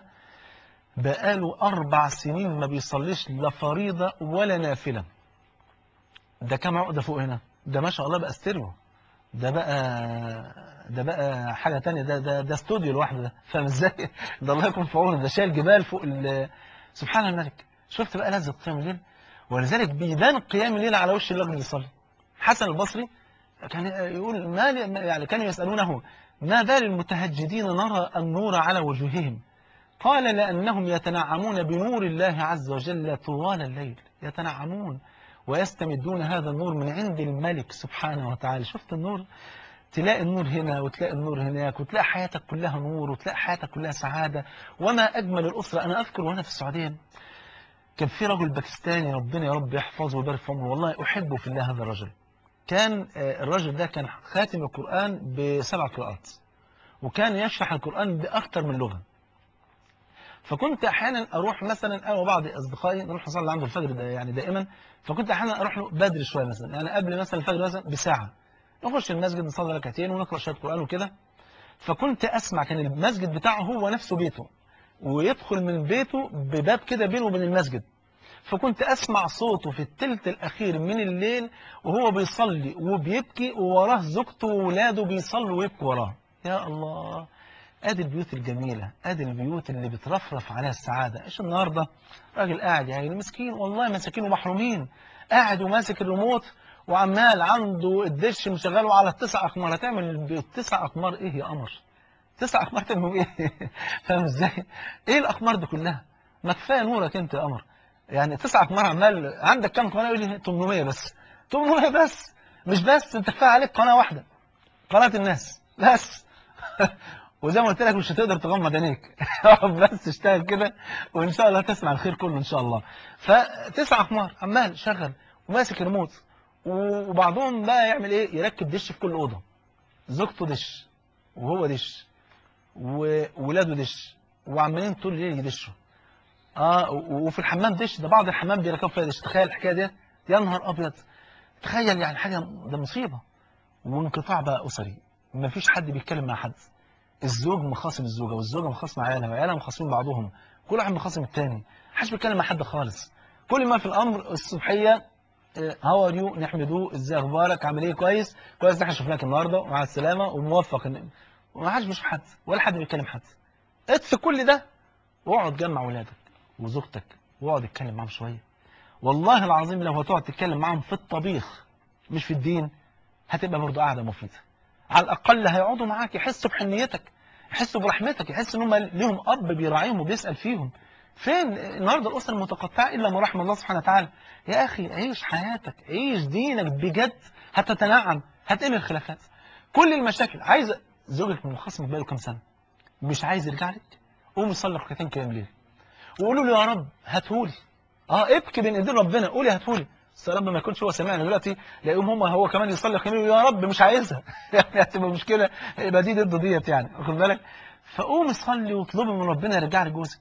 بقاله أربع سنين ما بيصليش لا فريضة ولا نافلة ده كام عقدة فوق هنا ده ما شاء الله بقى ستيريو ده بقى ده بقى حاجة تانية ده ده ده استوديو لوحده ده فاهم ازاي ده الله يكون في عونه ده شايل جبال فوق سبحان الملك شفت بقى لذة قيام الليل ولذلك بيبان قيام الليل على وش الراجل اللي يصلي حسن البصري كان يقول ما يعني كانوا يسألونه ما بال المتهجدين نرى النور على وجوههم قال لأنهم يتنعمون بنور الله عز وجل طوال الليل يتنعمون ويستمدون هذا النور من عند الملك سبحانه وتعالى شفت النور تلاقي النور هنا وتلاقي النور هناك وتلاقي حياتك كلها نور وتلاقي حياتك كلها سعادة وما أجمل الأسرة أنا أذكر وأنا في السعودية كان في رجل باكستاني ربنا يا رب يحفظه ويبارك في عمره والله أحبه في الله هذا الرجل كان آه، الرجل ده كان خاتم القرآن بسبع قراءات وكان يشرح القرآن بأكثر من لغة فكنت أحيانا أروح مثلا أنا وبعض أصدقائي نروح نصلي عنده الفجر ده يعني دائما فكنت أحيانا أروح له بدري شوية مثلا يعني قبل مثلا الفجر مثلا بساعة نخش المسجد نصلي ركعتين ونقرأ شوية قرآن وكده فكنت أسمع كان المسجد بتاعه هو نفسه بيته ويدخل من بيته بباب كده بينه وبين المسجد فكنت أسمع صوته في التلت الأخير من الليل وهو بيصلي وبيبكي ووراه زوجته وولاده بيصلوا ويبكوا وراه يا الله ادي البيوت الجميلة ادي البيوت اللي بترفرف عليها السعادة ايش النهاردة راجل قاعد يعني مسكين والله مساكين ومحرومين قاعد وماسك الريموت وعمال عنده الدش مشغله على التسع اقمار هتعمل بالتسع اقمار ايه يا قمر تسع اقمار تعمل ايه فاهم ازاي ايه الاقمار دي كلها ما كفايه نورك انت يا قمر يعني تسع اقمار عمال عندك كام قناه يقول لي 800 بس 800 بس مش بس انت كفايه عليك قناه واحده قناه الناس بس وزي ما قلت لك مش هتقدر تغمض عينيك اقعد بس اشتغل كده وان شاء الله تسمع الخير كله ان شاء الله فتسع اقمار عمال شغل وماسك ريموت وبعضهم بقى يعمل ايه يركب دش في كل اوضه زوجته دش وهو دش وولاده دش وعمالين طول الليل يدشوا اه وفي الحمام دش ده بعض الحمام بيركبوا فيها دش تخيل الحكايه دي يا نهار ابيض تخيل يعني حاجه ده مصيبه وانقطاع بقى اسري مفيش حد بيتكلم مع حد الزوج مخاصم الزوجه والزوجه مخاصمه عيالها وعيالها مخاصمين بعضهم كل واحد مخاصم الثاني محدش بيتكلم مع حد خالص كل ما في الامر الصبحيه هاو ار يو نحمدوه ازاي اخبارك عامل ايه كويس كويس إن احنا شفناك النهارده ومع السلامه وموفق إن- وما حدش بيشوف حد ولا حد بيتكلم حد اطفي كل ده واقعد جمع ولادك وزوجتك واقعد اتكلم معاهم شويه والله العظيم لو هتقعد تتكلم معاهم في الطبيخ مش في الدين هتبقى برضه قاعده مفيده على الاقل هيقعدوا معاك يحسوا بحنيتك يحسوا برحمتك يحسوا ان هم ليهم اب بيراعيهم وبيسال فيهم فين النهارده الاسره المتقطعه الا من رحم الله سبحانه وتعالى يا اخي عيش حياتك عيش دينك بجد هتتنعم هتقل الخلافات كل المشاكل عايز زوجك منخصم بقاله كام سنه مش عايز يرجع لك قوم يصلي ركعتين قيام ليل وقولوا له يا رب هاتهولي اه ابكي بين ايدين ربنا قول يا هاتهولي بس يا رب ما يكونش هو سمعنا دلوقتي لاقيهم هم هو كمان يصلي قيام ليل يا رب مش عايزها يعني هتبقى مشكله يبقى دي ضد ديت يعني واخد بالك فقوم صلي واطلبي من ربنا يرجع لك جوزك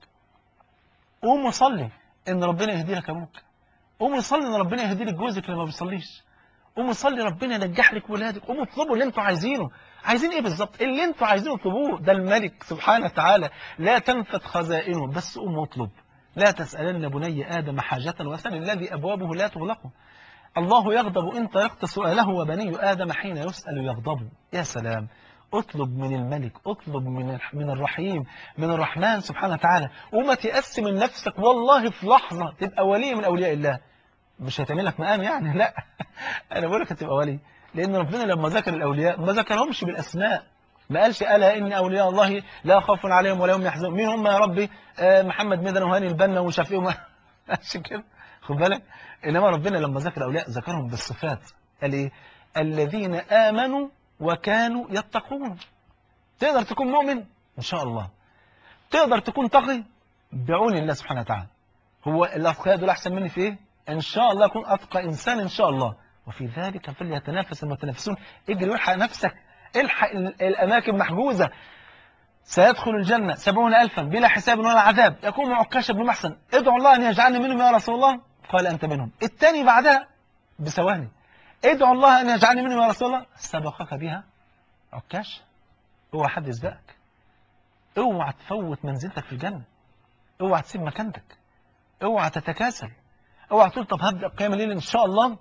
قوم وصلي ان ربنا يهدي لك ابوك قوم صلي ان ربنا يهدي لك جوزك اللي ما بيصليش قوم صلي ربنا ينجح لك ولادك قوموا اطلبوا اللي انتوا عايزينه عايزين ايه بالظبط اللي انتوا عايزينه اطلبوه ده الملك سبحانه وتعالى لا تنفد خزائنه بس قوم واطلب لا تسألن بني آدم حاجة وسل الذي أبوابه لا تغلق الله يغضب إن طرقت سؤاله وبني آدم حين يسأل يغضب يا سلام اطلب من الملك اطلب من من الرحيم من الرحمن سبحانه وتعالى وما تيأس من نفسك والله في لحظة تبقى ولي من أولياء الله مش هتعمل لك مقام يعني لا انا بقول لك هتبقى ولي لان ربنا لما ذكر الاولياء ما ذكرهمش بالاسماء ما قالش الا ان اولياء الله لا خوف عليهم ولا هم يحزنون مين هم يا ربي آه محمد مدن وهاني البنا وشفيق وما قالش كده خد بالك انما ربنا لما ذكر الاولياء ذكرهم بالصفات قال ايه الذين امنوا وكانوا يتقون تقدر تكون مؤمن ان شاء الله تقدر تكون تقي بعون الله سبحانه وتعالى هو الاتقياء دول احسن مني في ايه ان شاء الله اكون اتقى انسان ان شاء الله وفي ذلك فليتنافس المتنافسون اجري والحق نفسك الحق ال- الاماكن محجوزه سيدخل الجنة سبعون ألفا بلا حساب ولا عذاب يقوم عكاش بن محسن ادعو الله أن يجعلني منهم يا رسول الله قال أنت منهم الثاني بعدها بثواني ادعو الله أن يجعلني منهم يا رسول الله سبقك بها عكاش اوعى حد يسبقك اوعى تفوت منزلتك في الجنة اوعى تسيب مكانتك اوعى تتكاسل اوعى تقول طب هبدأ قيام الليل ان شاء الله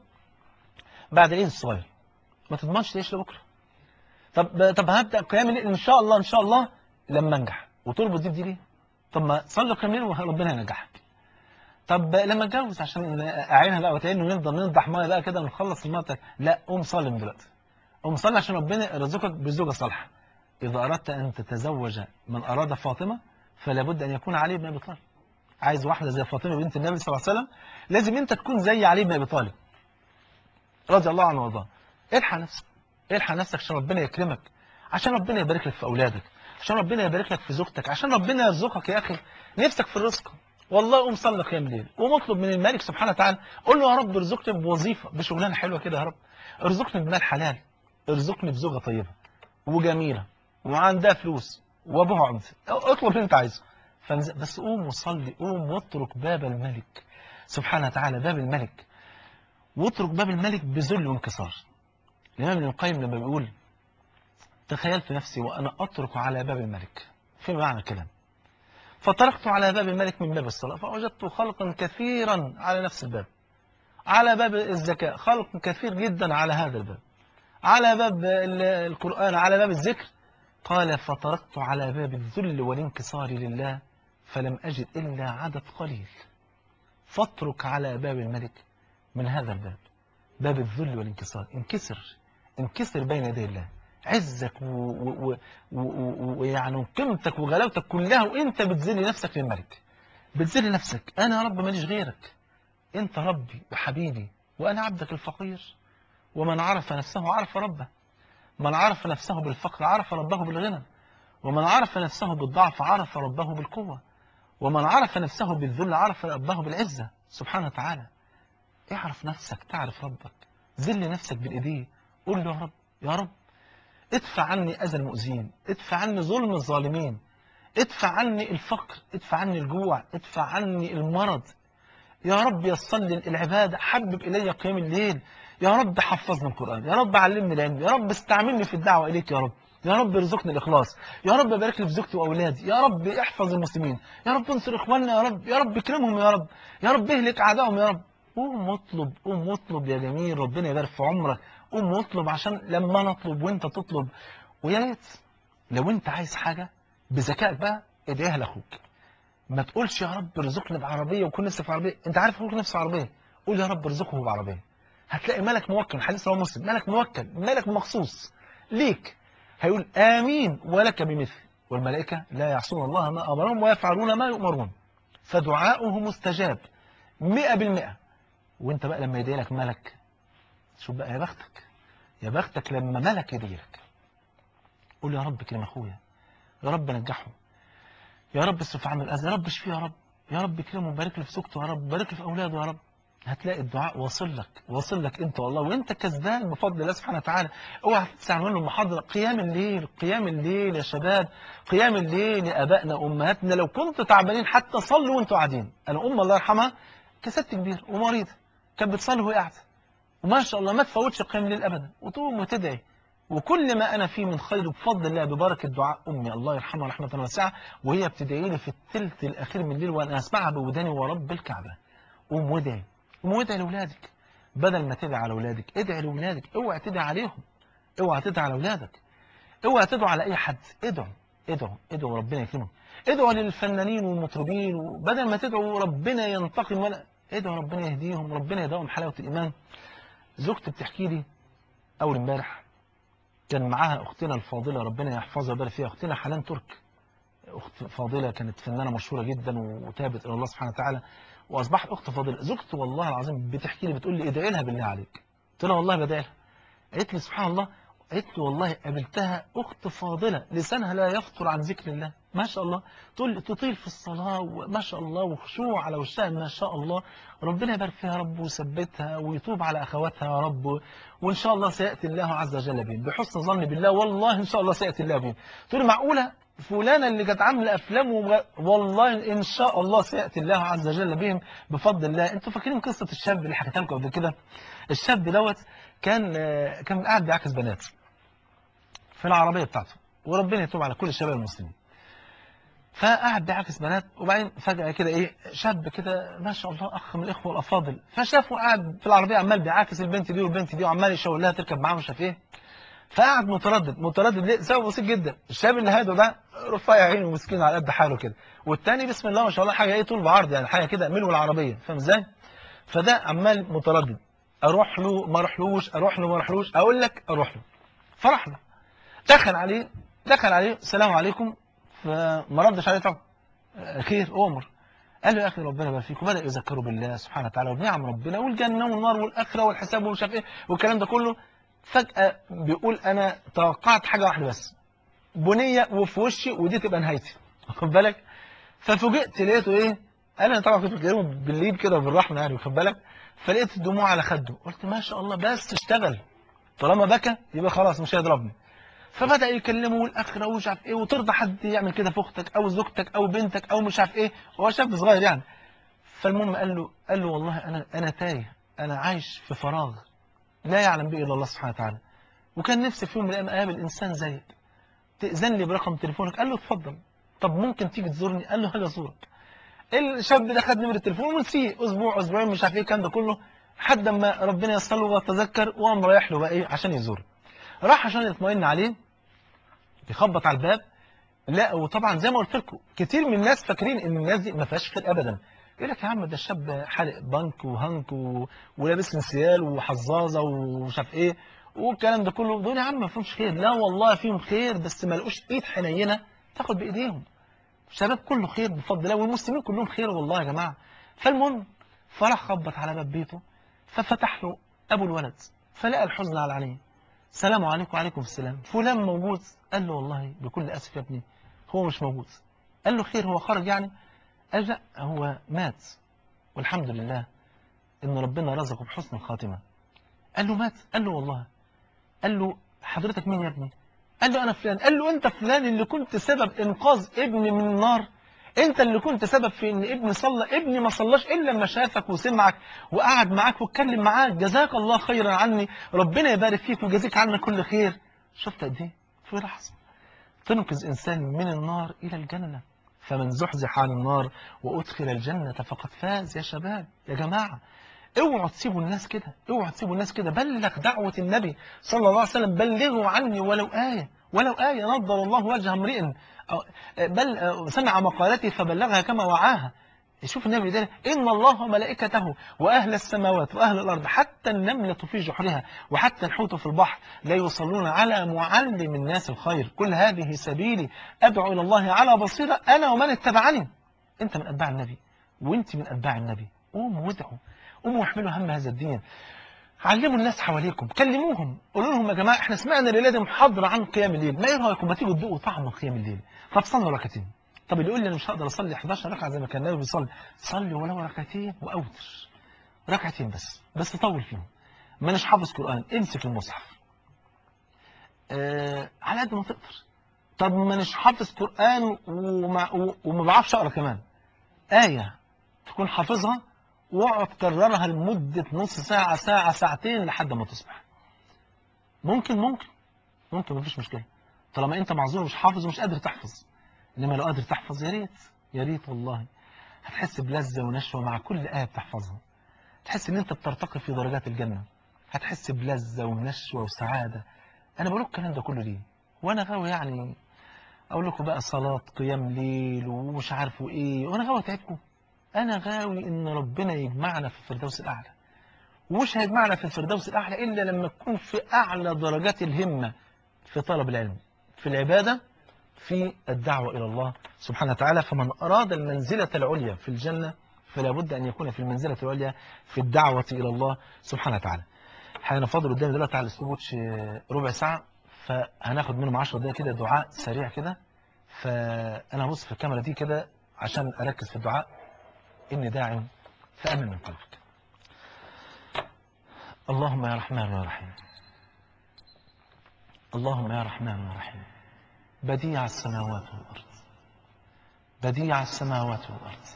بعد العيد الصغير ما تضمنش تعيش لبكره طب طب هبدأ قيام الليل ان شاء الله ان شاء الله لما انجح وتربط دي بدي ليه طب ما صلي قيام الليل وربنا ينجحك طب لما اتجوز عشان اعينها بقى وتعين ونفضل ننضح ميه بقى كده ونخلص الميه بتاعتك لا قوم صلي من دلوقتي قوم صلي عشان ربنا يرزقك بزوجه صالحه اذا اردت ان تتزوج من اراد فاطمه فلا بد ان يكون علي بن ابي طالب عايز واحده زي فاطمه بنت النبي صلى الله عليه وسلم لازم انت تكون زي علي بن ابي طالب رضي الله عنه وارضاه الحق نفسك الحق نفسك عشان ربنا يكرمك عشان ربنا يبارك لك في اولادك عشان ربنا يبارك لك في زوجتك عشان ربنا يرزقك يا اخي نفسك في الرزق والله قوم صلي قيام الليل قوم اطلب من الملك سبحانه وتعالى قول له يا رب ارزقني بوظيفه بشغلانه حلوه كده يا رب ارزقني بمال حلال ارزقني بزوجه طيبه وجميله وعندها فلوس وبعد اطلب اللي انت عايزه فنز- بس قوم وصلي قوم واترك باب الملك سبحانه وتعالى باب الملك واترك باب الملك بذل وانكسار الإمام ابن القيم لما بيقول تخيلت نفسي وأنا أترك على باب الملك في معنى الكلام فطرقت على باب الملك من باب الصلاة فوجدت خلقا كثيرا على نفس الباب على باب الزكاة خلق كثير جدا على هذا الباب على باب ال- القرآن على باب الذكر قال فطرقت على باب الذل والانكسار لله فلم أجد إلا عدد قليل فاترك على باب الملك من هذا الباب باب الذل والانكسار انكسر انكسر بين يدي الله عزك ويعني و... و... و... ويعني قيمتك وغلاوتك كلها وانت بتذل نفسك للملك بتذل نفسك انا يا رب ماليش غيرك انت ربي وحبيبي وانا عبدك الفقير ومن عرف نفسه عرف ربه من عرف نفسه بالفقر عرف ربه بالغنى ومن عرف نفسه بالضعف عرف ربه بالقوة ومن عرف نفسه بالذل عرف ربه بالعزة سبحانه وتعالى اعرف نفسك تعرف ربك ذل نفسك بالإيديه قول له يا رب يا رب ادفع عني أذى المؤذين ادفع عني ظلم الظالمين ادفع عني الفقر ادفع عني الجوع ادفع عني المرض يا رب يسر لي العبادة حبب إلي قيام الليل يا رب حفظني القرآن يا رب علمني العلم يا رب استعملني في الدعوة إليك يا رب يا رب ارزقني الإخلاص يا رب بارك لي في زوجتي وأولادي يا رب احفظ المسلمين يا رب انصر إخواننا يا رب يا رب اكرمهم يا رب يا رب اهلك أعدائهم يا رب قوم اطلب قوم اطلب يا جميل ربنا يبارك في عمرك قوم اطلب عشان لما نطلب وانت تطلب ويا ريت لو انت عايز حاجة بذكائك بقى ادعيها لاخوك ما تقولش يا رب ارزقني بعربية وكل نفسي في عربية انت عارف اخوك نفسه في عربية قول يا رب ارزقه بعربية هتلاقي ملك موكل حديث رواه مسلم ملك موكل ملك مخصوص ليك هيقول آمين ولك بمثل والملائكة لا يعصون الله ما أمرهم ويفعلون ما يؤمرون فدعاؤه مستجاب مئة بالمئة وانت بقى لما يدعي لك ملك شوف بقى يا بختك يا بختك لما ملك يدعي لك قول يا رب كريم اخويا يا رب نجحه يا رب اصرف عنه الاذى يا رب اشفيه يا رب يا رب اكرمه وبارك له في زوجته يا رب بارك له في اولاده يا رب هتلاقي الدعاء واصل لك واصل لك انت والله وانت كسبان بفضل الله سبحانه وتعالى اوعى تستعمل له محاضره قيام الليل قيام الليل يا شباب قيام الليل يا ابائنا وامهاتنا لو كنتوا تعبانين حتى صلوا وانتوا قاعدين انا ام الله يرحمها كست كبير ومريضه كانت بتصلي وهي قاعده وما شاء الله ما تفوتش قيام الليل ابدا وتقوم وتدعي وكل ما انا فيه من خير بفضل الله ببركه دعاء امي الله يرحمها رحمه واسعه وهي بتدعي لي في الثلث الاخير من الليل وانا اسمعها بوداني ورب الكعبه قوم وادعي قوم وادعي لاولادك بدل ما تدعي على اولادك ادعي لاولادك اوعى تدعي عليهم اوعى تدعي على اولادك اوعى تدعو على اي حد ادعوا ادعوا ادعوا ربنا يكرمهم ادعوا للفنانين والمطربين وبدل ما تدعوا ربنا ينتقم ولا ادعوا ربنا يهديهم ربنا يداوم حلاوه الايمان زوجتي بتحكي لي اول امبارح كان معاها اختنا الفاضله ربنا يحفظها ويبارك فيها اختنا حنان ترك اخت فاضله كانت فنانه مشهوره جدا وتابت الى الله سبحانه وتعالى واصبحت اخت فاضله زوجتي والله العظيم بتحكي لي بتقول لي ادعي لها بالله عليك قلت لها والله بدعي لها قالت لي سبحان الله قالت لي والله قابلتها اخت فاضله لسانها لا يفطر عن ذكر الله ما شاء الله تقول تطيل في الصلاه وما شاء الله وخشوع على وشها ما شاء الله ربنا يبارك فيها يا رب ويثبتها ويتوب على اخواتها يا رب وان شاء الله سياتي الله عز وجل بهم بحسن ظن بالله والله ان شاء الله سياتي الله بهم تقول لي معقوله فلانة اللي كانت عاملة أفلام ومغ... والله إن شاء الله سيأتي الله عز وجل بهم بفضل الله أنتوا فاكرين قصة الشاب اللي حكيتها لكم قبل كده الشاب دوت كان كان قاعد بيعكس بنات في العربية بتاعته وربنا يتوب على كل الشباب المسلمين فقعد بيعكس بنات وبعدين فجأة كده ايه شاب كده ما شاء الله اخ من الاخوه الافاضل فشافه قاعد في العربيه عمال بيعاكس البنت دي والبنت دي وعمال يشاور لها تركب معاه مش عارف ايه فقعد متردد متردد ليه سبب بسيط جدا الشاب اللي هاده ده رفيع عينه ومسكين على قد حاله كده والتاني بسم الله ما شاء الله حاجه ايه طول بعرض يعني حاجه كده ملو العربيه فاهم ازاي فده عمال متردد اروح له ما اروحلوش اروح له ما اروحلوش اقول لك اروح له فرح له دخل عليه دخل عليه السلام عليكم فما ردش عليه طبعا خير امر قال له يا اخي ربنا يبارك فيك وبدا يذكره بالله سبحانه وتعالى وبنعم ربنا والجنه والنار والاخره والحساب ومش عارف ايه والكلام ده كله فجاه بيقول انا توقعت حاجه واحده بس بنيه وفي وشي ودي تبقى نهايتي واخد بالك ففوجئت لقيته ايه قال انا طبعا كنت بكلمه بالليل كده بالرحمه يعني واخد بالك فلقيت الدموع على خده قلت ما شاء الله بس اشتغل طالما بكى يبقى خلاص مش هيضربني فبدا يكلمه والاخره ومش عارف ايه وترضى حد يعمل كده في اختك او زوجتك او بنتك او مش عارف ايه هو شاب صغير يعني فالمهم قال له قال له والله انا انا تايه انا عايش في فراغ لا يعلم به الا الله سبحانه وتعالى وكان نفسي في يوم من الايام اقابل انسان زيك تاذن لي برقم تليفونك قال له اتفضل طب ممكن تيجي تزورني قال له هاجي ازورك الشاب ده خد نمره التليفون ونسيه اسبوع اسبوعين مش عارف ايه الكلام ده كله لحد ما ربنا ييسر له وتذكر وقام رايح له بقى ايه عشان يزوره راح عشان يطمئن عليه يخبط على الباب لا وطبعا زي ما قلت لكم كتير من الناس فاكرين ان الناس دي ما فيهاش خير ابدا يقول لك يا عم ده الشاب حالق بنك وهنك و... ولابس انسيال وحظاظه ومش عارف ايه والكلام ده كله دول يا عم ما فيهمش خير لا والله فيهم خير بس ما لقوش ايد حنينه تاخد بايديهم الشباب كله خير بفضل الله والمسلمين كلهم خير والله يا جماعه فالمهم فراح خبط على باب بيته ففتح له ابو الولد فلقى الحزن على عينيه السلام عليكم وعليكم السلام فلان موجود قال له والله بكل اسف يا ابني هو مش موجود قال له خير هو خرج يعني قال لا هو مات والحمد لله ان ربنا رزقه بحسن الخاتمه قال له مات قال له والله قال له حضرتك مين يا ابني قال له انا فلان قال له انت فلان اللي كنت سبب انقاذ ابني من النار انت اللي كنت سبب في ان ابني صلى ابني ما صلاش الا لما شافك وسمعك وقعد معاك واتكلم معاك جزاك الله خيرا عني ربنا يبارك فيك ويجازيك عنا كل خير شفت قد ايه في لحظه تنقذ انسان من النار الى الجنه فمن زحزح عن النار وادخل الجنه فقد فاز يا شباب يا جماعه اوعوا تسيبوا الناس كده اوعوا تسيبوا الناس كده بلغ دعوة النبي صلى الله عليه وسلم بلغوا عني ولو آية ولو آية نظر الله وجه امرئ بل سمع مقالتي فبلغها كما وعاها شوف النبي ده إن الله وملائكته وأهل السماوات وأهل الأرض حتى النملة في جحرها وحتى الحوت في البحر لا يصلون على معلم الناس الخير كل هذه سبيلي أدعو إلى الله على بصيرة أنا ومن اتبعني أنت من أتباع النبي وأنت من أتباع النبي قوموا وادعوا قوموا واحملوا هم هذا الدين علموا الناس حواليكم كلموهم قولوا لهم يا جماعه احنا سمعنا الليله دي محاضره عن قيام الليل ما ايه رايكم ما تيجوا تدوقوا طعم قيام الليل طب صلوا ركعتين طب اللي يقول لي انا مش هقدر اصلي 11 ركعه زي ما كان النبي بيصلي صلي ولو ركعتين واوتر ركعتين بس بس طول فيهم ما اناش حافظ قران امسك المصحف آه على قد ما تقدر طب ما اناش حافظ قران وما, وما بعرفش اقرا كمان ايه تكون حافظها واقعد كررها لمدة نص ساعة ساعة ساعتين لحد ما تصبح ممكن ممكن ممكن مفيش مشكلة طالما انت معذور مش حافظ ومش قادر تحفظ انما لو قادر تحفظ يا ريت يا ريت والله هتحس بلذة ونشوة مع كل آية بتحفظها تحس ان انت بترتقي في درجات الجنة هتحس بلذة ونشوة وسعادة انا بقول الكلام ده كله ليه وانا غاوي يعني اقول لكم بقى صلاة قيام ليل ومش عارف ايه وانا غاوي اتعبكم أنا غاوي إن ربنا يجمعنا في الفردوس الأعلى ومش هيجمعنا في الفردوس الأعلى إلا لما نكون في أعلى درجات الهمة في طلب العلم في العبادة في الدعوة إلى الله سبحانه وتعالى فمن أراد المنزلة العليا في الجنة فلا بد أن يكون في المنزلة العليا في الدعوة إلى الله سبحانه وتعالى احنا فاضل قدامي دلوقتي على السبوتش ربع ساعة فهناخد منهم 10 دقايق كده دعاء سريع كده فأنا هبص في الكاميرا دي كده عشان أركز في الدعاء إني داع فأمن من قلبك اللهم يا رحمن يا رحيم اللهم يا رحمن يا رحيم بديع السماوات والأرض بديع السماوات والأرض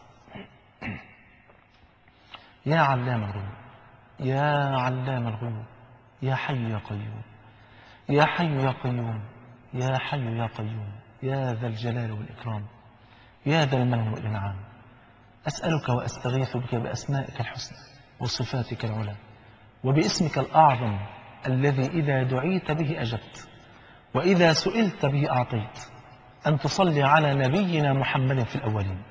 يا علام الغيوب يا علام الغيوب يا حي يا قيوم يا حي يا قيوم يا حي يا قيوم يا ذا الجلال والإكرام يا ذا المن والإنعام أسألك وأستغيث بك بأسمائك الحسنى وصفاتك العلى وباسمك الأعظم الذي إذا دعيت به أجبت وإذا سئلت به أعطيت أن تصلي على نبينا محمد في الأولين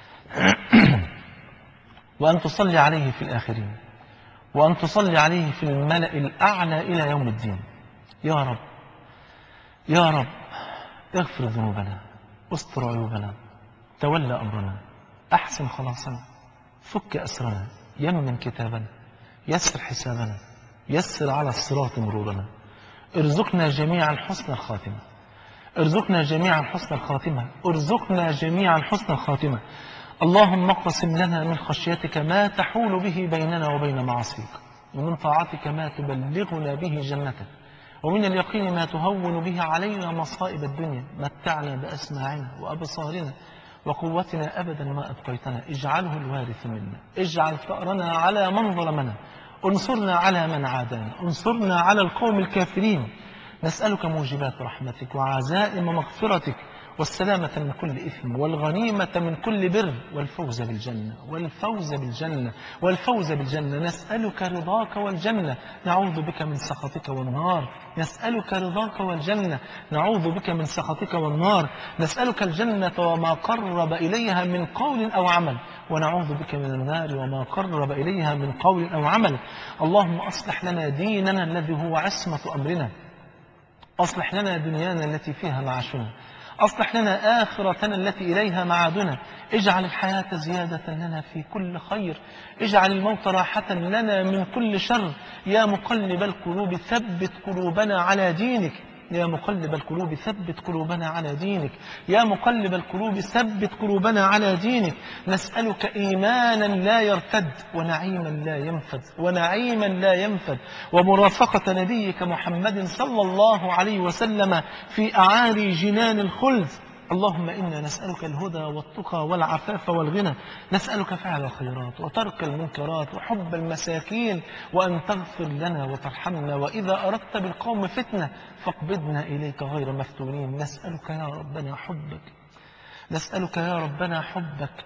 وأن تصلي عليه في الآخرين وأن تصلي عليه في الملأ الأعلى إلى يوم الدين يا رب يا رب اغفر ذنوبنا استر عيوبنا تولى أمرنا أحسن خلاصنا فك أسرنا يمن كتابنا يسر حسابنا يسر على الصراط مرورنا ارزقنا جميعا حسن الخاتمة ارزقنا جميعا حسن الخاتمة ارزقنا جميعا حسن الخاتمة اللهم اقسم لنا من خشيتك ما تحول به بيننا وبين معاصيك ومن طاعتك ما تبلغنا به جنتك ومن اليقين ما تهون به علينا مصائب الدنيا متعنا بأسماعنا وأبصارنا وقوتنا أبدا ما أبقيتنا اجعله الوارث منا اجعل ثأرنا على من ظلمنا انصرنا على من عادانا انصرنا على القوم الكافرين نسألك موجبات رحمتك وعزائم مغفرتك والسلامة من كل إثم والغنيمة من كل بر والفوز بالجنة والفوز بالجنة والفوز بالجنة نسألك رضاك والجنة نعوذ بك من سخطك والنار نسألك رضاك والجنة نعوذ بك من سخطك والنار نسألك الجنة وما قرب إليها من قول أو عمل ونعوذ بك من النار وما قرب إليها من قول أو عمل اللهم أصلح لنا ديننا الذي هو عصمة أمرنا أصلح لنا دنيانا التي فيها معاشنا أصلح لنا آخرتنا التي إليها معادنا اجعل الحياة زيادة لنا في كل خير اجعل الموت راحة لنا من كل شر يا مقلب القلوب ثبت قلوبنا على دينك يا مقلب القلوب ثبت قلوبنا على دينك يا مقلب القلوب ثبت قلوبنا على دينك نسألك إيمانا لا يرتد ونعيما لا ينفد ونعيما لا ينفد ومرافقة نبيك محمد صلى الله عليه وسلم في أعالي جنان الخلد اللهم إنا نسألك الهدى والتقى والعفاف والغنى نسألك فعل الخيرات وترك المنكرات وحب المساكين وأن تغفر لنا وترحمنا وإذا أردت بالقوم فتنة فاقبضنا إليك غير مفتونين نسألك يا ربنا حبك نسألك يا ربنا حبك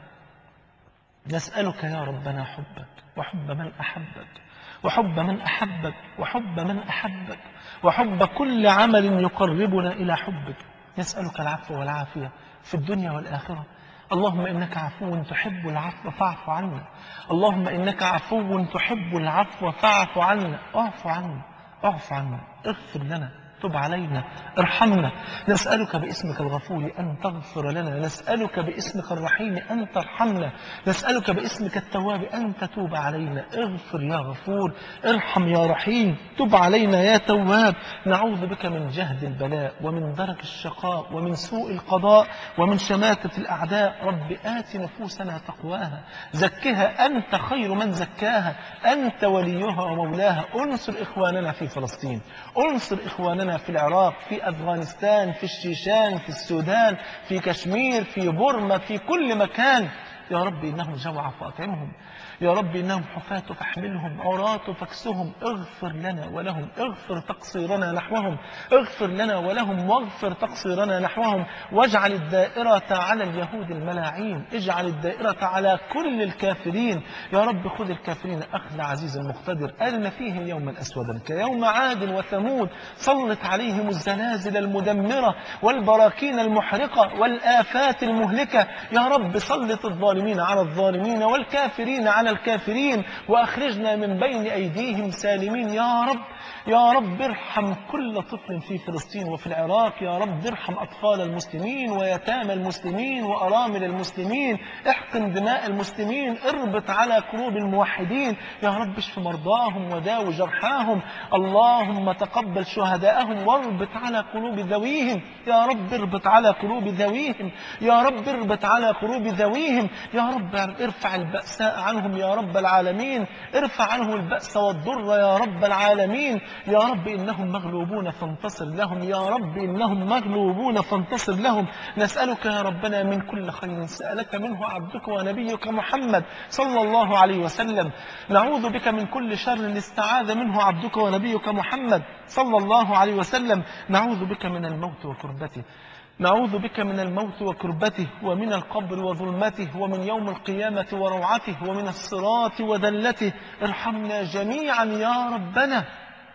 نسألك يا ربنا حبك وحب من أحبك وحب من أحبك وحب من أحبك وحب كل عمل يقربنا إلى حبك نسألك العفو والعافية في الدنيا والآخرة اللهم إنك عفو تحب العفو فاعف عنا اللهم إنك عفو تحب العفو فاعف عنا اعف عنا اعف عنا اغفر لنا تب علينا ارحمنا نسألك باسمك الغفور أن تغفر لنا نسألك باسمك الرحيم أن ترحمنا نسألك باسمك التواب أن تتوب علينا اغفر يا غفور ارحم يا رحيم تب علينا يا تواب نعوذ بك من جهد البلاء ومن درك الشقاء ومن سوء القضاء ومن شماتة الأعداء رب آت نفوسنا تقواها زكها أنت خير من زكاها أنت وليها ومولاها انصر إخواننا في فلسطين انصر إخواننا في العراق في أفغانستان في الشيشان في السودان في كشمير في بورما في كل مكان يا رب إنهم جوع فأطعمهم يا رب إنهم حفاة فاحملهم عراة فاكسهم اغفر لنا ولهم اغفر تقصيرنا نحوهم اغفر لنا ولهم واغفر تقصيرنا نحوهم واجعل الدائرة على اليهود الملاعين اجعل الدائرة على كل الكافرين يا رب خذ الكافرين أخذ عزيز مقتدر أرنا فيهم يوما أسودا كيوم عاد وثمود سلط عليهم الزلازل المدمرة والبراكين المحرقة والآفات المهلكة يا رب سلط الظالمين على الظالمين والكافرين على الكافرين وأخرجنا من بين أيديهم سالمين يا رب يا رب ارحم كل طفل في فلسطين وفي العراق يا رب ارحم أطفال المسلمين ويتامى المسلمين وأرامل المسلمين احقن دماء المسلمين اربط على قلوب الموحدين يا رب اشف مرضاهم وداو جرحاهم اللهم تقبل شهداءهم واربط على قلوب ذويهم يا رب اربط على قلوب ذويهم يا رب اربط على قلوب ذويهم يا رب ارفع البأساء عنهم يا رب العالمين ارفع عنهم البأس والضر يا رب العالمين يا رب إنهم مغلوبون فانتصر لهم يا رب إنهم مغلوبون فانتصر لهم نسألك يا ربنا من كل خير سألك منه عبدك ونبيك محمد صلى الله عليه وسلم نعوذ بك من كل شر استعاذ منه عبدك ونبيك محمد صلى الله عليه وسلم نعوذ بك من الموت وكربته نعوذ بك من الموت وكربته ومن القبر وظلمته ومن يوم القيامة وروعته ومن الصراط وذلته ارحمنا جميعا يا ربنا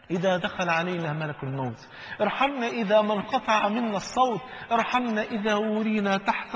إذا دخل علينا ملك الموت ارحمنا إذا ما انقطع منا الصوت ارحمنا إذا ورينا تحت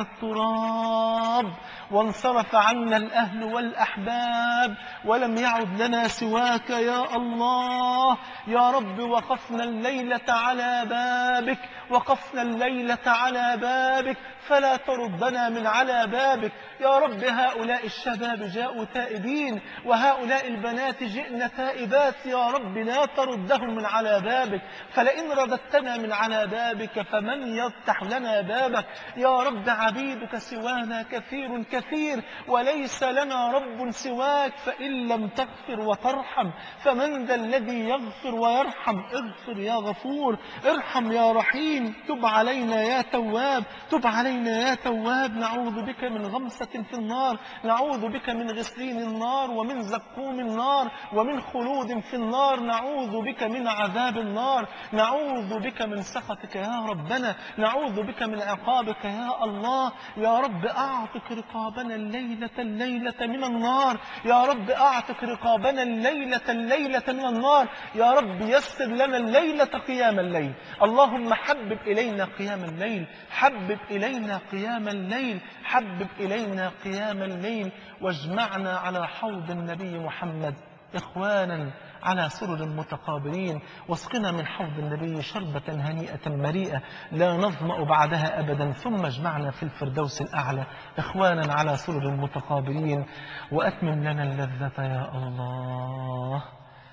التراب وانصرف عنا الأهل والأحباب ولم يعد لنا سواك يا الله يا رب وقفنا الليلة على بابك وقفنا الليلة على بابك فلا تردنا من على بابك يا رب هؤلاء الشباب جاءوا تائبين وهؤلاء البنات جئن تائبات يا رب لا تردهم من على بابك فلئن رددتنا من على بابك فمن يفتح لنا بابك يا رب عبيدك سوانا كثير كثير وليس لنا رب سواك فإن لم تغفر وترحم فمن ذا الذي يغفر ويرحم اغفر يا غفور ارحم يا رحيم تب علينا يا تواب تب علينا يا تواب نعوذ بك من غمسة في النار نعوذ بك من غسلين النار ومن زقوم النار ومن خلود في النار نعوذ بك من عذاب النار نعوذ بك من سخطك يا ربنا نعوذ بك من عقابك يا الله يا رب أعتق رقابنا الليلة الليلة من النار يا رب أعتق رقابنا الليلة الليلة من النار يا رب يسر لنا الليلة قيام الليل اللهم حبب إلينا قيام الليل حبب إلينا قيام الليل حبب إلينا قيام الليل واجمعنا على حوض النبي محمد إخوانا على سرر متقابلين واسقنا من حوض النبي شربة هنيئة مريئة لا نظمأ بعدها أبدا ثم اجمعنا في الفردوس الأعلى إخوانا على سرر متقابلين وأتمم لنا اللذة يا الله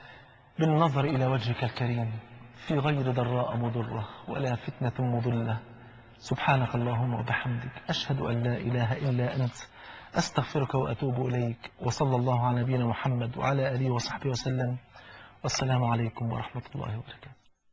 بالنظر إلى وجهك الكريم في غير ضراء مضرة ولا فتنة مضلة سبحانك اللهم وبحمدك أشهد أن لا إله إلا أنت أستغفرك وأتوب إليك وصلى الله على نبينا محمد وعلى آله وصحبه وسلم والسلام عليكم ورحمة الله وبركاته